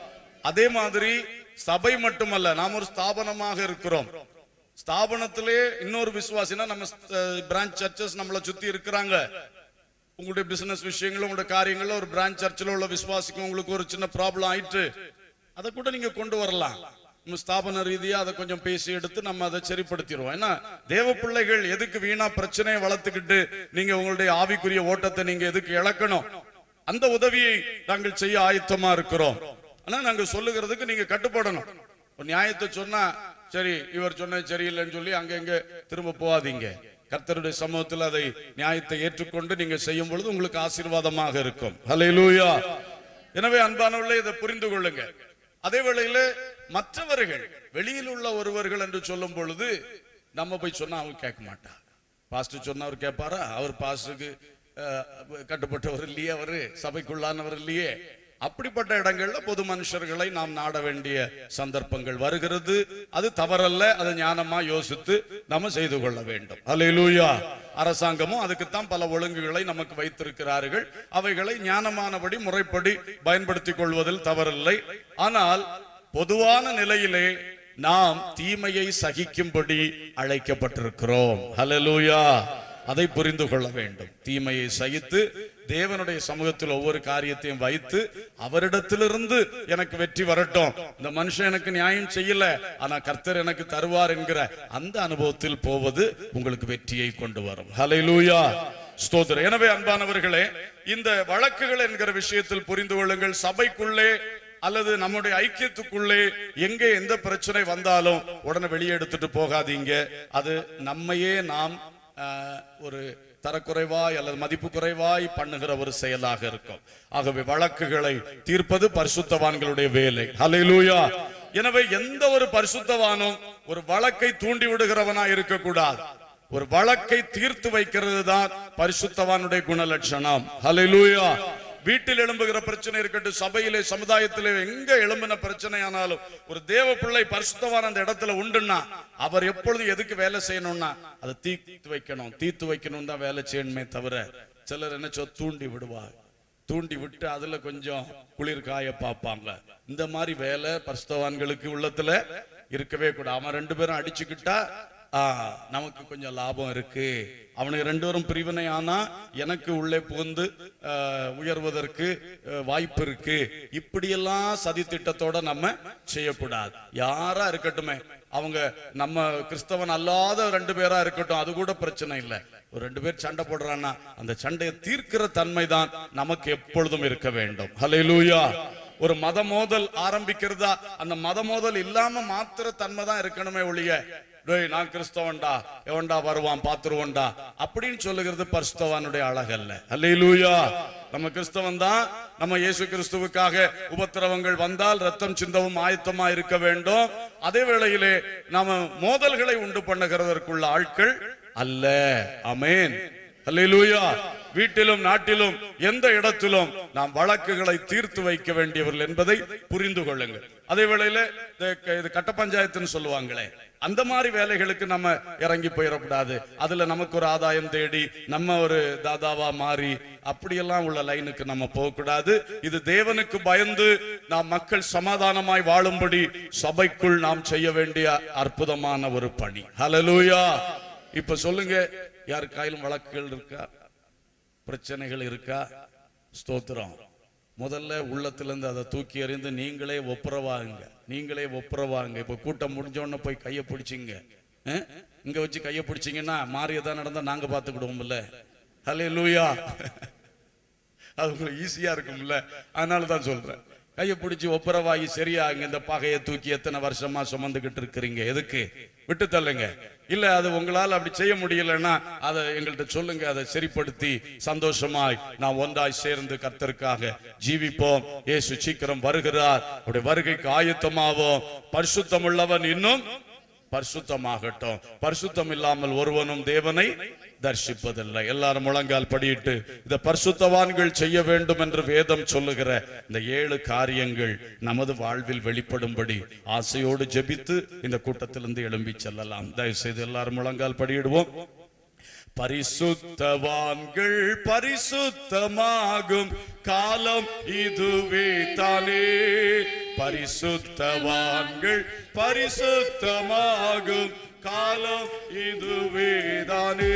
[SPEAKER 1] அதே மாதிரி சபை மட்டுமல்ல நாம் ஒரு ஸ்தாபனமாக இருக்கிறோம் ஸ்தாபனத்திலே இன்னொரு விசுவாசினா நம்ம பிரான்ச் சர்ச்சஸ் நம்மளை சுத்தி இருக்கிறாங்க உங்களுடைய பிசினஸ் விஷயங்களும் உங்களுடைய காரியங்களும் ஒரு பிரான்ச் சர்ச்சில் உள்ள விசுவாசிக்கும் உங்களுக்கு ஒரு சின்ன ப்ராப்ளம் ஆயிட்டு அதை கூட நீங்க கொண்டு வரலாம் நம்ம ஸ்தாபன ரீதியா அதை கொஞ்சம் பேசி எடுத்து நம்ம அதை சரிப்படுத்திடுவோம் ஏன்னா தேவ பிள்ளைகள் எதுக்கு வீணா பிரச்சனையை வளர்த்துக்கிட்டு நீங்க உங்களுடைய ஆவிக்குரிய ஓட்டத்தை நீங்க எதுக்கு இழக்கணும் அந்த உதவியை நாங்கள் செய்ய ஆயத்தமா இருக்கிறோம் ஆனா நாங்க சொல்லுகிறதுக்கு நீங்க கட்டுப்படணும் ஒரு நியாயத்தை சொன்னா சரி இவர் சொன்னது சரியில்லைன்னு சொல்லி அங்க இங்க திரும்ப போகாதீங்க கர்த்தருடைய சமூகத்தில் அதை நியாயத்தை ஏற்றுக்கொண்டு நீங்க செய்யும் பொழுது உங்களுக்கு ஆசீர்வாதமாக இருக்கும் ஹalleluya எனவே அன்பானவர்களே இதை புரிந்து கொள்ளுங்க அதே வேளையில மற்றவர்கள் வெளியில் உள்ள ஒருவர்கள் என்று சொல்லும் பொழுது நம்ம போய் சொன்னா அவங்க கேட்க மாட்டா பாஸ்டர் சொன்னா அவர் கேட்பாரா அவர் பாஸ்டருக்கு அஹ், கட்டுப்பட்டவர் இல்லையே அவரு சபைக்குள்ளானவர் இல்லையே அப்படிப்பட்ட இடங்கள்ல பொது மனுஷர்களை நாம் நாட வேண்டிய சந்தர்ப்பங்கள் வருகிறது அது தவறல்ல அதை ஞானமா யோசித்து நம்ம செய்து கொள்ள வேண்டும் அல்லேலூயா அரசாங்கமும் அதுக்குத்தான் பல ஒழுங்குகளை நமக்கு வைத்திருக்கிறார்கள் அவைகளை ஞானமானபடி முறைப்படி பயன்படுத்திக் கொள்வதில் தவறில்லை ஆனால் பொதுவான நிலையிலே நாம் தீமையை சகிக்கும்படி அழைக்கப்பட்டிருக்கிறோம் ஹalleluya அதை புரிந்து கொள்ள வேண்டும் தீமையை சகித்து தேவனுடைய சமூகத்தில் ஒவ்வொரு காரியத்தையும் வைத்து அவரிடத்திலிருந்து எனக்கு வெற்றி வரட்டும் இந்த மனுஷன் எனக்கு நியாயம் செய்யல ஆனா கர்த்தர் எனக்கு தருவார் என்கிற அந்த அனுபவத்தில் போவது உங்களுக்கு வெற்றியை கொண்டு வரும் ஹalleluya ஸ்தோத்திரம் எனவே அன்பானவர்களே இந்த வழக்குகள் என்கிற விஷயத்தில் புரிந்து கொள்ளுங்கள் சபைக்குள்ளே அல்லது நம்முடைய ஐக்கியத்துக்குள்ளே எங்கே எந்த பிரச்சனை வந்தாலும் உடனே வெளியே எடுத்துட்டு போகாதீங்க அது நம்மையே நாம் ஆஹ், ஒரு தரக்குறைவாய் அல்லது மதிப்பு குறைவாய் பண்ணுகிற ஒரு செயலாக இருக்கும் ஆகவே வழக்குகளை தீர்ப்பது பரிசுத்தவான்களுடைய வேலை ஹalleluya எனவே எந்த ஒரு பரிசுத்தவானும் ஒரு வழக்கை தூண்டி விடுகிறவனா இருக்கக்கூடாது ஒரு வழக்கை தீர்த்து வைக்கிறது தான் பரிசுத்தவானுடைய குணலட்சணம் ஹalleluya வீட்டில் எழும்புகிற பிரச்சனை இருக்கட்டும் சபையிலே சமுதாயத்திலே எங்க எழும்பின பிரச்சனை ஆனாலும் ஒரு தேவ பிள்ளை பரிசுத்தவான் அந்த இடத்துல உண்டுன்னா அவர் எப்பொழுது எதுக்கு வேலை செய்யணும்னா அதை தீர்த்து வைக்கணும் தீர்த்து வைக்கணும் தான் வேலை செய்யணுமே தவிர சிலர் என்ன சொல் தூண்டி விடுவார் தூண்டி விட்டு அதுல கொஞ்சம் குளிர் காய பார்ப்பாங்க இந்த மாதிரி வேலை பரிசுத்தவான்களுக்கு உள்ளத்துல இருக்கவே கூடாது அவன் ரெண்டு பேரும் அடிச்சுக்கிட்டா ஆ, நமக்கு கொஞ்சம் லாபம் இருக்கு அவனுக்கு ரெண்டு பேரும் பிரிவினை ஆனா எனக்கு உள்ளே புகுந்து ஆ, உயர்வதற்கு ஆ, வாய்ப்பு இருக்கு இப்படியெல்லாம் சதி திட்டத்தோட நம்ம செய்யக்கூடாது யாரா இருக்கட்டுமே அவங்க நம்ம கிறிஸ்தவன் அல்லாத ரெண்டு பேரா இருக்கட்டும் அது கூட பிரச்சனை இல்லை ஒரு ரெண்டு பேர் சண்டை போடுறான்னா அந்த சண்டையை தீர்க்கிற தன்மை தான் நமக்கு எப்பொழுதும் இருக்க வேண்டும் ஹalleluya ஒரு மத மோதல் ஆரம்பிக்கிறதா அந்த மத மோதல் இல்லாம மாத்திர தன்மை தான் இருக்கணுமே ஒழிய டேய் நான் கிறிஸ்தவன்டா எவன்டா வருவான் பாத்துருவோன்டா அப்படின்னு சொல்லுகிறது பரிசுத்தவானுடைய அழகல்ல அல்லேலூயா நம்ம கிறிஸ்தவன் தான் நம்ம இயேசு கிறிஸ்துவுக்காக உபத்திரவங்கள் வந்தால் ரத்தம் சிந்தவும் ஆயத்தமா இருக்க வேண்டும் அதே வேளையிலே நாம மோதல்களை உண்டு பண்ணுகிறதற்குள்ள ஆட்கள் அல்ல அமேன் அல்லேலூயா வீட்டிலும் நாட்டிலும் எந்த இடத்திலும் நாம் வழக்குகளை தீர்த்து வைக்க வேண்டியவர்கள் என்பதை புரிந்து கொள்ளுங்கள் அதே வேளையில இந்த- இது கட்ட பஞ்சாயத்துன்னு சொல்லுவாங்களே அந்த மாதிரி வேலைகளுக்கு நம்ம இறங்கி போயிடக்கூடாது அதுல நமக்கு ஒரு ஆதாயம் தேடி நம்ம ஒரு தாதாவா மாறி அப்படியெல்லாம் உள்ள லைனுக்கு நம்ம போகக்கூடாது இது தேவனுக்கு பயந்து நாம் மக்கள் சமாதானமாய் வாழும்படி சபைக்குள் நாம் செய்ய வேண்டிய அற்புதமான ஒரு பணி ஹalleluya இப்ப சொல்லுங்க யார் கையிலும் வழக்குகள் இருக்கா பிரச்சனைகள் இருக்கா ஸ்தோத்திரம் முதல்ல உள்ளத்திலிருந்து அதை தூக்கி எறிந்து நீங்களே ஒப்புரவாங்க நீங்களே ஒப்புரவாங்க இப்ப கூட்டம் முடிஞ்ச உடனே போய் கையை பிடிச்சிங்க அஹ்? இங்க வச்சு கையை பிடிச்சிங்கன்னா மாறியதான் நடந்தா நாங்க பார்த்துக்கிடுவோம்ல ஹலே லூயா அது உங்களுக்கு ஈஸியா இருக்கும்ல அதனால தான் சொல்றேன் கையை பிடிச்சி ஒப்புரவாகி சரியா இங்க இந்த பகையை தூக்கி எத்தனை வருஷமா சுமந்துகிட்டு இருக்கிறீங்க எதுக்கு விட்டு தள்ளுங்க இல்ல அது உங்களால் அப்படி செய்ய முடியலன்னா அதை எங்கள்கிட்ட சொல்லுங்க அதை சரிப்படுத்தி சந்தோஷமாய் நாம் ஒன்றாய் சேர்ந்து கர்த்தருக்காக ஜீவிப்போம் இயேசு சீக்கிரம் வருகிறார் அவருடைய வருகைக்கு ஆயத்தமாவோம் பரிசுத்தம் உள்ளவன் இன்னும் பரிசுத்தமாகட்டும் பரிசுத்தம் இல்லாமல் ஒருவனும் தேவனை தரிசிப்பதில்லை எல்லாரும் முழங்கால் படியிட்டு இந்த பரிசுத்தவான்கள் செய்ய வேண்டும் என்று வேதம் சொல்லுகிற இந்த ஏழு காரியங்கள் நமது வாழ்வில் வெளிப்படும்படி ஆசையோடு ஜெபித்து இந்த கூட்டத்திலிருந்து எழும்பி செல்லலாம் தயவு செய்து எல்லாரும் முழங்கால் படியிடுவோம் பரிசுத்தவான்கள் பரிசுத்தமாகும் காலம் இதுவே தானே பரிசுத்தவான்கள் பரிசுத்தமாகும் காலம் இதுவே தானே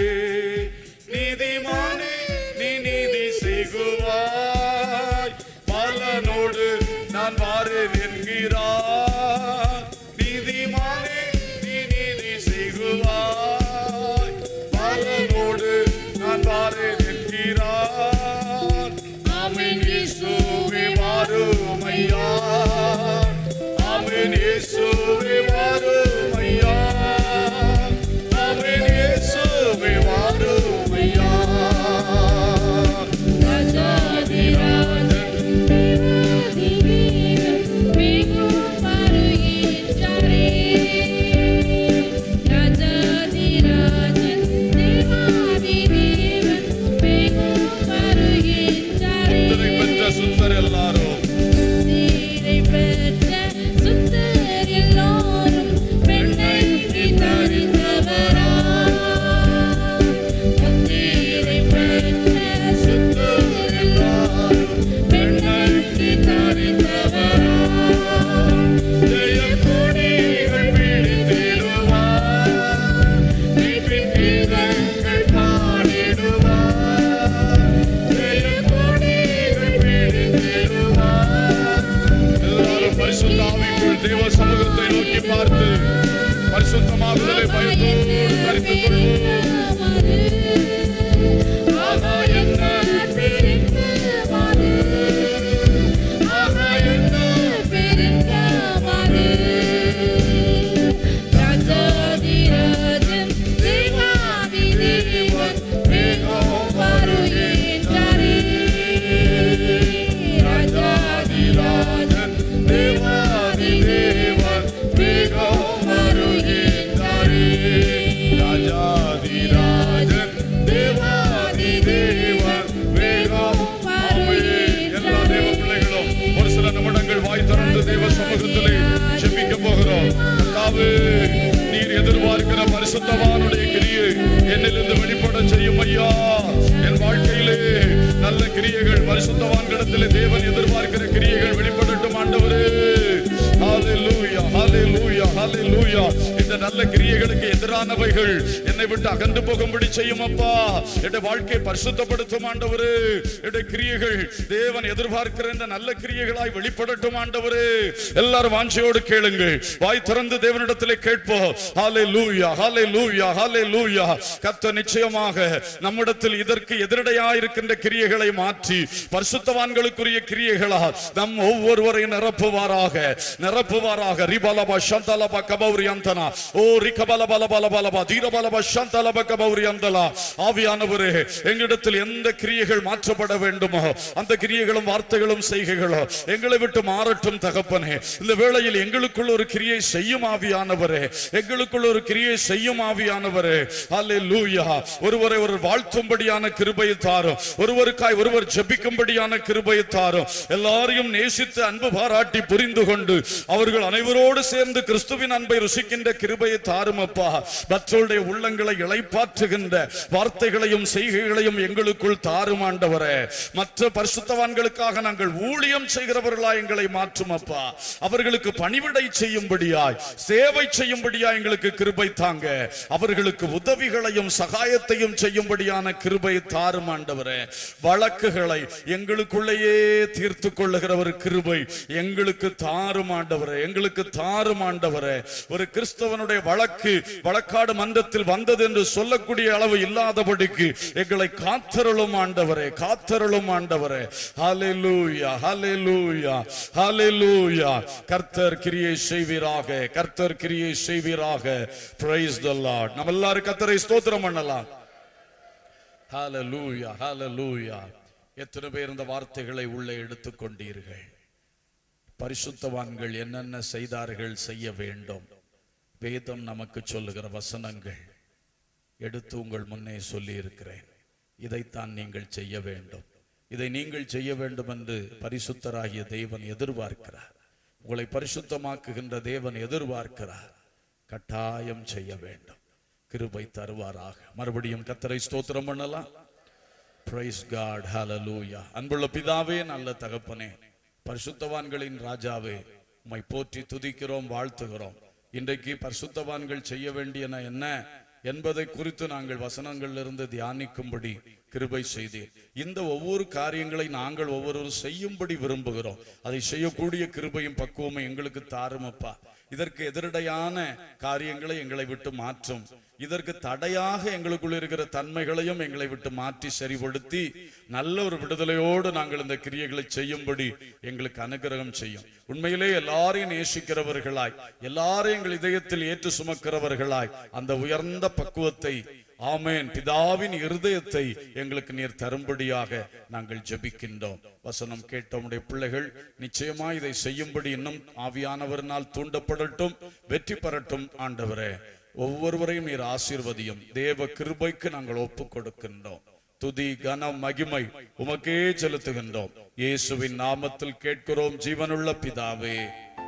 [SPEAKER 1] நீதிமானே நீ நீதி செய்குவாய் பலனோடு நான் வாரேன் என்கிறார் நீதிமானே நீ நீதி செய்குவாய் பலனோடு நான் வாரேன் என்கிறார் ஆமென் இயேசுவே வாரும் ஐயா ஆமென் இயேசுவே வாரும் ஐயா ஆமென் இயேசுவே வாரும் ஐயா முத்திரை பெற்ற சுத்தர் எல்லாரும் சுத்தர் எல்லாரும் பெண்ணைக்கு தரித்தவராம். ஜெயக்கொடிகள் பிடித்திடுவார். மீட்பின் கீதங்கள் பாடிடுவார். ஜெயக்கொடிகள் பிடித்திடுவார். எல்லாரும் பரிசுத்த ஆவிக்குள் தேவ சமூகத்தை நோக்கி பார்த்து பரிசுத்தமாகுதலை பயத்தோடு தரித்துக் கொள்வோம் ஆகா என்ன ஆகா என்ன ராஜாதிராஜன் தேவாதிதேவன் வேகம் வருகின்றாரே. ராஜாதிராஜன் தேவாதிதேவன் வேகம் ஆமென். எல்லா தேவ பிள்ளைகளும் ஒரு சில நிமிடங்கள் வாய் திறந்து தேவ சமூகத்திலே ஜெபிக்க போகிறோம் கர்த்தாவே, நீர் எதிர்பார்க்கிற பரிசுத்தவானுடைய கிரியை என்னிலிருந்து வெளிப்பட செய்யும் ஐயா என் வாழ்க்கையிலே நல்ல கிரியைகள் பரிசுத்தவான்களிடத்திலே தேவன் எதிர்பார்க்கிற கிரியைகள் வெளிப்படட்டும் ஆண்டவரே ஹalleluya ஹalleluya ஹalleluya இந்த நல்ல கிரியைகளுக்கு எதிரானவைகள் என்னை விட்டு அகன்று போகும்படி செய்யும் அப்பா என் வாழ்க்கை பரிசுத்தப்படுத்தும் ஆண்டவரே என் கிரியைகள் தேவன் எதிர்பார்க்கிற இந்த நல்ல கிரியைகளாய் வெளிப்படட்டும் ஆண்டவரே எல்லாரும் வாஞ்சையோடு கேளுங்கள் வாய் திறந்து தேவனிடத்திலே கேட்போம் ஹalleluya ஹalleluya ஹalleluya கர்த்தர் நிச்சயமாக நம்மிடத்தில் இதற்கு எதிரடையாய் இருக்கின்ற கிரியைகளை மாற்றி பரிசுத்தவான்களுக்குரிய கிரியைகளா நம் ஒவ்வொருவரையும் நிரப்புவாராக நிரப்புவாராக ரிபலப சந்தலப கபௌரி அந்தனா ஓ ரிகபல பல பல பலபா தீரபலப சந்தலப கபௌரி அந்தலா ஆவியானவரே எங்களிடத்தில் எந்த கிரியைகள் மாற்றப்பட வேண்டுமோ அந்த கிரியைகளும் வார்த்தைகளும் செய்கைகளோ எங்களை விட்டு மாறட்டும் தகப்பனே இந்த வேளையில் எங்களுக்குள் ஒரு கிரியை செய்யும் ஆவியானவரே எங்களுக்குள் ஒரு கிரியை செய்யும் ஆவியானவரே அல்லேலூயா ஒருவரை ஒரு வாழ்த்தும்படியான கிருபையை தாரும் ஒருவருக்காய் ஒருவர் ஜெபிக்கும்படியான கிருபையை தாரும் எல்லாரையும் நேசித்து அன்பு பாராட்டி புரிந்து கொண்டு அவர்கள் அனைவரோடு சேர்ந்து கிறிஸ்துவின் அன்பை ருசிக்கின்ற கிருபை கிருபையை தாருமப்பா மற்றவருடைய உள்ளங்களை இளைப்பாற்றுகின்ற வார்த்தைகளையும் செய்கைகளையும் எங்களுக்குள் தாரும் ஆண்டவரே மற்ற பரிசுத்தவான்களுக்காக நாங்கள் ஊழியம் செய்கிறவர்களா எங்களை மாற்றும் அப்பா அவர்களுக்கு பணிவிடை செய்யும்படியாய் சேவை செய்யும்படியாய் எங்களுக்கு கிருபை தாங்க அவர்களுக்கு உதவிகளையும் சகாயத்தையும் செய்யும்படியான கிருபை தாரும் ஆண்டவரே வழக்குகளை எங்களுக்குள்ளேயே தீர்த்து கொள்ளுகிற ஒரு கிருபை எங்களுக்கு தாரும் ஆண்டவரே எங்களுக்கு தாரும் ஆண்டவரே ஒரு கிறிஸ்தவனுடைய வழக்கு வழக்காடு மன்றத்தில் வந்தது என்று சொல்லக்கூடிய அளவு இல்லாதபடிக்கு எங்களை காத்தருளும் ஆண்டவரே காத்தருளும் ஆண்டவரே ஹalleluya ஹalleluya ஹalleluya கர்த்தர் கிரியை செய்வீராக கர்த்தர் கிரியை செய்வீராக praise the lord நம்ம எல்லாரும் கர்த்தரை ஸ்தோத்திரம் பண்ணலாம் ஹalleluya ஹalleluya எத்தனை பேர் இந்த வார்த்தைகளை உள்ளே எடுத்துக்கொண்டீர்கள் பரிசுத்தவான்கள் என்னென்ன செய்தார்கள் செய்ய வேண்டும் வேதம் நமக்கு சொல்லுகிற வசனங்கள் எடுத்து உங்கள் முன்னே சொல்லி இருக்கிறேன் இதைத்தான் நீங்கள் செய்ய வேண்டும் இதை நீங்கள் செய்ய வேண்டும் என்று பரிசுத்தராகிய தேவன் எதிர்பார்க்கிறார் உங்களை பரிசுத்தமாக்குகின்ற தேவன் எதிர்பார்க்கிறார் கட்டாயம் செய்ய வேண்டும் கிருபை தருவாராக மறுபடியும் கத்தரை ஸ்தோத்திரம் பண்ணலாம் பிரைஸ் காட் ஹalleluya அன்புள்ள பிதாவே நல்ல தகப்பனே பரிசுத்தவான்களின் ராஜாவே உம்மை போற்றி துதிக்கிறோம் வாழ்த்துகிறோம் இன்றைக்கு பரிசுத்தவான்கள் செய்ய வேண்டியன என்ன என்பதை குறித்து நாங்கள் வசனங்களிலிருந்து தியானிக்கும்படி கிருபை செய்தீர் இந்த ஒவ்வொரு காரியங்களை நாங்கள் ஒவ்வொருவரும் செய்யும்படி விரும்புகிறோம் அதை செய்யக்கூடிய கிருபையும் பக்குவமும் எங்களுக்கு தாருமப்பா இதற்கு எதிரடையான காரியங்களை எங்களை விட்டு மாற்றும் இதற்கு தடையாக எங்களுக்குள் இருக்கிற தன்மைகளையும் எங்களை விட்டு மாற்றி சரிபடுத்தி நல்ல ஒரு விடுதலையோடு நாங்கள் இந்த கிரியைகளை செய்யும்படி எங்களுக்கு அனுகிரகம் செய்யும் உண்மையிலே எல்லாரையும் நேசிக்கிறவர்களாய் எல்லாரையும் எங்கள் இதயத்தில் ஏற்று சுமக்கிறவர்களாய் அந்த உயர்ந்த பக்குவத்தை ஆமேன் பிதாவின் இருதயத்தை எங்களுக்கு நீர் தரும்படியாக நாங்கள் ஜெபிக்கின்றோம் வசனம் கேட்ட உம்முடைய பிள்ளைகள் நிச்சயமா இதை செய்யும்படி இன்னும் ஆவியானவரினால் தூண்டப்படட்டும் வெற்றி பெறட்டும் ஆண்டவரே ஒவ்வொருவரையும் நீர் ஆசீர்வதியும் தேவ கிருபைக்கு நாங்கள் ஒப்பு கொடுக்கின்றோம் துதி கனம் மகிமை உமக்கே செலுத்துகின்றோம் இயேசுவின் நாமத்தில் கேட்கிறோம் ஜீவனுள்ள பிதாவே